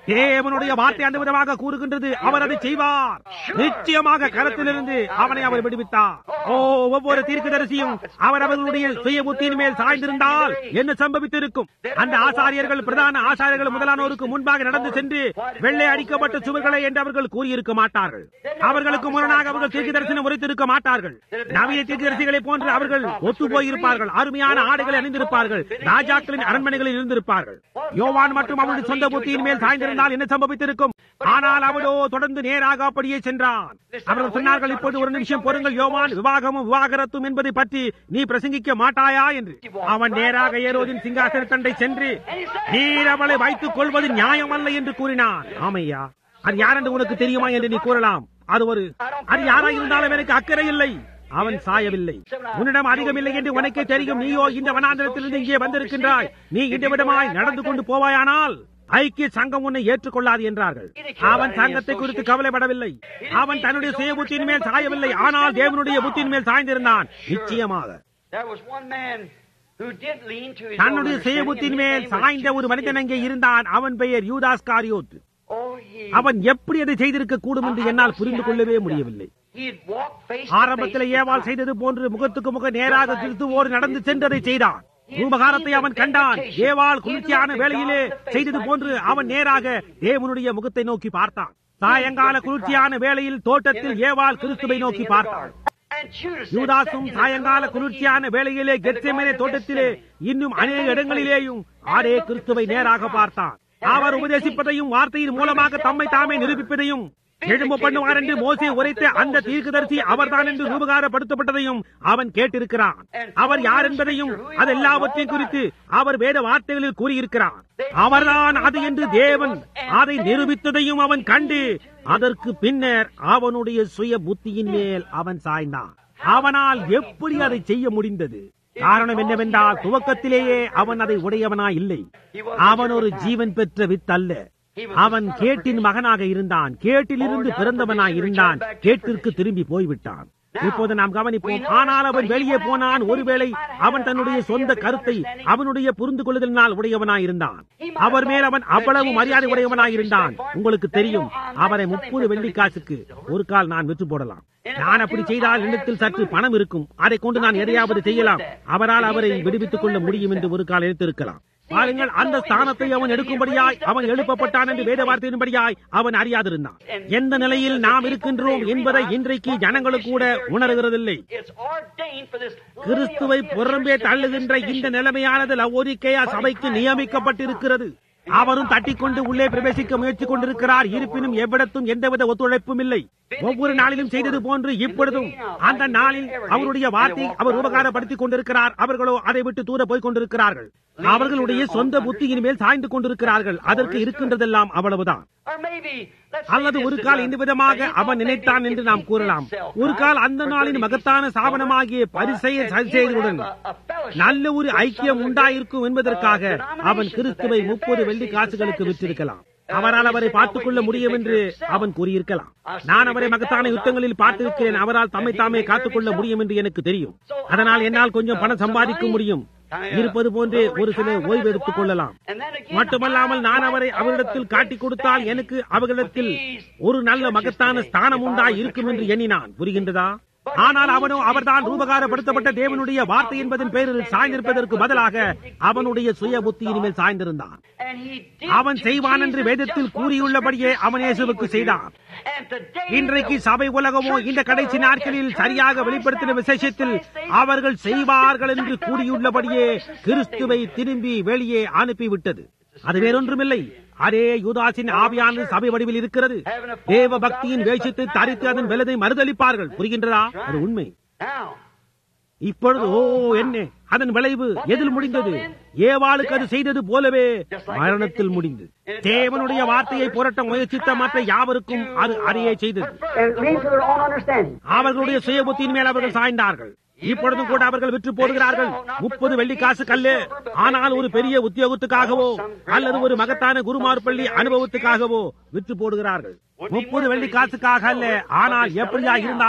தேவனுடைய வார்த்தை அந்த விதமாக கூறுகின்றது அவர் அதை செய்வார் நிச்சயமாக கரத்திலிருந்து அவனை அவர் விடுவித்தார் ஓ ஒவ்வொரு தீர்க்கதரிசியும் அவர் அவர்களுடைய சுய புத்தியின் மேல் சாய்ந்திருந்தால் என்ன சம்பவித்திருக்கும் அந்த ஆசாரியர்கள் பிரதான ஆசாரியர்கள் முதலானோருக்கு முன்பாக நடந்து சென்று வெள்ளை அடிக்கப்பட்ட சுவர்களை என்று அவர்கள் கூறியிருக்க மாட்டார்கள் அவர்களுக்கு முரணாக அவர்கள் தீர்க்க தரிசனம் உரைத்திருக்க மாட்டார்கள் நவீன தீர்க்கதரிசிகளை போன்று அவர்கள் ஒத்து போயிருப்பார்கள் அருமையான ஆடைகளை அணிந்திருப்பார்கள் ராஜாக்களின் அரண்மனைகளில் இருந்திருப்பார்கள் யோவான் மற்றும் அவருடைய சொந்த புத்தியின் மேல் சாய்ந்திருந்தால் என்ன சம்பவித்திருக்கும் ஆனால் அவனோ தொடர்ந்து நேராக அப்படியே சென்றான் அவர்கள் சொன்னார்கள் இப்போது ஒரு நிமிஷம் பொறுங்கள் யோவான் விவாகமும் விவாகரத்தும் என்பதை பற்றி நீ பிரசங்கிக்க மாட்டாயா என்று அவன் நேராக ஏரோதின் சிங்காசன தண்டை சென்று நீர் அவளை வைத்துக் கொள்வது நியாயமல்ல என்று கூறினான் ஆமையா அது யார் என்று உனக்கு தெரியுமா என்று நீ கூறலாம் அது ஒரு அது யாரா இருந்தாலும் எனக்கு அக்கறை இல்லை அவன் சாயவில்லை உன்னிடம் அதிகம் இல்லை என்று உனக்கே தெரியும் நீயோ இந்த வனாந்திரத்திலிருந்து இங்கே வந்திருக்கின்றாய் நீ இந்த விடமாய் நடந்து கொண்டு போவாயானால் ஐக்கிய சங்கம் உன்னை ஏற்றுக்கொள்ளாது என்றார்கள் அவன் சங்கத்தை குறித்து கவலைப்படவில்லை அவன் தன்னுடைய சுய புத்தியின் மேல் சாயவில்லை ஆனால் தேவனுடைய புத்தியின் மேல் சாய்ந்திருந்தான் நிச்சயமாக There was one man who did lean to his தன்னுடைய own சுய understanding, புத்தியின் and his மேல் name was சாய்ந்த ஒரு மனிதன் அங்கே இருந்தான் அவன் பெயர் யூதாஸ் காரியோத் Oh, he, அவன் எப்படி அதை செய்திருக்க கூடும் என்று என்னால் புரிந்து கொள்ளவே முடியவில்லை he'd walk face to ஆரம்பத்தில் face ஏவாள் with செய்தது போன்று முகத்துக்கு முக நேராக கிறிஸ்துவோடு நடந்து சென்றதை செய்தான் ரூபகாரத்தை அவன் கண்டான் ஏவாள் குளிர்ச்சியான வேளையிலே செய்தது போன்று அவன் நேராக தேவனுடைய முகத்தை நோக்கி பார்த்தான் சாயங்கால குளிர்ச்சியான வேளையில் தோட்டத்தில் ஏவாள் கிறிஸ்துவை நோக்கி பார்த்தாள் And Judas said, யூதாசும் "Set him சாயங்கால in the குளிர்ச்சியான வேளையிலே கெத்செமனே தோட்டத்திலே இன்னும் அநேக இடங்களிலேயும் அதே கிறிஸ்துவை நேராக பார்த்தான் அவர் உபதேசிப்பதையும் வார்த்தையின் மூலமாக தம்மை தாமே நிரூபிப்பதையும் எழும்ப பண்ணுவார் என்று மோசே உரைத்த அந்த தீர்க்கதரிசி அவர்தான் என்று ரூபகாரப்படுத்தப்பட்டதையும் அவன் கேட்டிருக்கிறான் அவர் யார் என்பதையும் அது எல்லாவற்றையும் குறித்து அவர் வேத வார்த்தைகளில் கூறியிருக்கிறார் அவர்தான் அது என்று தேவன் அதை நிரூபித்ததையும் அவன் கண்டு அதற்கு பின்னர் அவனுடைய சுய புத்தியின் மேல் அவன் சாய்ந்தான் அவனால் எப்படி அதை செய்ய முடிந்தது காரணம் என்னவென்றால் துவக்கத்திலேயே அவன் அதை உடையவனா இல்லை அவன் ஒரு ஜீவன் பெற்ற வித்தல்ல அவன் கேட்டின் மகனாக இருந்தான் கேட்டிலிருந்து பிறந்தவனாய் இருந்தான் கேட்டிற்கு திரும்பி போய்விட்டான் இப்போது நாம் கவனிப்போம் ஆனால் அவன் வெளியே போனான் ஒருவேளை அவன் தன்னுடைய சொந்த கருத்தை அவனுடைய புரிந்து கொள்ளுதலினால் உடையவனாய் இருந்தான் அவர் மேல் அவன் அவ்வளவு மரியாதை உடையவனாய் இருந்தான் உங்களுக்கு தெரியும் அவரை முப்பது வெள்ளிக்காசுக்கு ஒரு கால் நான் விற்று போடலாம் நான் அப்படி செய்தால் என்னிடத்தில் சற்று பணம் இருக்கும் அதை கொண்டு நான் எதையாவது செய்யலாம் அவரால் அவரை விடுவித்துக் கொள்ள முடியும் என்று ஒரு கால் எடுத்திருக்கலாம் பாருங்கள் அந்த ஸ்தானத்தை அவன் எடுக்கும்படியாய் அவன் எழுப்பப்பட்டான் என்று வேத வார்த்தையின்படியாய் அவன் அறியாதிருந்தான் எந்த நிலையில் நாம் இருக்கின்றோம் என்பதை இன்றைக்கு ஜனங்களுக்கு கூட உணர்கிறதில்லை It's ordained for this கிறிஸ்துவை புறம்பே தள்ளுகின்ற இந்த நிலைமையானது லவோரிக்கேயா சபைக்கு நியமிக்கப்பட்டிருக்கிறது அவரும் தட்டிக்கொண்டு உள்ளே பிரவேசிக்க முயற்சி கொண்டிருக்கிறார் இருப்பினும் எவ்விடத்தும் எந்தவித ஒத்துழைப்பும் இல்லை ஒவ்வொரு நாளிலும் செய்தது போன்று இப்பொழுதும் அந்த நாளில் அவருடைய வார்த்தை அவர் உபகாரப்படுத்திக் கொண்டிருக்கிறார் அவர்களோ அதை விட்டு தூர போய் கொண்டிருக்கிறார்கள் அவர்களுடைய சொந்த புத்தியின் மேல் சாய்ந்து கொண்டிருக்கிறார்கள் அதற்கு இருக்கின்றதெல்லாம் அவ்வளவுதான் Or maybe, let's say அல்லது this ஒரு is கால் a- இந்த விதமாக that he அவன் thought நினைத்தான் maybe என்று if நாம் he கூறலாம் himself, ஒரு right, கால் அந்த for நாளின் good மகத்தான peace, சாபனமாகிய uh, பரிசெய and he சதிசெய்களுடன் would have a- a fellowship நல்ல ஒரு with some ஐக்கியம் of the உண்டாயிருக்கும் great, என்பதற்காக uh, அவன் denominations கிறிஸ்துவை that they முப்பது had, வெள்ளி Pharisees, காசுகளுக்கு the விற்றிருக்கலாம் Sadducees. அவரால் அவரை Uh, பார்த்துக் he கொள்ள said, "Now, முடியும் we என்று need to take care of அவன் himself." கூறியிருக்கலாம் I've seen நான் the அவரை great மகத்தான battles. யுத்தங்களில் I பார்த்திருக்கிறேன் know அவரால் that தம்மை he can தாமே take care of காத்துக் கொள்ள himself. முடியும் என்று எனக்கு தெரியும் So, அதனால் I என்னால் think, கொஞ்சம் uh, பணம் some சம்பாதிக்க money, முடியும் uh, இருப்பது போன்றே little ஒரு சில retirement ஓய்வு as it எடுத்துக் was. கொள்ளலாம் And then again, மட்டுமல்லாமல் I நான் might அவரை have அவரிடத்தில் a காட்டிக் good கொடுத்தால் standing எனக்கு அவர்களிடத்தில் with these ஒரு நல்ல churches மகத்தான today, ஸ்தானம் if I உண்டா was இருக்கும் என்று betrayed. எண்ணினான் புரிகின்றதா ஆனால் அவனோ அவர்தான் ரூபகாரப்படுத்தப்பட்ட தேவனுடைய வார்த்தை என்பதன் பேரில் சாய்ந்திருப்பதற்கு பதிலாக அவனுடைய சுய புத்தியின் மேல் சாய்ந்திருந்தான் And he did அவன் to செய்வான் என்று Jesus வேதத்தில் just what கூறியுள்ளபடியே the அவன் Scripture இயேசுவுக்கு said he would செய்தான் do. And today இன்றைக்கு the சபை உலகமோ இந்த கடைசி நாட்களில் சரியாக வெளிப்படுத்தின விசேஷத்தில் அவர்கள் செய்வார்கள் என்று கூறியுள்ளபடியே கிறிஸ்துவை திரும்பி வெளியே அனுப்பிவிட்டது அது வேறொன்றுமில்லை அதே யூதாசின் ஆவியானது சபை வடிவில் இருக்கிறது தேவ பக்தியின் வேஷத்தை தரித்து அதன் வெலதை மறுதளிப்பார்கள் புரிகின்றதா அது உண்மை Now, இப்பொழுது ஓ என்ன அதன் விளைவு எதில் முடிந்தது ஏவாளுக்கு அது செய்தது போலவே மரணத்தில் முடிந்தது தேவனுடைய வார்த்தையை புரட்ட முயற்சித்த மற்ற யாவருக்கும் அது அதையே செய்தது and lean to their own understanding. அவர்களுடைய சுயபுத்தியின் மேல் அவர்கள் சாய்ந்தார்கள் இப்பொழுதும் கூட அவர்கள் விற்று போடுகிறார்கள் முப்பது வெள்ளி காசு கல்லு ஆனால் ஒரு பெரிய உத்தியோகத்துக்காகவோ அல்லது ஒரு மகத்தான குருமார் பள்ளி அனுபவத்துக்காகவோ விற்று போடுகிறார்கள் முப்பது வெள்ளி காசுக்காக அல்ல ஆனால் எப்படியா இருந்தாலும்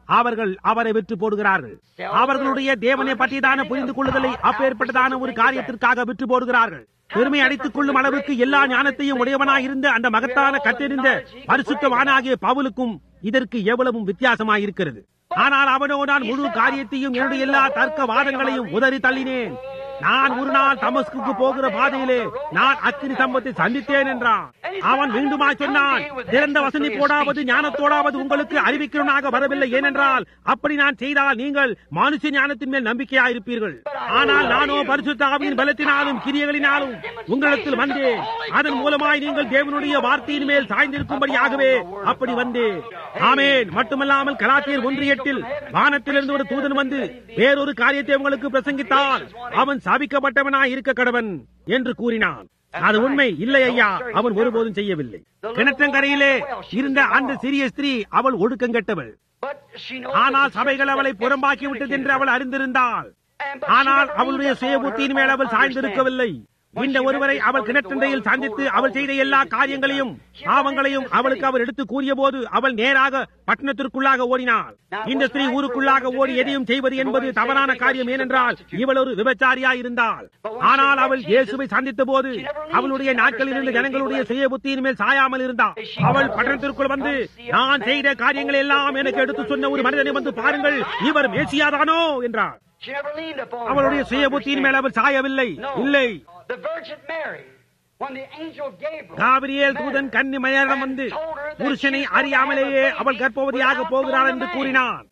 அவர்கள் அவரை விற்று போடுகிறார்கள் அவர்களுடைய தேவனை பற்றியதான புரிந்து கொள்ளுதலை அப்பேற்பட்டதான ஒரு காரியத்திற்காக விற்று போடுகிறார்கள் பெருமை அடித்துக் கொள்ளும் அளவுக்கு எல்லா ஞானத்தையும் உடையவனாயிருந்த அந்த மகத்தான கற்றறிந்த பரிசுத்தவானாகிய பவுலுக்கும் இதற்கு எவ்வளவும் வித்தியாசமாயிருக்கிறது ஆனால் அவனோ நான் முழு காரியத்தையும் என்னுடைய எல்லா தர்க்க வாதங்களையும் உதறி தள்ளினேன் நான் ஒரு நாள் தமஸ்குக்கு போகிற பாதையிலே நான் அக்கினி சம்பத்தை சந்தித்தேன் என்றான் அவன் மீண்டுமா சொன்னான் திறந்த வசதி போடாவது ஞானத்தோடாவது உங்களுக்கு அறிவிக்கிறவனாக வரவில்லை ஏனென்றால் அப்படி நான் செய்தால் நீங்கள் மானுஷ ஞானத்தின் மேல் நம்பிக்கையா இருப்பீர்கள் ஆனால் நானோ பரிசுத்த ஆவியின் பலத்தினாலும் கிரியைகளினாலும் உங்களிடத்தில் வந்தேன் அதன் மூலமாய் நீங்கள் தேவனுடைய வார்த்தையின் மேல் சாய்ந்திருக்கும்படியாகவே அப்படி வந்தேன் ஆமேன் மட்டுமல்லாமல் கலாத்தியர் ஒன்று எட்டில் வானத்திலிருந்து ஒரு தூதன் வந்து வேறொரு காரியத்தை உங்களுக்கு பிரசங்கித்தால் அவன் சாபிக்கப்பட்டவனாய் இருக்க கடவன் என்று கூறினான் அது உண்மை இல்லை ஐயா அவன் ஒருபோதும் செய்யவில்லை கிணற்றங்கரையிலே இருந்த அந்த சிறிய ஸ்திரீ அவள் ஒடுக்கங்கெட்டவள் But she knows ஆனால் that the சபைகள் church அவளை never புறம்பாக்கி விட்டது என்று அவள் அறிந்திருந்தாள் ஆனால் அவளுடைய சுயபுத்தியின் மேல் அவள் சாய்ந்திருக்கவில்லை இந்த ஒருவரை அவள் கிணற்றண்டையில் சந்தித்து அவள் செய்த எல்லா காரியங்களையும் பாவங்களையும் அவளுக்கு அவர் எடுத்து கூறிய போது அவள் நேராக பட்டணத்திற்குள்ளாக ஓடினாள் இந்த ஸ்திரீ ஊருக்குள்ளாக ஓடி எதையும் செய்வது என்பது தவறான காரியம் ஏனென்றால் இவள் ஒரு விபச்சாரியாய் இருந்தாள் ஆனால் அவள் இயேசுவை சந்தித்த போது அவளுடைய நாட்களில் இருந்த ஜனங்களுடைய சுய புத்தியின் மேல் சாயாமல் இருந்தாள் அவள் பட்டணத்திற்குள் வந்து நான் செய்த காரியங்களை எல்லாம் எனக்கு எடுத்து சொன்ன ஒரு மனிதனை வந்து பாருங்கள் இவர் மேசியாதானோ என்றார் She never leaned upon அவளுடைய her சுய புத்தியின் மேல் அவள் சாயவில்லை No. இல்லை The Virgin Mary, when the angel Gabriel Gabriel தூதன் கன்னி மரியாதம் வந்து புருஷனை அறியாமலேயே அவள் கர்ப்பவதியாக போகிறாள் என்று கூறினான்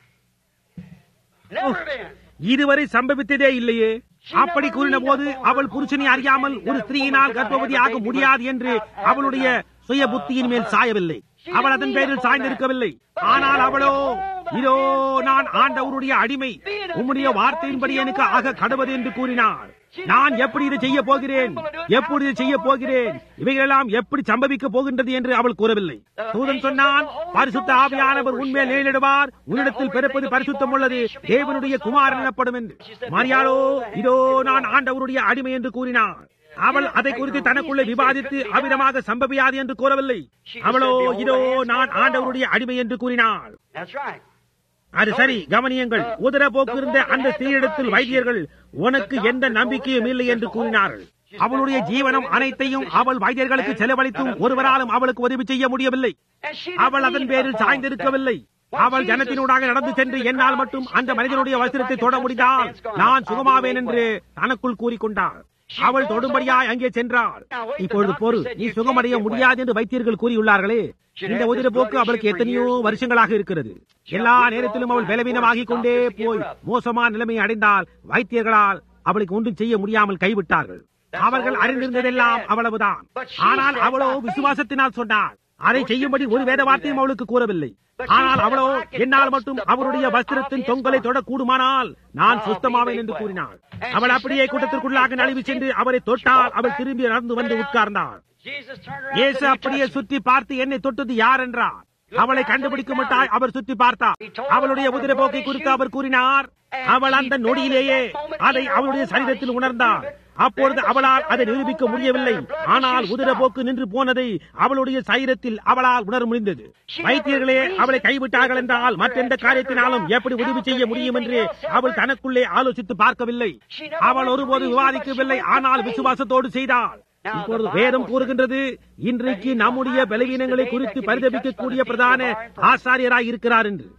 never been. இதுவரை சம்பவித்ததே இல்லையே அப்படி கூறின போது அவள் புருஷனை அறியாமல் ஒரு ஸ்திரீயினால் கர்ப்பவதியாக முடியாது என்று அவளுடைய சுய புத்தியின் மேல் சாயவில்லை அவள் அதன் பேரில் சாய்ந்திருக்கவில்லை ஆனால் அவளோ இதோ நான் ஆண்டவருடைய அடிமை உம்முடைய வார்த்தையின்படி எனக்கு ஆக கடவது என்று கூறினார் நான் எப்படி இதை செய்ய போகிறேன் எப்படி இதை செய்ய போகிறேன் இவைகளெல்லாம் எப்படி சம்பவிக்க போகின்றது என்று அவள் கூறவில்லை தூதன் சொன்னான் பரிசுத்த ஆவியானவர் உண்மையில் நேரிடுவார் உன்னிடத்தில் பிறப்பது பரிசுத்தம் உள்ளது தேவனுடைய குமாரன் எனப்படும் என்று மரியாளோ இதோ நான் ஆண்டவருடைய அடிமை என்று கூறினார் அவள் அதை குறித்து தனக்குள்ளே விவாதித்து அவிதமாக சம்பவியாது என்று கூறவில்லை அவளோ இதோ நான் ஆண்டவருடைய அடிமை என்று கூறினாள் That's right. அது சரி கவனியுங்கள் உதர போக்கு இருந்த அந்த ஸ்திரீயிடத்தில் வைத்தியர்கள் உனக்கு எந்த நம்பிக்கையும் இல்லை என்று கூறினார்கள் அவளுடைய ஜீவனம் அனைத்தையும் அவள் வைத்தியர்களுக்கு செலவழித்தும் ஒருவராலும் அவளுக்கு உதவி செய்ய முடியவில்லை And she அவள் அதன் பேரில் சாய்ந்திருக்கவில்லை அவள் ஜனத்தினூடாக நடந்து சென்று என்னால் மட்டும் அந்த மனிதனுடைய வஸ்திரத்தை தொட முடிந்தால் நான் சுகமாவேன் என்று தனக்குள் கூறிக்கொண்டாள் அவள் தொடும்படியாய் அங்கே சென்றாள் இப்பொழுது பொறு நீ சுகமடைய முடியாது என்று வைத்தியர்கள் கூறியுள்ளார்களே இந்த உதிர போக்கு அவளுக்கு எத்தனையோ வருஷங்களாக இருக்கிறது எல்லா நேரத்திலும் அவள் பலவீனமாகிக் கொண்டே போய் மோசமான நிலைமை அடைந்தால் வைத்தியர்களால் அவளுக்கு ஒன்றும் செய்ய முடியாமல் கைவிட்டார்கள் அவர்கள் அறிந்திருந்ததெல்லாம் அவ்வளவுதான் ஆனால் அவளோ விசுவாசத்தினால் சொன்னாள் அதை செய்யும்படி ஒரு வேத வார்த்தையும் அவளுக்கு கூறவில்லை ஆனால் அவளோ என்னால் மட்டும் அவருடைய வஸ்திரத்தின் தொங்கலை தொடக்கூடுமானால் நான் சுத்தமாவேன் என்று கூறினாள் அவள் அப்படியே கூட்டத்திற்குள்ளாக நழுவி சென்று அவரை தொட்டால் அவள் திரும்பி நடந்து வந்து உட்கார்ந்தாள் Jesus turned around இயேசு and அப்படியே touched சுற்றி பார்த்து என்னை தொட்டது யார் என்றார் அவளை கண்டுபிடிக்க மாட்டாய் அவர் சுற்றி பார்த்தார் அவளுடைய உதிர போக்கை குறித்து அவர் கூறினார் அவள் அந்த நொடியிலேயே அதை அவளுடைய சரீரத்தில் உணர்ந்தார் அப்பொழுது அவளால் அதை நிரூபிக்க முடியவில்லை ஆனால் உதிர போக்கு நின்று போனதை அவளுடைய சரீரத்தில் அவளால் உணர முடிந்தது வைத்தியர்களே அவளை கைவிட்டார்கள் என்றால் மற்றெந்த காரியத்தினாலும் எப்படி உதவி செய்ய முடியும் என்று அவள் தனக்குள்ளே ஆலோசித்து பார்க்கவில்லை அவள் ஒருபோது விவாதிக்கவில்லை ஆனால் விசுவாசத்தோடு செய்தாள் இப்பொழுது வேதம் கூறுகின்றது இன்றைக்கு நம்முடைய பலவீனங்களை குறித்து பரிதபிக்கக்கூடிய பிரதான ஆசாரியராய் இருக்கிறார் என்று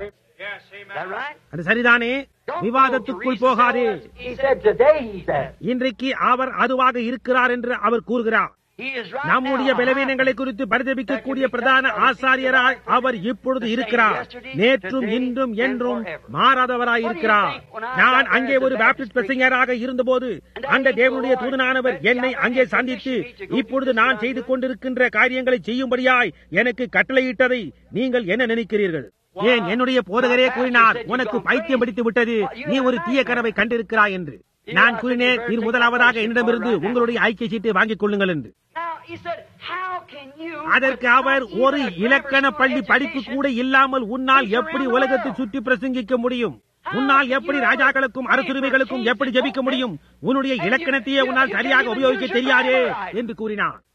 Is that right? அது சரிதானே விவாதத்துக்குள் போகாதே He said, today, he said. இன்றைக்கு அவர் அதுவாக இருக்கிறார் என்று அவர் கூறுகிறார் He is right நம்முடைய now. பலவீனங்களை குறித்து பரிதபிக்கக்கூடிய பிரதான ஆசாரியராய் அவர் இப்பொழுது இருக்கிறார் நேற்றும் இன்றும் என்றும் மாறாதவராய் இருக்கிறார் நான் அங்கே ஒரு பேப்டிஸ்ட் பிரசங்கராக இருந்தபோது அந்த தேவனுடைய தூதனானவர் என்னை அங்கே சந்தித்து இப்பொழுது நான் செய்து கொண்டிருக்கின்ற காரியங்களை செய்யும்படியாய் எனக்கு கட்டளையிட்டதை நீங்கள் என்ன நினைக்கிறீர்கள் ஏன் என்னுடைய போதகரே கூறினார் உனக்கு பைத்தியம் பிடித்து விட்டது நீ ஒரு தீய கனவை கண்டிருக்கிறாய் என்று நான் கூறினேன் நீர் முதலாவதாக என்னிடமிருந்து உங்களுடைய ஐக்கிய சீட்டை வாங்கிக் கொள்ளுங்கள் என்று Now, he said, how can you... அதற்கு அவர் ஒரு இலக்கண பள்ளி படிப்பு கூட இல்லாமல் உன்னால் எப்படி உலகத்தை சுற்றி பிரசங்கிக்க முடியும் உன்னால் எப்படி ராஜாக்களுக்கும் அரசுரிமைகளுக்கும் எப்படி ஜெபிக்க முடியும் உன்னுடைய இலக்கணத்தையே உன்னால் சரியாக உபயோகிக்க தெரியாதே என்று கூறினார்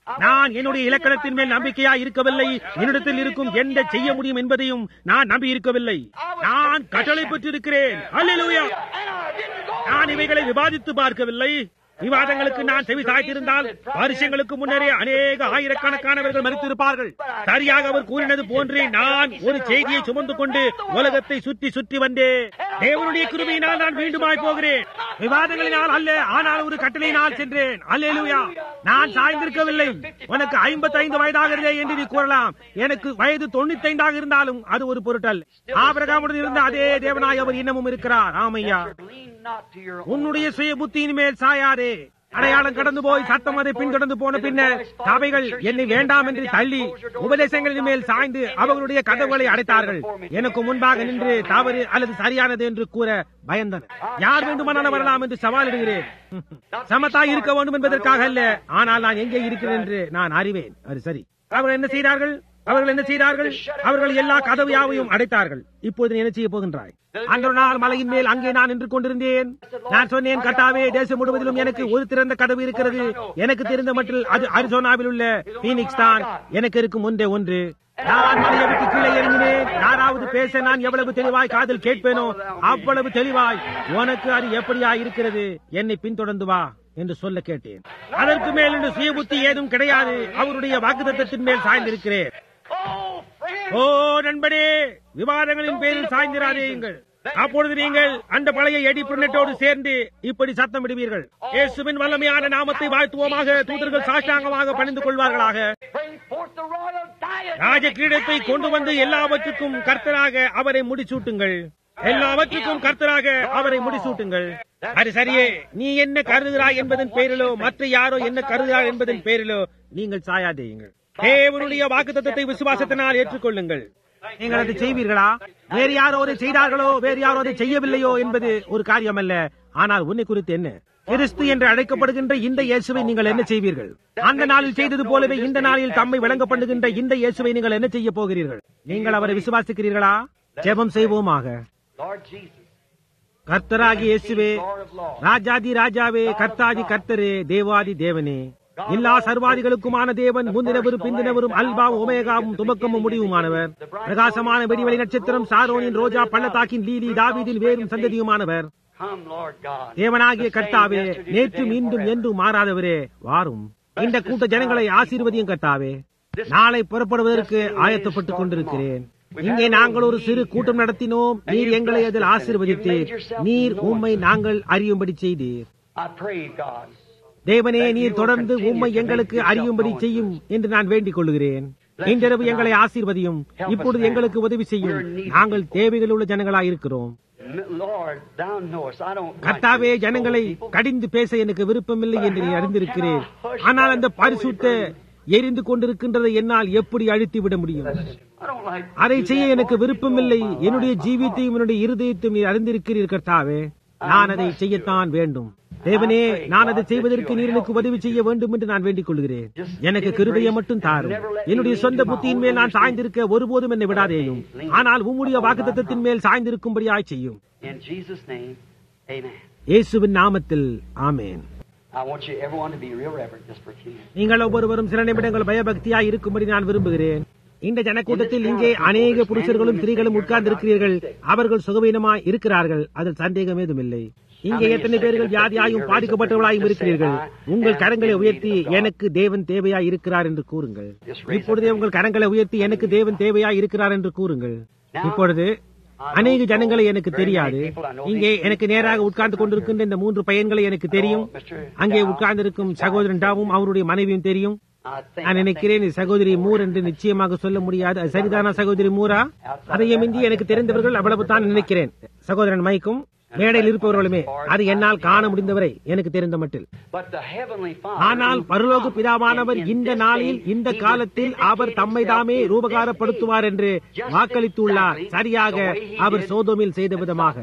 நான் என்னுடைய இலக்கணத்தின் மேல் நம்பிக்கையா இருக்கவில்லை என்னிடத்தில் இருக்கும் எந்த செய்ய முடியும் என்பதையும் நான் நம்பி இருக்கவில்லை நான் கட்டளை பெற்றிருக்கிறேன் அல்லேலூயா And I didn't go. நான் இவைகளை விவாதித்து பார்க்கவில்லை விவாதங்களுக்கு நான் செவி சாய்த்திருந்தால் வருஷங்களுக்கு முன்னரே அநேக ஆயிரக்கணக்கானவர்கள் மறுத்திருப்பார்கள் சரியாக அவர் கூறினது போன்று நான் ஒரு செய்தியை சுமந்து கொண்டு உலகத்தை சுற்றி சுற்றி வந்தேன் தேவனுடைய கிருபையினால் நான் மீண்டுமாய் போகிறேன் விவாதங்களினால் அல்ல ஆனால் ஒரு கட்டளையினால் சென்றேன் அல்லேலூயா நான் சாய்ந்திருக்கவில்லை உனக்கு 55 வயதாகிறதே என்று நீ கூறலாம் எனக்கு வயது தொண்ணூத்தி ஐந்தாக இருந்தாலும் அது ஒரு பொருட்டல் ஆபிரகாமுடன் இருந்த அதே தேவனாய் அவர் இன்னமும் இருக்கிறார் ஆமையா Lean not to your own. உன்னுடைய சுய புத்தியின் மேல் சாயாதே அடையாளம் கடந்து போய் சத்தம் அதை பின்தொடர்ந்து போன பின்னர் சபைகள் என்னை வேண்டாம் என்று தள்ளி உபதேசங்களின் மேல் சாய்ந்து அவர்களுடைய கதவுகளை அடைத்தார்கள் எனக்கு முன்பாக நின்று தவறு அல்லது சரியானது என்று கூற பயந்தனர் யார் வேண்டுமானாலும் வரலாம் என்று சவாலிடுகிறேன் சமத்தாய் இருக்க வேண்டும் என்பதற்காக அல்ல ஆனால் நான் எங்கே இருக்கிறேன் என்று நான் அறிவேன் அது சரி அவர்கள் என்ன செய்தார்கள் அவர்கள் என்ன செய்தார்கள் அவர்கள் எல்லா கதவு யாவையும் அடைத்தார்கள் இப்போது நீ என்ன செய்ய போகின்றாய் அன்று நாள் மலையின் மேல் அங்கே நான் நின்று கொண்டிருந்தேன் நான் சொன்னேன் கட்டாவே தேசம் முழுவதிலும் எனக்கு ஒரு திறந்த கதவு இருக்கிறது எனக்கு தெரிந்த மட்டில் அது அரிசோனாவில் உள்ள பீனிக்ஸ் தான் எனக்கு இருக்கும் ஒன்றே ஒன்று நான் மலையை விட்டு கீழே இறங்கினேன் யாராவது பேச நான் எவ்வளவு தெளிவாய் காதில் கேட்பேனோ அவ்வளவு தெளிவாய் உனக்கு அது எப்படியா இருக்கிறது என்னை பின்தொடர்ந்து வா என்று சொல்ல கேட்டேன் அதற்கு மேல் என்று சுய புத்தி ஏதும் கிடையாது அவருடைய வாக்குத்தத்தின் மேல் சாய்ந்திருக்கிறேன் Oh, friend. ஓ நண்பனே விவாதங்களின் பேரில் சாய்ந்திராதேயுங்கள் அப்பொழுது நீங்கள் அந்த பழைய எடி புண்ணட்டோடு சேர்ந்து இப்படி சத்தமிடுவீர்கள் இயேசுவின் வல்லமையான நாமத்தை வாழ்த்துவோமாக தூதர்கள் சாஷ்டாங்கமாக பணிந்து கொள்வார்களாக Bring forth the royal diadem. ராஜ கிரீடத்தை கொண்டு வந்து எல்லாவற்றுக்கும் கர்த்தராக அவரை முடிசூட்டுங்கள் எல்லாவற்றுக்கும் கர்த்தராக அவரை முடிசூட்டுங்கள் அது சரியே நீ என்ன கருதுகிறாய் என்பதன் பேரிலோ மற்ற யாரோ என்ன கருதுகிறார் என்பதன் பேரிலோ நீங்கள் சாயாதேயுங்கள் தேவனுடைய வாக்குத்தத்தத்தை விசுவாசத்தினால் ஏற்றுக்கொள்ளுங்கள் நீங்கள் அதை செய்வீர்களா வேறு யாரோ அதை செய்தார்களோ வேறு யாரோ அதை செய்யவில்லையோ என்பது ஒரு காரியம் அல்ல ஆனால் உன்னை குறித்து என்ன கிறிஸ்து என்று அழைக்கப்படுகின்ற இந்த இயேசுவை நீங்கள் என்ன செய்வீர்கள் அந்த நாளில் செய்தது போலவே இந்த நாளில் தம்மை விளங்கப்படுகின்ற இந்த இயேசுவை நீங்கள் என்ன செய்ய போகிறீர்கள் நீங்கள் அவரை விசுவாசிக்கிறீர்களா ஜெபம் செய்வோமாக Lord Jesus. கர்த்தராகி இயேசுவே ராஜாதி ராஜாவே கர்த்தாதி கர்த்தரே தேவாதி தேவனே எல்லா சர்வாதிகளுக்குமான தேவன் முந்தினவரும் பிந்தினவரும் அல்பாவும் ஒமேகாவும் துவக்கமும் முடிவுமானவர் பிரகாசமான வெடிவெளி நட்சத்திரம் சாரோனின் ரோஜா பள்ளத்தாக்கின் லீலி தாவீதின் வேரும் சந்ததியுமானவர் Come, Lord God. தேவனாகிய கர்த்தாவே நேற்று மீண்டும் என்றும் மாறாதவரே வாரும் இந்த கூட்ட ஜனங்களை ஆசீர்வதியும் கர்த்தாவே நாளை புறப்படுவதற்கு ஆயத்தப்பட்டுக் கொண்டிருக்கிறேன் இங்கே நாங்கள் ஒரு சிறு கூட்டம் நடத்தினோம் நீர் எங்களை அதில் ஆசீர்வதித்தீர் நீர் உம்மை நாங்கள் அறியும்படி செய்தீர் I pray, God. தேவனே நீர் தொடர்ந்து உம்மை எங்களுக்கு அறியும்படி செய்யும் என்று நான் வேண்டிக் கொள்கிறேன் இன்றிரவு எங்களை ஆசீர்வதியும் இப்பொழுது எங்களுக்கு உதவி செய்யும் நாங்கள் தேவைகள் உள்ள ஜனங்களாய் இருக்கிறோம் M- Lord, thou knowest, I don't like கர்த்தாவே to expose ஜனங்களை people. கடிந்து பேச எனக்கு விருப்பமில்லை என்று நீ அறிந்திருக்கிறேன் ஆனால் அந்த பரிசுத்த எரிந்து கொண்டிருக்கின்றதை என்னால் எப்படி அழித்து விட முடியும் I don't like to அதை do செய்ய that, எனக்கு Lord. விருப்பமில்லை You know my என்னுடைய life. ஜீவித்தையும் என்னுடைய இருதயத்தையும் நீர் அறிந்திருக்கிறீர் கர்த்தாவே நான் அதை செய்யத்தான் வேண்டும் தேவனே நான் அதை செய்வதற்கு நீர் எனக்கு உதவி செய்ய வேண்டும் என்று நான் வேண்டிக் கொள்கிறேன் எனக்கு கிருபையை மட்டும் தாரும் என்னுடைய சொந்த புத்தியின் மேல் நான் சாய்ந்திருக்க ஒருபோதும் என்னை விடாதேயும் ஆனால் உம்முடைய வாக்குத்தத்தின் மேல் சாய்ந்திருக்கும்படியாய் செய்யும் In Jesus' name, amen. இயேசுவின் நாமத்தில் ஆமேன் I want you, everyone, to be real reverent just for a few minutes. நீங்கள் ஒவ்வொருவரும் சில நிமிடங்கள் பயபக்தியாய் இருக்கும்படி நான் விரும்புகிறேன் இந்த ஜனக்கூட்டத்தில் இங்கே அநேக புருஷர்களும் ஸ்திரீகளும் உட்கார்ந்திருக்கிறீர்கள் அவர்கள் சுகவீனமாய் இருக்கிறார்கள் அதில் சந்தேகம் ஏதுமில்லை இங்கே எத்தனை பேர்கள் வியாதியாயும் பாதிக்கப்பட்டவர்களாயும் இருக்கிறீர்கள் உங்கள் கரங்களை உயர்த்தி எனக்கு தேவன் தேவையாய் இருக்கிறார் என்று கூறுங்கள் இப்பொழுதே உங்கள் கரங்களை உயர்த்தி எனக்கு தேவன் தேவையாய் இருக்கிறார் என்று கூறுங்கள் இப்பொழுது அநேக ஜனங்களை எனக்கு தெரியாது இங்கே எனக்கு நேராக உட்கார்ந்து கொண்டிருக்கின்ற இந்த மூன்று பையன்களை எனக்கு தெரியும் அங்கே உட்கார்ந்திருக்கும் சகோதரன் டாவும் அவருடைய மனைவியும் தெரியும் I think நான் நினைக்கிறேன் இது சகோதரி மூர் என்று நிச்சயமாக சொல்ல முடியாது அது சரிதானா சகோதரி மூரா அதையும் மிந்தி எனக்கு தெரிந்தவர்கள் அவ்வளவு தான் நினைக்கிறேன் சகோதரன் மைக்கும் மேடையில் இருப்பவர்களுமே அது என்னால் காண முடிந்தவரை எனக்கு தெரிந்த மட்டில் But the heavenly Father, ஆனால் பரலோக பிதாவானவர் இந்த நாளில் இந்த காலத்தில் அவர் தம்மை தாமே ரூபகாரப்படுத்துவார் என்று வாக்களித்துள்ளார் சரியாக அவர் சோதோமில் செய்த விதமாக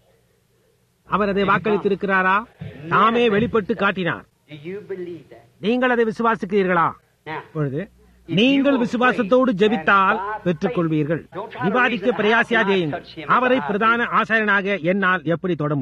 அவர் அதை வாக்களித்திருக்கிறாரா தாமே வெளிப்பட்டு காட்டினார் do you believe that? நீங்கள் அதை விசுவாசிக்கிறீர்களா Now, இப்பொழுது நீங்கள் விசுவாசத்தோடு ஜெபித்தால் பெற்றுக் கொள்வீர்கள் விவாதிக்க பிரயாசியாதேயுங்கள் அவரை பிரதான ஆசாரியனாக என்னால் எப்படி தொட முடியும்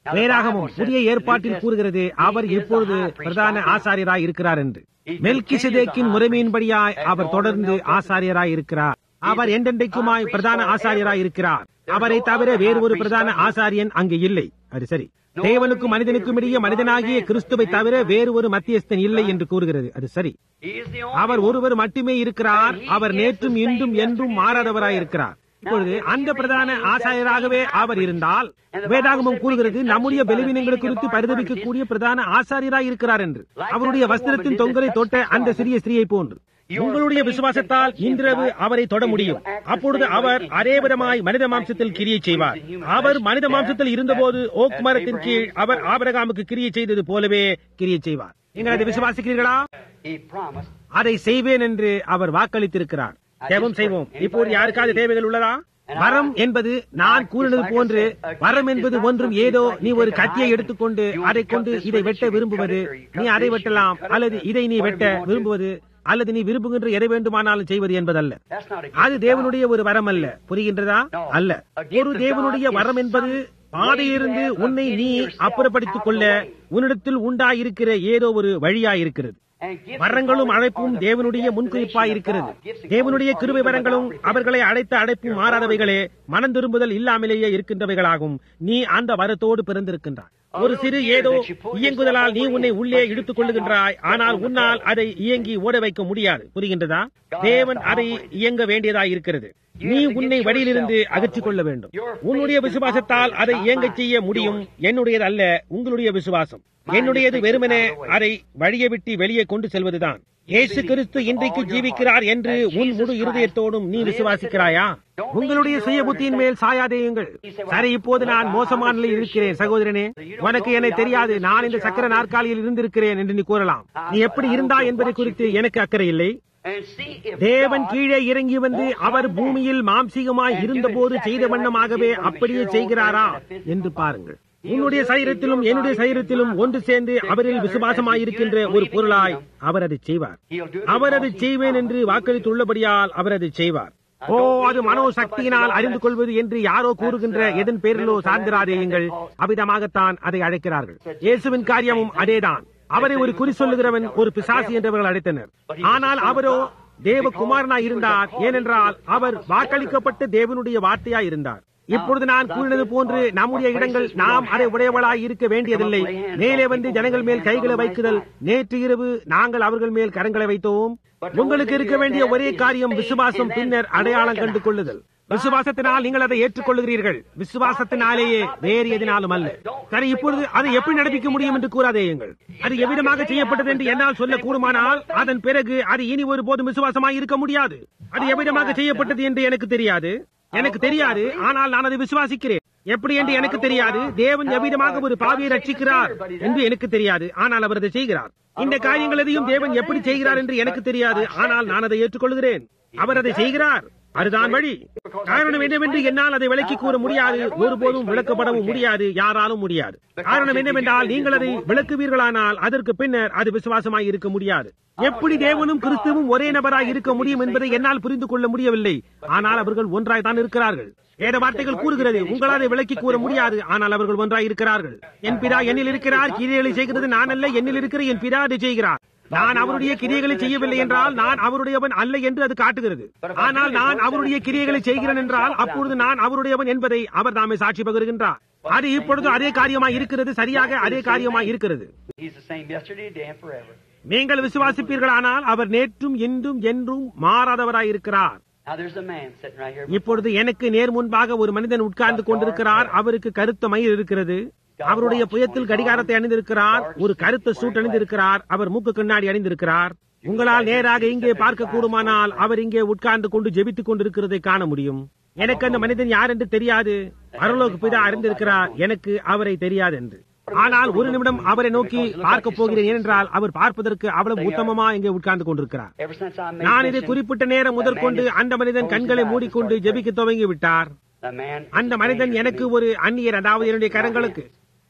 வேறாகமும் புதிய ஏற்பாட்டில் கூறுகிறது அவர் இப்பொழுது பிரதான ஆசாரியராய் இருக்கிறார் என்று மெல்கிசதேக்கின் முறைமையின்படியாய் அவர் தொடர்ந்து ஆசாரியராய் இருக்கிறார் அவர் என்றென்றைக்குமாய் பிரதான ஆசாரியராய் இருக்கிறார் அவரை தவிர வேறு ஒரு பிரதான ஆசாரியன் அங்கு இல்லை அது சரி தேவனுக்கும் மனிதனுக்கும் இடையே மனிதனாகிய கிறிஸ்துவை தவிர வேறு ஒரு மத்தியஸ்தன் இல்லை என்று கூறுகிறது அது சரி He is the our only ஒருவர் மட்டுமே இருக்கிறார் அவர் நேற்றும் இன்றும் என்றும் மாறாதவராய் இருக்கிறார் இப்பொழுது அந்த பிரதான ஆசாரியராகவே அவர் இருந்தால் வேதாகமம் கூறுகிறது நம்முடைய பலவீனங்கள் குறித்து பரிதபிக்கக்கூடிய பிரதான ஆசாரியராய் இருக்கிறார் என்று அவருடைய வஸ்திரத்தின் தொங்கலை தொட்ட அந்த சிறிய ஸ்திரீயை போன்று உங்களுடைய விசுவாசத்தால் இன்றிரவு அவரை தொட முடியும் அப்பொழுது அவர் அதே விதமாய் மனித மாம்சத்தில் கிரியை செய்வார் அவர் மனித மாம்சத்தில் இருந்தபோது ஓக் மரத்தின் கீழ் அவர் ஆபரகாமுக்கு கிரியை செய்தது போலவே கிரியை செய்வார் நீங்கள் அதை விசுவாசிக்கிறீர்களா He promised. அதை செய்வேன் என்று அவர் வாக்களித்திருக்கிறார் ஜெபம் செய்வோம் இப்போது யாருக்காவது தேவைகள் உள்ளதா வரம் என்பது நான் கூறினது போன்று வரம் என்பது ஒன்றும் ஏதோ நீ ஒரு கத்தியை எடுத்துக்கொண்டு அதை கொண்டு இதை வெட்ட விரும்புவது நீ அதை வெட்டலாம் அல்லது இதை நீ வெட்ட விரும்புவது அல்லது நீ விரும்புகின்ற எதை வேண்டுமானாலும் செய்வது என்பதல்ல That's not a gift அது தேவனுடைய ஒரு வரம் அல்ல புரிகின்றதா அல்ல ஒரு தேவனுடைய வரம் என்பது பாதையிலிருந்து உன்னை நீ அப்புறப்படுத்திக் கொள்ள உன்னிடத்தில் உண்டாயிருக்கிற ஏதோ ஒரு வழியாயிருக்கிறது And gifts வரங்களும் are அழைப்பும் the தேவனுடைய manifestation முன்குறிப்பாய் of இருக்கிறது God. Gifts and தேவனுடைய calls கிருபை are வரங்களும் God. அவர்களை அழைத்த அழைப்பு மாறாதவைகளே மனம் திரும்புதல் இல்லாமலேயே இருக்கின்றவைகளாகும் நீ அந்த வரத்தோடு பிறந்திருக்கின்றாய் ஒரு சிறு ஏதோ இயங்குதலால் நீ உன்னை உள்ளே இழுத்துக் கொள்ளுகின்றாய் ஆனால் உன்னால் அதை இயங்கி ஓட வைக்க முடியாது புரிகின்றதா தேவன் அதை இயங்க வேண்டியதாய் இருக்கிறது நீ உன்னை வழியிலிருந்து அகற்றிக் கொள்ள வேண்டும் உன்னுடைய விசுவாசத்தால் அதை இயங்கச் செய்ய முடியும் என்னுடையது அல்ல உங்களுடைய விசுவாசம் என்னுடையது வெறுமனே அதை வழியை விட்டு வெளியே கொண்டு செல்வதுதான் இயேசு கிறிஸ்து இன்றைக்கு ஜீவிக்கிறார் என்று உன் முழு இருதயத்தோடும் நீ விசுவாசிக்கிறாயா உங்களுடைய சுய புத்தியின் மேல் சாயாதேயுங்கள் சரி இப்போது நான் மோசமான நிலையில் இருக்கிறேன் சகோதரனே உனக்கு என்னை தெரியாது நான் இந்த சக்கர நாற்காலியில் இருந்திருக்கிறேன் என்று நீ கூறலாம் நீ எப்படி இருந்தா என்பதை குறித்து எனக்கு அக்கறை இல்லை And see if தேவன் God கீழே இறங்கி வந்து அவர் பூமியில் மாம்சீகமாய் இருந்தபோது செய்த வண்ணமாகவே அப்படியே செய்கிறாரா என்று பாருங்கள் உன்னுடைய சரீரத்திலும் என்னுடைய சரீரத்திலும் ஒன்று சேர்ந்து அவரில் விசுவாசமாயிருக்கின்ற ஒரு பொருளாய் அவர் அதை செய்வார் அவர் அதை செய்வேன் என்று வாக்களித்துள்ளபடியால் அவர் அதை செய்வார் ஓ அது மனோ சக்தியினால் அறிந்து கொள்வது என்று யாரோ கூறுகின்ற எதன் பேரிலோ சார்ந்திராதேயுங்கள் அவிதமாகத்தான் அதை அழைக்கிறார்கள் இயேசுவின் காரியமும் அதேதான் அவரை ஒரு குறி சொல்லுகிறவன் ஒரு பிசாசு என்றவர்கள் அழைத்தனர் ஆனால் அவரோ தேவகுமாரனாய் இருந்தார் ஏனென்றால் அவர் வாக்களிக்கப்பட்ட தேவனுடைய வார்த்தையாய் இருந்தார் இப்பொழுது நான் கூறினது போன்று நம்முடைய இடங்கள் நாம் அதை உடையவளாய் இருக்க வேண்டியதில்லை மேலே வந்து ஜனங்கள் மேல் கைகளை வைக்குதல் நேற்று இரவு நாங்கள் அவர்கள் மேல் கரங்களை வைத்தோம் உங்களுக்கு இருக்க வேண்டிய ஒரே காரியம் விசுவாசம் பின்னர் அடையாளம் கண்டு கொள்ளுதல் விசுவாசத்தினால் நீங்கள் அதை ஏற்றுக்கொள்கிறீர்கள் விசுவாசத்தினாலேயே வேறு எதினாலும் அல்ல சரி இப்பொழுது அதை எப்படி நடப்பிக்க முடியும் என்று கூறாதேயுங்கள் அது எவ்விதமாக செய்யப்பட்டது என்று என்னால் சொல்ல கூடுமானால் அதன் பிறகு அது இனி ஒருபோதும் விசுவாசமாய் இருக்க முடியாது அது எவ்விதமாக செய்யப்பட்டது என்று எனக்கு தெரியாது எனக்கு தெரியாது ஆனால் நான் அதை விசுவாசிக்கிறேன் எப்படி என்று எனக்கு தெரியாது தேவன் எவ்விதமாக ஒரு பாவியை ரட்சிக்கிறார் என்று எனக்கு தெரியாது ஆனால் அவர் அதை செய்கிறார் இந்த காரியங்கள் எதையும் தேவன் எப்படி செய்கிறார் என்று எனக்கு தெரியாது ஆனால் நான் அதை ஏற்றுக்கொள்கிறேன் அவர் அதை செய்கிறார் அதுதான் வழி காரணம் என்னவென்று என்னால் அதை விளக்கி கூற முடியாது ஒருபோதும் விளக்கப்படவும் முடியாது யாராலும் முடியாது காரணம் என்னவென்றால் நீங்கள் அதை விளக்குவீர்களானால் அதற்கு பின்னர் அது விசுவாசமாய் இருக்க முடியாது எப்படி தேவனும் கிறிஸ்துவும் ஒரே நபராய் இருக்க முடியும் என்பதை என்னால் புரிந்து கொள்ள முடியவில்லை ஆனால் அவர்கள் ஒன்றாய் தான் இருக்கிறார்கள் வேத வார்த்தைகள் கூறுகிறது உங்களால் அதை விளக்கி கூற முடியாது ஆனால் அவர்கள் ஒன்றாய் இருக்கிறார்கள் என் பிதா என்னில் இருக்கிறார் கிரியைகளை செய்கிறது நான் அல்ல என்னில் இருக்கிற என் பிதா அதை செய்கிறார் நான் அவருடைய கிரியைகளை செய்யவில்லை என்றால் நான் அவருடையவன் அல்ல என்று அது காட்டுகிறது ஆனால் நான் அவருடைய கிரியைகளை செய்கிறேன் என்றால் அப்பொழுது நான் அவருடையவன் என்பதை அவர் தாமே சாட்சி பகிர்கின்றார் அது இப்பொழுது அதே காரியமாய் இருக்கிறது சரியாக அதே காரியமாய் இருக்கிறது He's the same yesterday, today, and forever. நீங்கள் விசுவாசிப்பீர்களானால் அவர் நேற்றும் இன்றும் என்றும் மாறாதவராய் இருக்கிறார் Now there's a man sitting right here. இப்பொழுது எனக்கு நேர் முன்பாக ஒரு மனிதன் உட்கார்ந்து கொண்டிருக்கிறார் அவருக்கு கருத்த மயிர் இருக்கிறது அவருடைய புயத்தில் கடிகாரத்தை அணிந்திருக்கிறார் ஒரு கருத்த சூட் அணிந்திருக்கிறார் அவர் மூக்கு கண்ணாடி அணிந்திருக்கிறார் உங்களால் நேராக இங்கே பார்க்க கூடுமானால் அவர் இங்கே உட்கார்ந்து கொண்டு ஜெபித்துக் கொண்டிருக்கிறதை காண முடியும் எனக்கு அந்த மனிதன் யார் என்று தெரியாது பரலோக பிதா அறிந்திருக்கிறார் எனக்கு அவரை தெரியாது என்று ஆனால் ஒரு நிமிடம் அவரை நோக்கி பார்க்க போகிறேன் ஏனென்றால் அவர் பார்ப்பதற்கு அவ்வளவு உத்தமமா இங்கே உட்கார்ந்து கொண்டிருக்கிறார் Ever since I made நான் இதை mention, குறிப்பிட்ட நேரம் முதற்கொண்டு அந்த மனிதன் கண்களை மூடிக்கொண்டு ஜெபிக்க துவங்கி விட்டார் the man, அந்த மனிதன் எனக்கு ஒரு அந்நியர் அதாவது என்னுடைய கரங்களுக்கு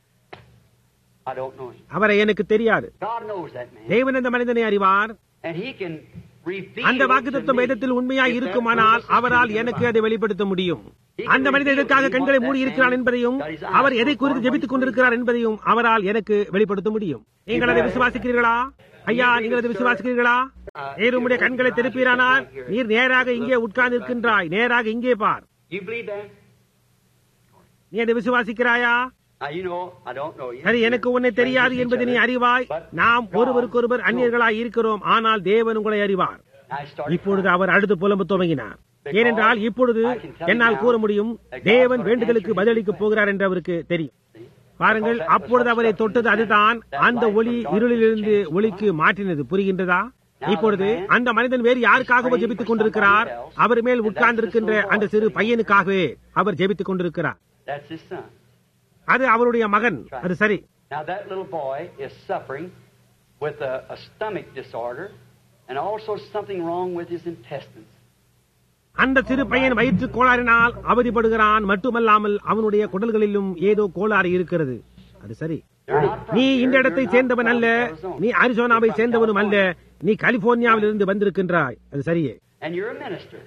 I don't know him. அவரை எனக்கு தெரியாது God knows that man. தேவன் அந்த மனிதனை அறிவார் And he can reveal அந்த it to வாக்குத்தத்தம் me வேதத்தில் உண்மையாய் if that இருக்குமானால் promise is அவரால் in the எனக்கு Bible. அதை வெளிப்படுத்த முடியும் அந்த மனிதன் எதற்காக கண்களை மூடி இருக்கிறான் என்பதையும் அவர் எதை குறித்து ஜெபித்துக் கொண்டிருக்கிறார் என்பதையும் அவரால் எனக்கு வெளிப்படுத்த முடியும் நீங்கள் அதை விசுவாசிக்கிறீர்களா ஐயா நீங்கள் அதை விசுவாசிக்கிறீர்களா நீர் உம்முடைய கண்களை திருப்பீரானால் நீர் நேராக இங்கே உட்கார்ந்து இருக்கின்றாய் நேராக இங்கே பார் You believe that? நீ அதை விசுவாசிக்கிறாயா Now, you know, I don't know you. சரி எனக்கு உன்னை தெரியாது என்பதை நீ அறிவாய் நாம் ஒருவருக்கொருவர் அந்நியர்களாய் இருக்கிறோம் ஆனால் தேவன் உங்களை அறிவார் I started இப்பொழுது அவர் அடுத்து புலம்பு துவங்கினார் ஏனென்றால் இப்பொழுது என்னால் கூற முடியும் தேவன் வேண்டுதலுக்கு பதிலளிக்கப் போகிறார் என்று அவருக்கு தெரியும் பாருங்கள் அப்பொழுது அவரை தொட்டது அதுதான் அந்த ஒளி இருளிலிருந்து ஒளிக்கு மாற்றினது புரிகின்றதா இப்பொழுது அந்த மனிதன் வேறு யாருக்காகவோ ஜெபித்துக் கொண்டிருக்கிறார் அவர் மேல் உட்கார்ந்திருக்கின்ற அந்த சிறு பையனுக்காகவே அவர் ஜெபித்துக் கொண்டிருக்கிறார் That's his son. அது அவருடைய மகன் அது சரி Now, that little boy is suffering with a, a stomach disorder and also something wrong with his intestines. அந்த சிறு பையன் வயிற்று கோளாறினால் அவதிப்படுகிறான் மட்டுமல்லாமல் அவனுடைய குடல்களிலும் ஏதோ கோளாறு இருக்கிறது அது சரி They're not from நீ here. இந்த இடத்தை You're not சேர்ந்தவன் from அல்ல Arizona. நீ அரிசோனாவை சேர்ந்தவனும் அல்ல நீ கலிபோர்னியாவில் இருந்து வந்திருக்கின்றாய் அது சரியே And you're a minister.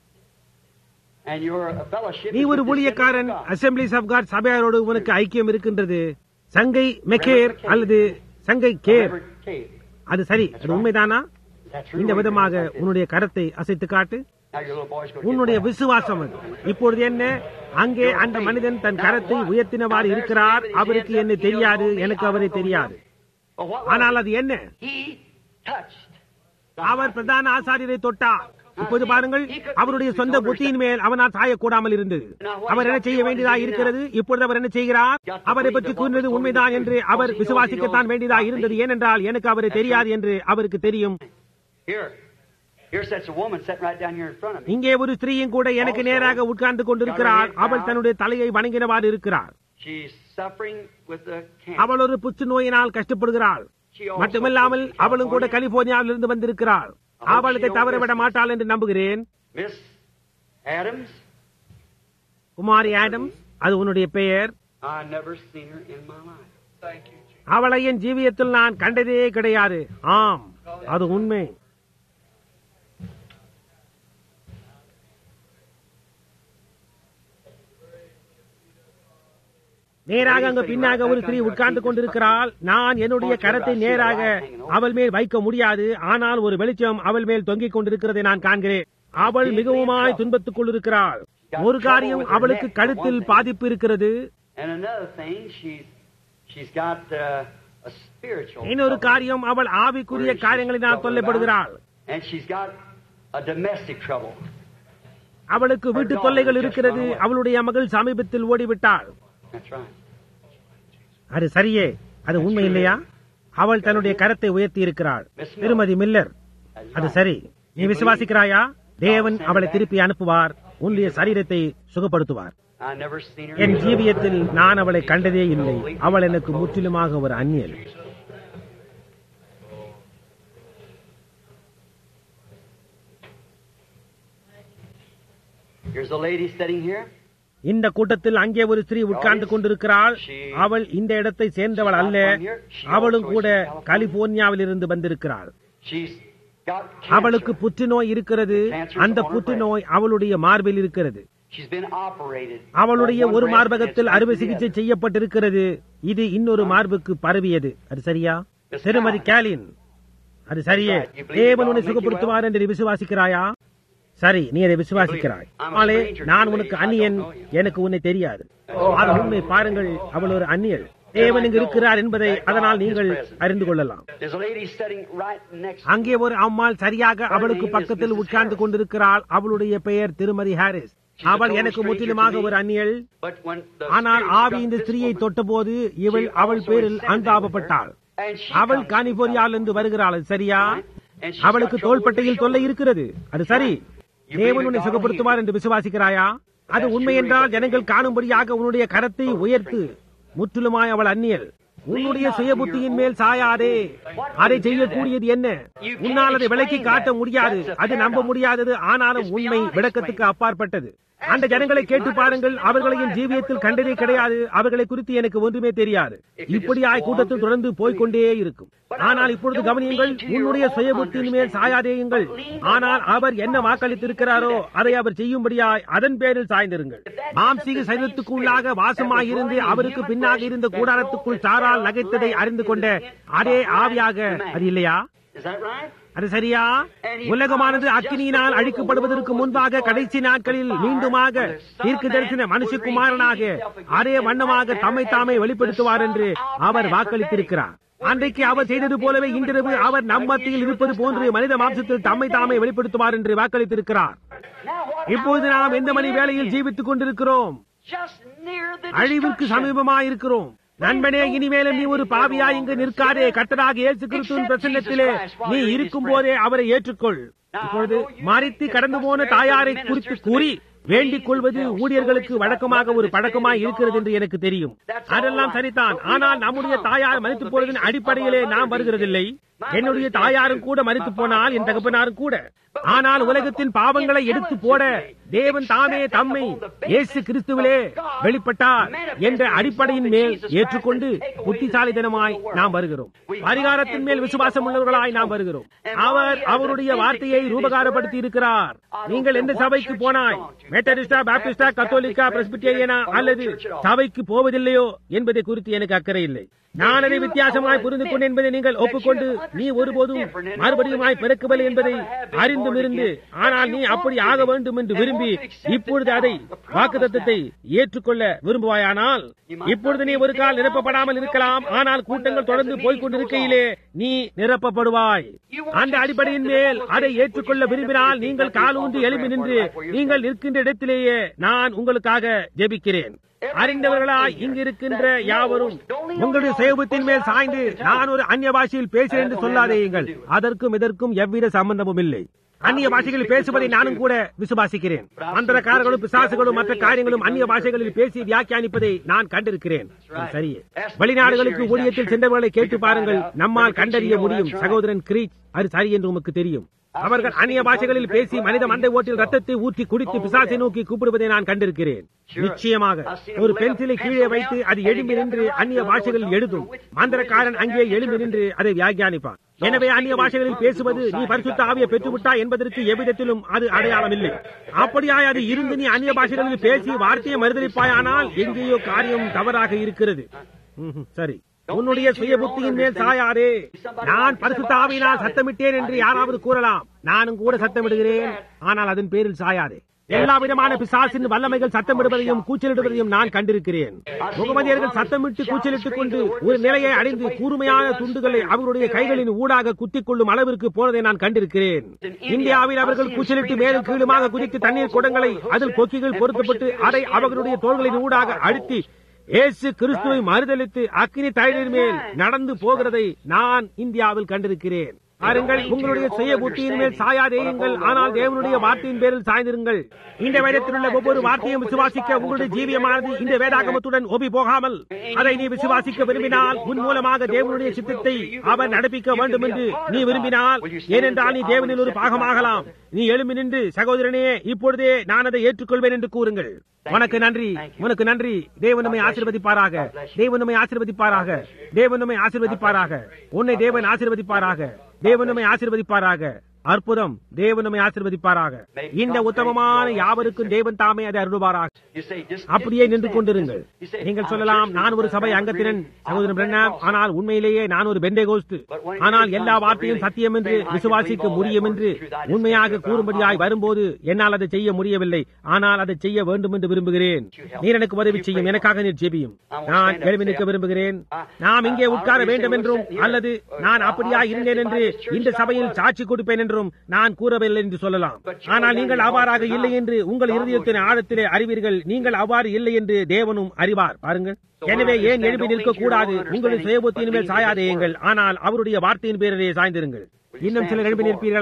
And you're a fellowship. நீ ஒரு ஊழியக்காரன் அசம்பிளிஸ் ஆஃப் காட் சபையாரோடு உனக்கு ஐக்கியம் இருக்கின்றது சங்கை மெக்கேர் அல்லது சங்கை கேர் அது சரி அது உண்மைதானா இந்த விதமாக உன்னுடைய கரத்தை அசைத்து காட்டு உன்னுடைய விசுவாசம் அது இப்பொழுது என்ன அங்கே அந்த மனிதன் தன் கரத்தை உயர்த்தினவாறு இருக்கிறார் அவருக்கு என்ன தெரியாது எனக்கு அவரை தெரியாது ஆனால் அது என்ன He touched. அவர் பிரதான ஆசாரியரை தொட்டார் இப்போது பாருங்கள் அவருடைய சொந்த புத்தியின் மேல் அவனால் சாயக்கூடாமல் இருந்தது அவர் என்ன செய்ய வேண்டியதா இருக்கிறது இப்பொழுது அவர் என்ன செய்கிறார் அவரை பற்றி கூறினது உண்மைதான் என்று அவர் விசுவாசிக்கத்தான் வேண்டியதா இருந்தது ஏனென்றால் எனக்கு அவரை தெரியாது என்று அவருக்கு தெரியும் Here. Here sits a woman sitting right down here in front of me. இங்கே ஒரு ஸ்திரீயும் கூட எனக்கு நேராக உட்கார்ந்து கொண்டிருக்கிறார் அவள் தன்னுடைய தலையை வணங்கினவாறு இருக்கிறார் She's suffering with the cancer. அவள் ஒரு புற்று நோயினால் கஷ்டப்படுகிறாள் She also மட்டுமில்லாமல் comes from அவளும் கூட California. கலிபோர்னியாவில் இருந்து வந்திருக்கிறாள் அவள் இதை தவறவிட மாட்டாள் என்று நம்புகிறேன் Miss Adams, குமாரி ஆடம்ஸ் அது உன்னுடைய பெயர் I never seen her in my life. Thank you. அவளை என் ஜீவியத்தில் நான் கண்டதே கிடையாது ஆம் அது உண்மை நேராக அங்கு பின்னாக ஒரு ஸ்திரீ உட்கார்ந்து கொண்டிருக்கிறாள் நான் என்னுடைய கரத்தை நேராக அவள் மேல் வைக்க முடியாது ஆனால் ஒரு வெளிச்சம் அவள் மேல் தொங்கிக் கொண்டிருக்கிறதை நான் காண்கிறேன் அவள் மிகவுமாய் துன்பத்துக்குள் இருக்கிறாள் ஒரு காரியம் அவளுக்கு கழுத்தில் பாதிப்பு இருக்கிறது And another thing, she's she's got uh, a spiritual. இன்னொரு trouble காரியம் அவள் ஆவிக்குரிய where she's காரியங்களினால் troubled தொல்லைப்படுகிறாள் about, And she's got a domestic trouble. அவளுக்கு வீட்டு தொல்லைகள் இருக்கிறது அவளுடைய மகள் சமீபத்தில் ஓடிவிட்டாள் That's right. அது சரியே அது உண்மை இல்லையா அவள் தன்னுடைய கரத்தை உயர்த்தி இருக்கிறாள் திருமதி மில்லர் அது சரி நீ விசுவாசிக்கிறாயா தேவன் அவளை திருப்பி அனுப்புவார் உன்னுடைய சரீரத்தை சுகப்படுத்துவார் I never seen her. என் ஜீவியத்தில் நான் அவளை கண்டதே இல்லை அவள் எனக்கு முற்றிலுமாக ஒரு அந்நியல் Here's a lady sitting here. இந்த கூட்டத்தில் அங்கே ஒரு ஸ்திரீ உட்கார்ந்து கொண்டிருக்கிறாள் அவள் இந்த இடத்தை சேர்ந்தவள் அல்ல அவளும் கூட கலிபோர்னியாவில் இருந்து வந்திருக்கிறாள் She's got அவளுக்கு cancer. புற்றுநோய் இருக்கிறது அந்த புற்றுநோய் அவளுடைய மார்பில் இருக்கிறது She's been operated. அவளுடைய On one ஒரு breast மார்பகத்தில் and it's அறுவை spread to the சிகிச்சை other. செய்யப்பட்டிருக்கிறது இது இன்னொரு மார்புக்கு பரவியது அது சரியா திருமதி கேலின் அது சரியே தேவன் உன்னை சுகப்படுத்துவார் என்று நீ விசுவாசிக்கிறாயா சரி நீ அதை விசுவாசிக்கிறாய் ஆளே நான் உனக்கு அந்நியன் எனக்கு உன்னை தெரியாது அது உண்மை பாருங்கள் அவள் ஒரு அந்நியல் தேவன் இங்கு இருக்கிறார் என்பதை அதனால் நீங்கள் அறிந்து கொள்ளலாம் There's a lady sitting right next. அங்கே ஒரு அம்மாள் சரியாக அவளுக்கு பக்கத்தில் உட்கார்ந்து கொண்டிருக்கிறாள் அவளுடைய பெயர் திருமதி ஹாரிஸ் அவள் எனக்கு முற்றிலுமாக ஒரு அந்நியல் But when the ஆனால் Spirit ஆவி struck இந்த this ஸ்திரீயை woman, தொட்ட போது இவள் she அவள் also பேரில் is sensitive அன்பாபப்பட்டாள் with her. And she அவள் comes from கலிபோர்னியாவிலிருந்து வருகிறாள் அது சரியா And she's அவளுக்கு got trouble with தோள்பட்டையில் her தொல்லை shoulder. இருக்கிறது அது சரி You தேவன் believe உன்னை in God சுகப்படுத்துவார் என்று விசுவாசிக்கிறாயா அது உண்மை என்றால் ஜனங்கள் காணும்படியாக உன்னுடைய கரத்தை உயர்த்து முற்றிலுமாய் அவள் அந்நியல் உன்னுடைய சுய புத்தியின் மேல் சாயாதே அதை செய்யக்கூடியது என்ன உன்னால் அதை விளக்கி காட்ட முடியாது அது நம்ப முடியாதது ஆனாலும் உண்மை விளக்கத்துக்கு அப்பாற்பட்டது அந்த ஜனங்களை கேட்டு பாருங்கள் அவர்களையும் ஜீவியத்தில் கண்டதே கிடையாது அவர்களை குறித்து எனக்கு ஒன்றுமே தெரியாது இப்படியாய் கூட்டத்தில் தொடர்ந்து போய்க்கொண்டே இருக்கும் ஆனால் இப்பொழுது கவனியுங்கள் உன்னுடைய சுய புத்தியின் மேல் சாயாதேயுங்கள் ஆனால் அவர் என்ன வாக்களித்திருக்கிறாரோ அதை அவர் செய்யும்படியாய் அதன் பேரில் சாய்ந்திருங்கள் மாம்சீக சரீரத்துக்குள்ளாக வாசமாயிருந்து அவருக்கு பின்னாக இருந்த கூடாரத்துக்குள் சாரால் நகைத்ததை அறிந்து கொண்ட அதே ஆவியாக அது இல்லையா Is that right? அது சரியா உலகமானது அக்கினியினால் அழிக்கப்படுவதற்கு முன்பாக கடைசி நாட்களில் மீண்டுமாக தீர்க்க தரிசன மனுஷகுமாரனாக அதே வண்ணமாக தம்மை தாமே வெளிப்படுத்துவார் என்று அவர் வாக்களித்திருக்கிறார் அன்றைக்கு அவர் செய்தது போலவே இன்றிரவு அவர் நம் மத்தியில் இருப்பது போன்று மனித மாம்சத்தில் தம்மை தாமே வெளிப்படுத்துவார் என்று வாக்களித்திருக்கிறார் Now what? இப்போது நாம் எந்த மணி வேளையில் ஜீவித்துக் கொண்டிருக்கிறோம் Just near the அழிவிற்கு destruction. சமீபமாயிருக்கிறோம் நண்பனே இனிமேலும் நீ ஒரு பாவியா இங்கு நிற்காதே கர்த்தராக இயேசு கிறிஸ்துவின் பிரசன்னத்திலே நீ இருக்கும் போதே அவரை ஏற்றுக்கொள் இப்பொழுது மறித்து கடந்து போன தாயாரை குறித்து கூறி வேண்டிக் கொள்வது ஊழியர்களுக்கு வழக்கமாக ஒரு பழக்கமாய் இருக்கிறது என்று எனக்கு தெரியும் அதெல்லாம் சரிதான் ஆனால் நம்முடைய தாயார் மறித்து போனதின் அடிப்படையிலே நாம் வருகிறதில்லை என்னுடைய தாயாரும் கூட மறித்து போனால் என் தகப்பனாரும் கூட ஆனால் உலகத்தின் பாவங்களை எடுத்து போட தேவன் தாமே தம்மை இயேசு கிறிஸ்துவிலே வெளிப்பட்டார் என்ற அடிப்படையின் மேல் ஏற்றுக்கொண்டு புத்திசாலித்தனமாய் நாம் வருகிறோம் அதிகாரத்தின் மேல் விசுவாசம் உள்ளவர்களாய் நாம் வருகிறோம் அவர் அவருடைய வார்த்தையை ரூபகாரப்படுத்தி இருக்கிறார் நீங்கள் எந்த சபைக்கு போனாய் மெத்தடிஸ்டா பாப்டிஸ்டா கத்தோலிக்கா பிரஸ்பிட்டேரியனா அல்லது சபைக்கு போவதில்லையோ என்பதை குறித்து எனக்கு அக்கறை இல்லை நான் அதை வித்தியாசமாய் புரிந்து கொண்டு என்பதை நீங்கள் ஒப்புக்கொண்டு நீ ஒருபோதும் மறுபடியுமாய் பிறக்கவில்லை என்பதை அறிந்தும் இருந்து ஆனால் நீ அப்படி ஆக வேண்டும் என்று விரும்பி இப்பொழுது அதை வாக்குத்தத்தத்தை ஏற்றுக்கொள்ள விரும்புவாயானால் இப்பொழுது நீ ஒரு கால் நிரப்பப்படாமல் இருக்கலாம் ஆனால் கூட்டங்கள் தொடர்ந்து போய்கொண்டிருக்கையிலே நீ நிரப்பப்படுவாய் அந்த அடிப்படையின் மேல் அதை ஏற்றுக்கொள்ள விரும்பினால் நீங்கள் காலூன்றி எழுப்பி நின்று நீங்கள் நிற்கின்ற இடத்திலேயே நான் உங்களுக்காக ஜெபிக்கிறேன் அறிந்தவர்களாய் இங்கு இருக்கின்ற யாவரும் உங்களுடைய சேவத்தின் மேல் சாய்ந்து நான் ஒரு அந்நிய பாஷையில் பேசுகிறேன் என்று சொல்லாதேயுங்கள் அதற்கும் இதற்கும் எவ்வித சம்பந்தமும் இல்லை அந்நிய பாஷைகளில் பேசுவதை நானும் கூட விசுவாசிக்கிறேன் மந்திரக்காரர்களும் பிசாசுகளும் மற்ற காரியங்களும் அந்நிய பாஷைகளில் பேசி வியாக்கியானிப்பதை நான் கண்டிருக்கிறேன் அது சரியே வெளிநாடுகளுக்கு ஊழியத்தில் சென்றவர்களை கேட்டு பாருங்கள் நம்மால் கண்டறிய முடியும் சகோதரன் கிரீச் அது சரி என்று உமக்கு தெரியும் அவர்கள் அந்நிய பாஷைகளில் பேசி மனித மண்டை ஓட்டில் ரத்தத்தை ஊற்றி குடித்து பிசாசை நோக்கி கூப்பிடுவதை நான் கண்டிருக்கிறேன் நிச்சயமாக ஒரு பென்சிலை கீழே வைத்து அது எழும்பி நின்று அந்நிய பாஷைகளில் எழுதும் மந்திரக்காரன் அங்கே எழும்பி நின்று அதை வியாக்கியானிப்பான் எனவே அந்நிய பாஷைகளில் பேசுவது நீ பரிசுத்த ஆவியை பெற்றுவிட்டாய் என்பதற்கு எவ்விதத்திலும் அது அடையாளம் இல்லை அப்படியாய் அது இருந்து நீ அந்நிய பாஷைகளில் பேசி வார்த்தையை மறுதளிப்பாயானால் எங்கேயோ காரியம் தவறாக இருக்கிறது ம்ஹும், சரி உன்னுடைய சுய புத்தியின் மேல் சாயாதே நான் பரிசுத்த ஆவியினால் சத்தமிட்டேன் என்று யாராவது கூறலாம் நானும் கூட சத்தமிடுகிறேன் ஆனால் அதன் பேரில் சாயாதே எல்லா விதமான பிசாசின் வல்லமைகள் சத்தமிடுவதையும் கூச்சலிடுவதையும் நான் கண்டிருக்கிறேன் முகமதியர்கள் சத்தமிட்டு கூச்சலிட்டுக் கொண்டு ஒரு நிலையை அடைந்து கூர்மையான துண்டுகளை அவருடைய கைகளின் ஊடாக குத்திக் கொள்ளும் அளவிற்கு போனதை நான் கண்டிருக்கிறேன் இந்தியாவில் அவர்கள் கூச்சலிட்டு மேலும் கீழுமாக குதித்து தண்ணீர் குடங்களை அதில் கொக்கிகள் பொருத்தப்பட்டு அதை அவர்களுடைய தோள்களின் ஊடாக அழுத்தி இயேசு கிறிஸ்துவை மறுதளித்து அக்கினி தயிரின் மேல் நடந்து போகிறதை நான் இந்தியாவில் கண்டிருக்கிறேன் பாருங்கள் உங்களுடைய சுய புத்தியின் மேல் சாயாதேயுங்கள் ஆனால் தேவனுடைய வார்த்தையின் பேரில் சாய்ந்திருங்கள் இந்த வேதத்தில் உள்ள ஒவ்வொரு வார்த்தையும் விசுவாசிக்க உங்களுடைய ஜீவியமானது இந்த வேதாகமத்துடன் ஒபி போகாமல் அதை நீ விசுவாசிக்க விரும்பினால் உன் மூலமாக தேவனுடைய சித்தத்தை அவர் நடப்பிக்க வேண்டும் என்று நீ விரும்பினால் ஏனென்றால் நீ தேவனில் ஒரு பாகமாகலாம் நீ எழும்பி நின்று சகோதரனே இப்பொழுதே நான் அதை ஏற்றுக்கொள்வேன் என்று கூறுங்கள் உனக்கு நன்றி உனக்கு நன்றி தேவன் நம்மை ஆசீர்வதிப்பாராக தேவன் நம்மை ஆசீர்வதிப்பாராக தேவன் நம்மை ஆசீர்வதிப்பாராக உன்னை தேவன் ஆசீர்வதிப்பாராக தேவன் நம்மை ஆசீர்வதிப்பாராக அற்புதம் தேவன் நம்மை ஆசீர்வதிப்பாராக இந்த உத்தமமான யாவருக்கும் தேவன் தாமே அதை அருள்வாராக You say, just அப்படியே நின்று கொண்டிருங்கள் You say, நீங்கள் சொல்லலாம் நான் ஒரு சபை அங்கத்தினன் சகோதரன் பிரண்ணாம் ஆனால் உண்மையிலேயே நான் ஒரு பெண்டேகோஸ்து ஆனால் எல்லா வார்த்தையும் சத்தியம் என்று விசுவாசிக்க முடியும் என்று உண்மையாக கூறும்படியாய் வரும்போது என்னால் அதை செய்ய முடியவில்லை ஆனால் அதை செய்ய வேண்டும் என்று விரும்புகிறேன் நீர் எனக்கு உதவி செய்யும் எனக்காக நீர் ஜெபியும் நான் எழுப்பி நிற்க விரும்புகிறேன் நாம் இங்கே உட்கார வேண்டும் என்றும் அல்லது நான் அப்படியா இருந்தேன் என்று இந்த சபையில் சாட்சி கொடுப்பேன் என்றும் நான் கூறவில்லை என்று சொல்லலாம் ஆனால் நீங்கள் அவ்வாறாக இல்லை என்று உங்கள் இருதயத்தின் ஆழத்திலே அறிவீர்கள் நீங்கள் அவ்வாறு இல்லை என்று தேவனும் அறிவார் பாருங்கள் எனவே ஏன் எழுப்பி நிற்க கூடாது உங்களுடைய சுயபுத்தியின் மேல் சாயாதேயுங்கள் ஆனால் அவருடைய வார்த்தையின் பேரிலே சாய்ந்திருங்கள் இன்னும் சிலர் எழுப்பி நிற்பீர்களா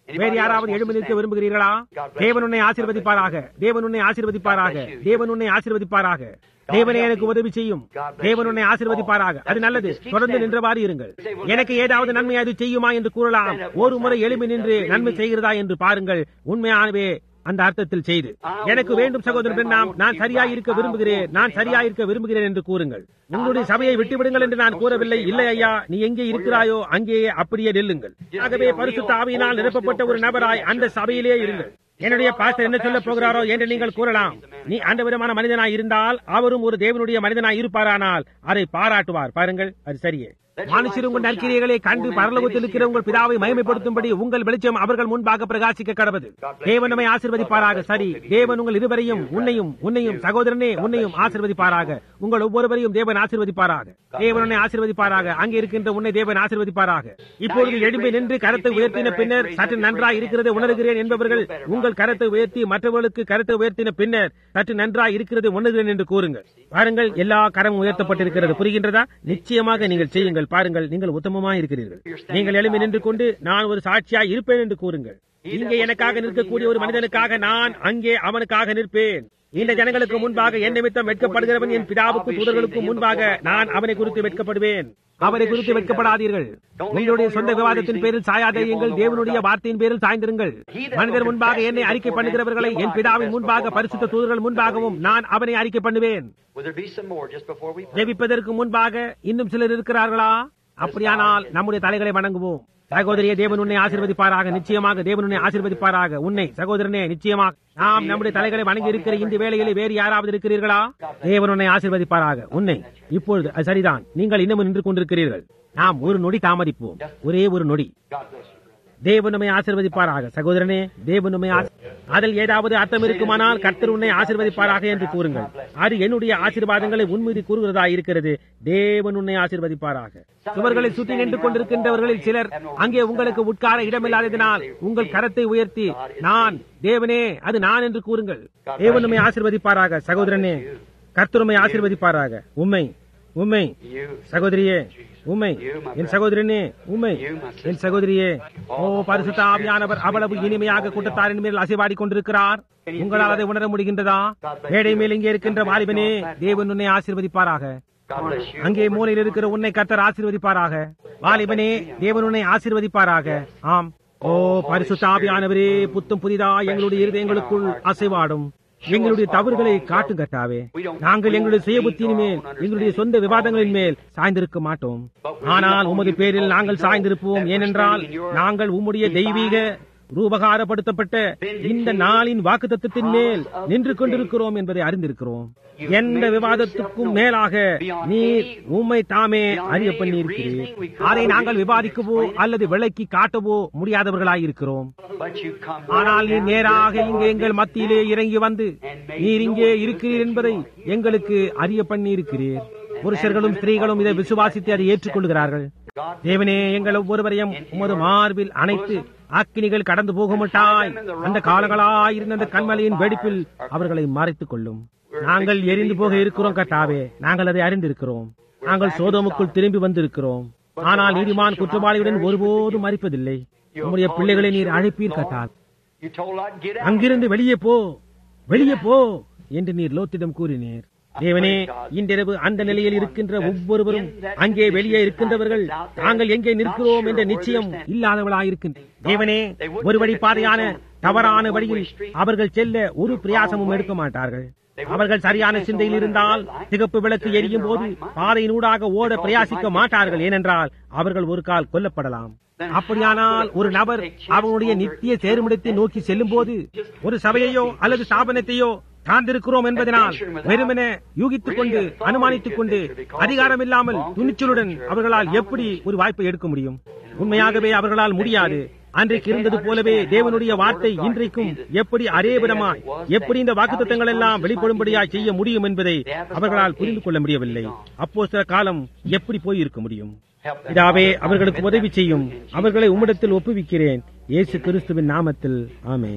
வேறு யாராவது எழும்பி நிற்க விரும்புகிறீர்களா தேவன் உன்னை ஆசீர்வதிப்பாராக தேவன் உன்னை ஆசீர்வதிப்பாராக தேவன் உன்னை ஆசீர்வதிப்பாராக தேவனே எனக்கு உதவி செய்யும் தேவன் உன்னை ஆசீர்வதிப்பாராக அது நல்லது தொடர்ந்து நின்றவாறு இருங்கள் எனக்கு ஏதாவது நன்மை அது செய்யுமா என்று கூறலாம் ஒரு முறை எழுப்பி நின்று நன்மை செய்கிறதா என்று பாருங்கள் உண்மையானவே அந்த அர்த்தத்தில் செய்து எனக்கு வேண்டும் சகோதரன் பெண்ணாம் நான் சரியாய் இருக்க விரும்புகிறேன் நான் சரியாய் இருக்க விரும்புகிறேன் என்று கூறுங்கள் உங்களுடைய சபையை விட்டு விடுங்கள் என்று நான் கூறவில்லை இல்லை ஐயா நீ எங்கே இருக்கிறாயோ அங்கேயே அப்படியே நில்லுங்கள் ஆகவே பரிசுத்த ஆவியினால் நிரப்பப்பட்ட ஒரு நபராய் அந்த சபையிலே இருங்கள் என்னுடைய பாஸ்டர் என்ன சொல்ல போகிறாரோ என்று நீங்கள் கூறலாம் நீ அந்த விதமான மனிதனாய் இருந்தால் அவரும் ஒரு தேவனுடைய மனிதனாய் இருப்பாரானால் அதை பாராட்டுவார் பாருங்கள் அது சரியே மனுஷர் உங்கள் நற்கிரியர்களை கண்டு பரலோகத்தில் இருக்கிற உங்கள் பிதாவை மகிமைப்படுத்தும்படி உங்கள் வெளிச்சம் அவர்கள் முன்பாக பிரகாசிக்க கடவுது தேவன் நம்மை ஆசீர்வதிப்பாராக சரி தேவன் உங்கள் இருவரையும் உன்னையும் உன்னையும் சகோதரனே உன்னையும் ஆசீர்வதிப்பாராக உங்கள் ஒவ்வொருவரையும் தேவன் ஆசீர்வதிப்பாராக தேவன் உன்னை ஆசீர்வதிப்பாராக அங்கே இருக்கின்ற உன்னை தேவன் ஆசீர்வதிப்பாராக இப்பொழுது எழும்பி நின்று கரத்தை உயர்த்தின பின்னர் சற்று நன்றாய் இருக்கிறது உணர்கிறேன் என்பவர்கள் உங்கள் கரத்தை உயர்த்தி மற்றவர்களுக்கு கரத்தை உயர்த்தின பின்னர் சற்று நன்றாய் இருக்கிறது உணர்கிறேன் என்று கூறுங்கள் பாருங்கள் எல்லா கரம் உயர்த்தப்பட்டிருக்கிறது புரிகின்றதா நிச்சயமாக நீங்கள் செய்யுங்கள் பாருங்கள் நீங்கள் உத்தமமாக இருக்கிறீர்கள் நீங்கள் எழும்பி நின்று கொண்டு நான் ஒரு சாட்சியாய் இருப்பேன் என்று கூறுங்கள் இங்கே எனக்காக நிற்கக்கூடிய ஒரு மனிதனுக்காக நான் அங்கே அவனுக்காக நிற்பேன் இந்த ஜனங்களுக்கு முன்பாக என் நிமித்தம் வெட்கப்படுகிறவன் என் பிதாவுக்கும் தூதர்களுக்கும் முன்பாக நான் அவனை குறித்து வெட்கப்படுவேன் அவரை குறித்து வெட்கப்படாதீர்கள் உங்களுடைய சொந்த விவாதத்தின் பேரில் சாயாதையுங்கள் தேவனுடைய வார்த்தையின் பேரில் சாய்ந்திருங்கள் மனிதர் முன்பாக என்னை அறிக்கை பண்ணுகிறவர்களை என் பிதாவின் முன்பாக பரிசுத்த தூதர்கள் முன்பாகவும் நான் அவனை அறிக்கை பண்ணுவேன் Will there be some more just before we pray? ஜெபிப்பதற்கு முன்பாக இன்னும் சிலர் இருக்கிறார்களா அப்படியானால் நம்முடைய தலைகளை வணங்குவோம் சகோதரியே தேவன் உன்னை ஆசீர்வதிப்பாராக நிச்சயமாக தேவன் உன்னை ஆசீர்வதிப்பாராக உன்னை சகோதரனே நிச்சயமாக நாம் நம்முடைய தலைகளை வணங்கி இருக்கிற இந்த வேளையில் வேறு யாராவது இருக்கிறீர்களா தேவன் உன்னை ஆசீர்வதிப்பாராக உன்னை இப்பொழுது அது சரிதான் நீங்கள் இன்னமும் நின்று கொண்டிருக்கிறீர்கள் நாம் ஒரு நொடி தாமதிப்போம் ஒரே ஒரு நொடி God bless you. தேவன் நம்மை ஆசீர்வதிப்பாராக சகோதரனே தேவன் நம்மை ஆசீ- அதில் ஏதாவது அர்த்தம் இருக்குமானால் கர்த்தர் உன்னை ஆசீர்வதிப்பாராக என்று கூறுங்கள் அது என்னுடைய ஆசீர்வாதங்களை உன்மீது கூறுகிறதா இருக்கிறது தேவன் உன்னை ஆசீர்வதிப்பாராக சுவர்களை சுற்றி நின்று கொண்டிருக்கின்றவர்களில் சிலர் அங்கே உங்களுக்கு உட்கார இடமில்லாததினால் உங்கள் கரத்தை உயர்த்தி நான் தேவனே அது நான் என்று கூறுங்கள் தேவன் நம்மை ஆசீர்வதிப்பாராக சகோதரனே கர்த்தர் உம்மை ஆசீர்வதிப்பாராக உண்மை உண்மை You, சகோதரியே உண்மை என் சகோதரனே உண்மை என் சகோதரியே ஓ பரிசுத்த ஆவியானவர் அவ்வளவு இனிமையாக கூட்டத்தாரின் மேல் அசைவாடி கொண்டிருக்கிறார் உங்களால் அதை உணர முடிகின்றதா மேடை மேல் இங்கே இருக்கின்ற வாலிபனே தேவன் உன்னை ஆசீர்வதிப்பாராக God bless you. அங்கே மூலையில் இருக்கிற உன்னை கத்தர் ஆசீர்வதிப்பாராக வாலிபனே தேவன் உன்னை ஆசீர்வதிப்பாராக ஆம் ஓ பரிசுத்த ஆவியானவரே புத்தும் புதிதா எங்களுடைய இருதயங்களுக்குள் அசைவாடும் எங்களுடைய தவறுகளை காட்டும் கட்டாவே நாங்கள் எங்களுடைய சுய புத்தியின் மேல் எங்களுடைய சொந்த விவாதங்களின் மேல் சாய்ந்திருக்க மாட்டோம் ஆனால் உமது பேரில் நாங்கள் சாய்ந்திருப்போம் ஏனென்றால் நாங்கள் உம்முடைய தெய்வீக ரூபகாரப்படுத்தப்பட்ட இந்த நாளின் வாக்குத்தத்தின் மேல் நின்று கொண்டிருக்கிறோம் என்பதை அறிந்திருக்கிறோம் எந்த விவாதத்துக்கும் மேலாக நீர் உம்மை தாமே அறிய பண்ணியிருக்கிறீர் அதை நாங்கள் விவாதிக்கவோ அல்லது விளக்கி காட்டவோ முடியாதவர்களாயிருக்கிறோம் But you come ஆனால் நீர் நேராக இங்கே எங்கள் மத்தியிலே இறங்கி வந்து நீர் இங்கே இருக்கிறீர் என்பதை எங்களுக்கு அறிய பண்ணியிருக்கிறீர் புருஷர்களும் ஸ்திரீகளும் இதை விசுவாசித்து அதை ஏற்றுக்கொள்கிறார்கள் தேவனே எங்கள் ஒவ்வொருவரையும் உமது மார்பில் அணைத்து அக்கினிகள் கடந்து போகுமட்டாய் அந்த காலங்களாயிருந்த அந்த கண்மலையின் வெடிப்பில் அவர்களை மறைத்துக் கொள்ளும் நாங்கள் எரிந்து போக இருக்கிறோம் கட்டாவே நாங்கள் அதை அறிந்திருக்கிறோம் நாங்கள் சோதோமுக்குள் திரும்பி வந்திருக்கிறோம் ஆனால் நீதிமான் குற்றவாளியுடன் ஒருபோதும் மறிப்பதில்லை உம்முடைய பிள்ளைகளை நீர் அழைப்பீர் கட்டால் You told Lot, get out. அங்கிருந்து வெளியே போ வெளியே போ என்று நீர் லோத்திடம் கூறினீர் தேவனே இன்றிரவு அந்த நிலையில் இருக்கின்ற ஒவ்வொருவரும் அங்கே வெளியே இருக்கின்றவர்கள் தாங்கள் எங்கே நிற்கிறோம் என்ற நிச்சயம் இல்லாதவளாயிருக்கின்ற தேவனே ஒரு வழி பாதையான தவறான வழியில் அவர்கள் செல்ல ஒரு பிரயாசமும் எடுக்க மாட்டார்கள் அவர்கள் சரியான சிந்தையில் இருந்தால் சிகப்பு விளக்கு எரியும் போது பாதையினூடாக ஓட பிரயாசிக்க மாட்டார்கள் ஏனென்றால் அவர்கள் ஒரு கால் கொல்லப்படலாம் அப்படியானால் ஒரு நபர் அவனுடைய நித்திய சேருமிடத்தை நோக்கி செல்லும் போது ஒரு சபையையோ அல்லது ஸ்தாபனத்தையோ சார்ந்திருக்கிறோம் என்பதனால் வெறுமென யூகித்துக் கொண்டு அனுமானித்துக் கொண்டு அதிகாரம் இல்லாமல் துணிச்சலுடன் அவர்களால் எப்படி ஒரு வாய்ப்பை எடுக்க முடியும் உண்மையாகவே அவர்களால் முடியாது அன்றைக்கு இருந்தது போலவே தேவனுடைய வார்த்தை இன்றைக்கும் எப்படி அரே விதமாய் எப்படி இந்த வாக்குத்தத்தங்கள் எல்லாம் வெளிப்படும்படியாய் செய்ய முடியும் என்பதை அவர்களால் புரிந்து கொள்ள முடியவில்லை அப்போ சில காலம் எப்படி போய் இருக்க முடியும் இதாவே அவர்களுக்கு உதவி செய்யும் அவர்களை உம்மிடத்தில் ஒப்புவிக்கிறேன் இயேசு கிறிஸ்துவின் நாமத்தில் ஆமென்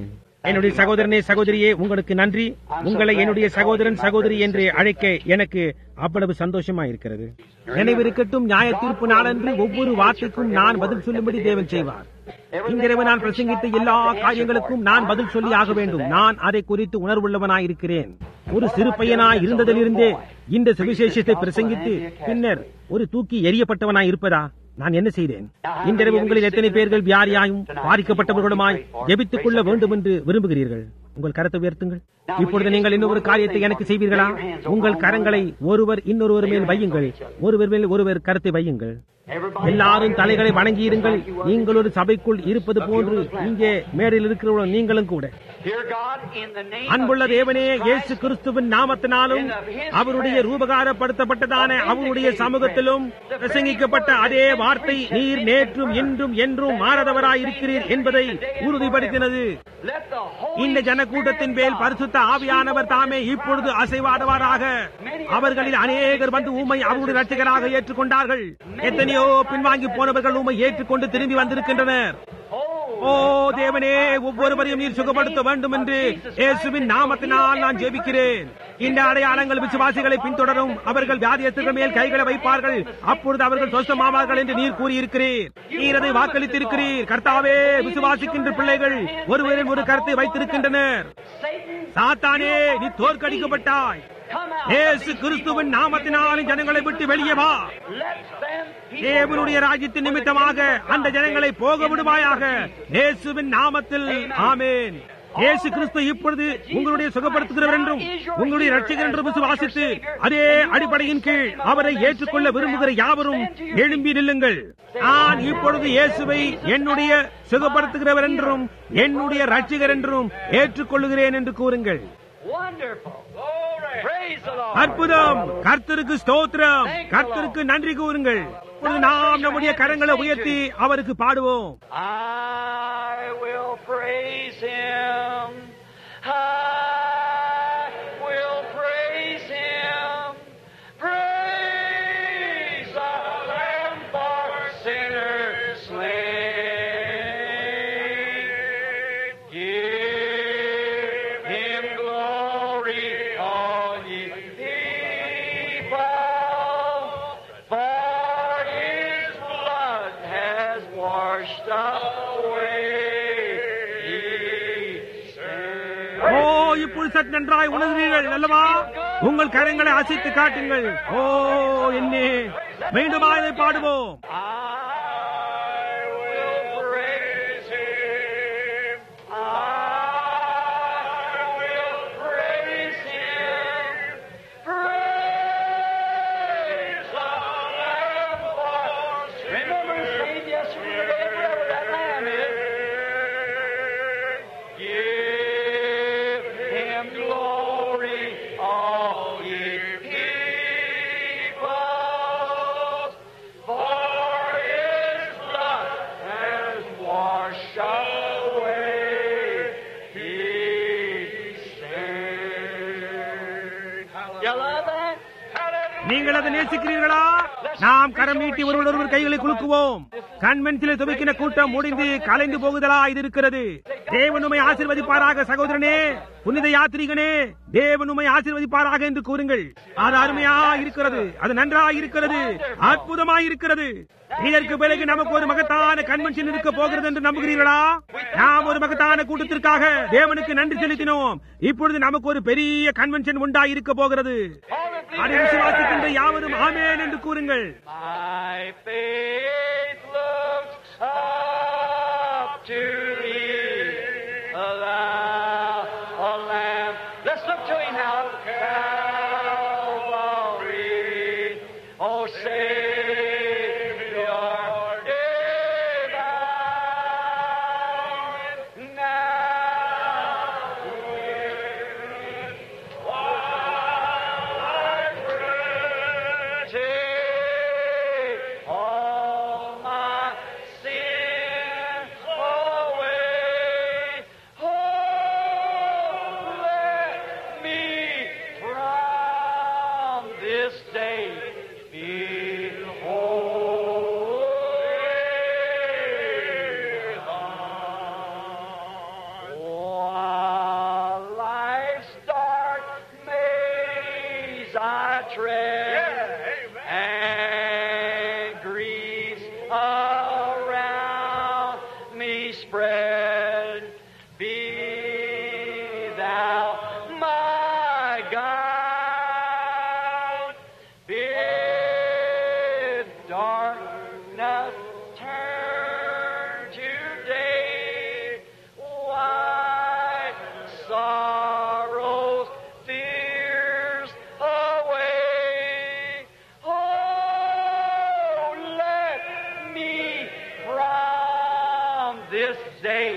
என்னுடைய சகோதரனே சகோதரியே உங்களுக்கு நன்றி உங்களை என்னுடைய சகோதரன் சகோதரி என்று அழைக்க எனக்கு அவ்வளவு சந்தோஷமா இருக்கிறது நினைவிருக்கட்டும் நியாய தீர்ப்பு நாளன்று ஒவ்வொரு வார்த்தைக்கும் நான் பதில் சொல்லும்படி தேவன் செய்வார் இங்கிரவு நான் பிரசங்கித்த எல்லா காரியங்களுக்கும் நான் பதில் சொல்லி ஆக வேண்டும் நான் அதை குறித்து உணர்வுள்ளவனாய் இருக்கிறேன் ஒரு சிறு பையனாய் இருந்ததிலிருந்தே இந்த சுவிசேஷத்தை பிரசங்கித்து பின்னர் ஒரு தூக்கி எரியப்பட்டவனாய் இருப்பதா நான் என்ன செய்தேன் இன்றிரவு உங்களில் எத்தனை பேர்கள் வியாதியாயும் பாதிக்கப்பட்டவர்களுமாய் ஜெபித்துக் கொள்ள வேண்டும் என்று விரும்புகிறீர்கள் உங்கள் கரத்தை உயர்த்துங்கள் இப்பொழுது நீங்கள் இன்னொரு காரியத்தை எனக்கு செய்வீர்களா உங்கள் கரங்களை ஒருவர் இன்னொருவர் மேல் வையுங்கள் ஒருவர் மேல் ஒருவர் கருத்தை வையுங்கள் எல்லாரும் தலைகளை வணங்கியிருங்கள் நீங்கள் ஒரு சபைக்குள் இருப்பது போன்று இங்கே மேடையில் இருக்கிறவர்கள் நீங்களும் கூட Dear God, in the name அன்புள்ள of தேவனே Jesus இயேசு Christ, கிறிஸ்துவின் நாமத்தினாலும் அவருடைய ரூபகாரப்படுத்தப்பட்டதான அவருடைய சமூகத்திலும் பிரசங்கிக்கப்பட்ட அதே வார்த்தை நீர் நேற்றும் இன்றும் என்றும் மாறதவராய் இருக்கிறீர் என்பதை உறுதிப்படுத்தினது let the Holy இந்த ஜனக்கூட்டத்தின் மேல் பரிசுத்த ஆவியானவர் தாமே இப்பொழுது அசைவாடுவாராக அவர்களில் அநேகர் வந்து உம்மை அவருடைய ரட்சகராக ஏற்றுக்கொண்டார்கள் எத்தனையோ பின்வாங்கி போனவர்கள் உம்மை ஏற்றுக்கொண்டு திரும்பி வந்திருக்கின்றனர் ஓ தேவனே ஒவ்வொருவரையும் நீர் சுகப்படுத்த வேண்டும் என்று இயேசுவின் நாமத்தினால் நான் ஜெபிக்கிறேன் இந்த அடையாளங்கள் விசுவாசிகளை பின்தொடரும் அவர்கள் வியாதியத்திற்கு மேல் கைகளை வைப்பார்கள் அப்பொழுது அவர்கள் சொஸ்தமாவார்கள் என்று நீர் கூறியிருக்கிறீர் நீர் அதை வாக்களித்திருக்கிறீர் கர்த்தாவே விசுவாசிக்கின்ற பிள்ளைகள் ஒருவரின் ஒரு கருத்தை வைத்திருக்கின்றனர் Satan, சாத்தானே நீ தோற்கடிக்கப்பட்டாய் come out. இயேசு கிறிஸ்துவின் நாமத்தினாலும் ஜனங்களை விட்டு வெளியே வா Let them தேவனுடைய ராஜ்யத்தின் நிமித்தமாக அந்த ஜனங்களை போக விடுவாயாக இயேசுவின் நாமத்தில் ஆமென் இயேசு கிறிஸ்து இப்பொழுது உங்களுடைய சுகப்படுத்துகிறவர் என்றும் உங்களுடைய ரட்சகர் என்றும் விசுவாசித்து அதே அடிப்படையின் கீழ் அவரை ஏற்றுக்கொள்ள விரும்புகிற யாவரும் எழும்பி நில்லுங்கள் நான் இப்பொழுது இயேசுவை என்னுடைய சுகப்படுத்துகிறவர் என்றும் என்னுடைய ரட்சகர் என்றும் ஏற்றுக்கொள்ளுகிறேன் என்று கூறுங்கள் Wonderful. Praise the Lord. அற்புதம் கர்த்தருக்கு ஸ்தோத்திரம் கர்த்தருக்கு நன்றி கூறுங்கள் இப்பொழுது நாம் நம்முடைய கரங்களை உயர்த்தி அவருக்கு பாடுவோம் I will praise him. I will praise him. Praise the Lamb for sinners slain. Give him glory, all ye people, for his blood has washed away his sin. ஓ இப்பொழுது சற்று நன்றாய் உணர்வீர்கள் அல்லவா உங்கள் கரங்களை அசைத்து காட்டுங்கள் ஓ என்னே மீண்டுமா இதை பாடுவோம் I will praise him. I will praise him. Praise the Lamb for Remember his name yesterday, today, and forever. That Lamb is. Give him glory, all ye people, for his blood has washed away his sin. You love that? நீங்கள் அதை நேசிக்கிறீர்களா நாம் கரம் நீட்டி ஒருவர் ஒருவர் கைகளை குலுக்குவோம் கன்வென்ஷனில் துவக்கின கூட்டம் முடிந்து கலைந்து போகுதலா இது இருக்கிறது தேவனுமை ஆசீர்வதிப்பாராக சகோதரனே புனித யாத்ரீகனே தேவனுமை ஆசீர்வதிப்பாராக என்று கூறுங்கள் அது அருமையா இருக்கிறது அது நன்றா இருக்கிறது அற்புதமா இருக்கிறது இதற்கு பிறகு நமக்கு ஒரு மகத்தான கன்வென்ஷன் இருக்க போகிறது என்று நம்புகிறீர்களா நாம் ஒரு மகத்தான கூட்டத்திற்காக தேவனுக்கு நன்றி செலுத்தினோம் இப்பொழுது நமக்கு ஒரு பெரிய கன்வென்ஷன் உண்டா இருக்க போகிறது அதை விசுவாசிக்கின்ற யாவரும் ஆமேன் என்று கூறுங்கள் My faith looks up to thee, thou, a lamb. Let's look to him now. Calvary, oh Savior, divine. Now, Take all my sin away. Oh, let me spread. Be thou my God. Bid darkness turn to day. White sorrows, fears away. Oh, let me from this day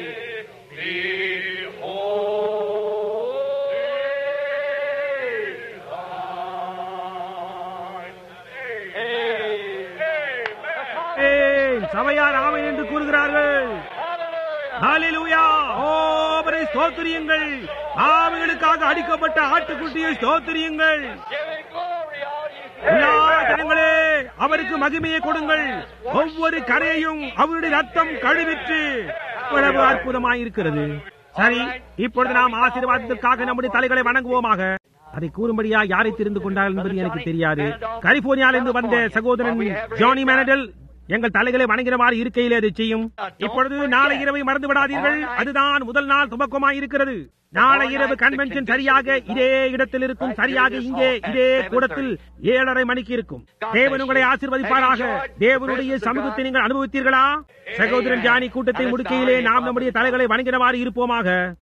behold. ஏய், சபையார் ஆமென் என்று கூறுகிறார்கள் ஹalleluya ஓவரை ஸ்தோத்திரியுங்கள் ஆவிகளுக்காக அடிக்கப்பட்ட ஆட்டுக்குட்டியை ஸ்தோத்திரியுங்கள் Giving glory, all you எல்லா ஜனங்களே அவருக்கு மகிமையை கொடுங்கள் ஒவ்வொரு கரையையும் அவருடைய ரத்தம் கழுவிற்று இவ்வளவு அற்புதமாயிருக்கிறது சரி இப்பொழுது நாம் ஆசீர்வாதத்திற்காக நம்முடைய தலைகளை வணங்குவோமாக அதை கூறும்படியா யாரை தெரிந்து கொண்டார்கள் என்பது எனக்கு தெரியாது கலிபோர்னியாவிலிருந்து வந்த சகோதரன் ஜானி மேனடல் எங்கள் தலைகளை வணங்கினவாறு இருக்கையிலே அதை செய்யும் இப்பொழுது நாளை இரவை மறந்து விடாதீர்கள் அதுதான் முதல் நாள் துவக்கமாயிருக்கிறது நாளை இரவு கன்வென்ஷன் சரியாக இதே இடத்தில் இருக்கும் சரியாக இங்கே இதே கூடத்தில் ஏழரை மணிக்கு இருக்கும் தேவன் உங்களை ஆசீர்வதிப்பாராக தேவனுடைய சமூகத்தை நீங்கள் அனுபவித்தீர்களா சகோதரன் ஜானி கூட்டத்தை முடிக்கையிலே நாம் நம்முடைய தலைகளை வணங்கினவாறு இருப்போமாக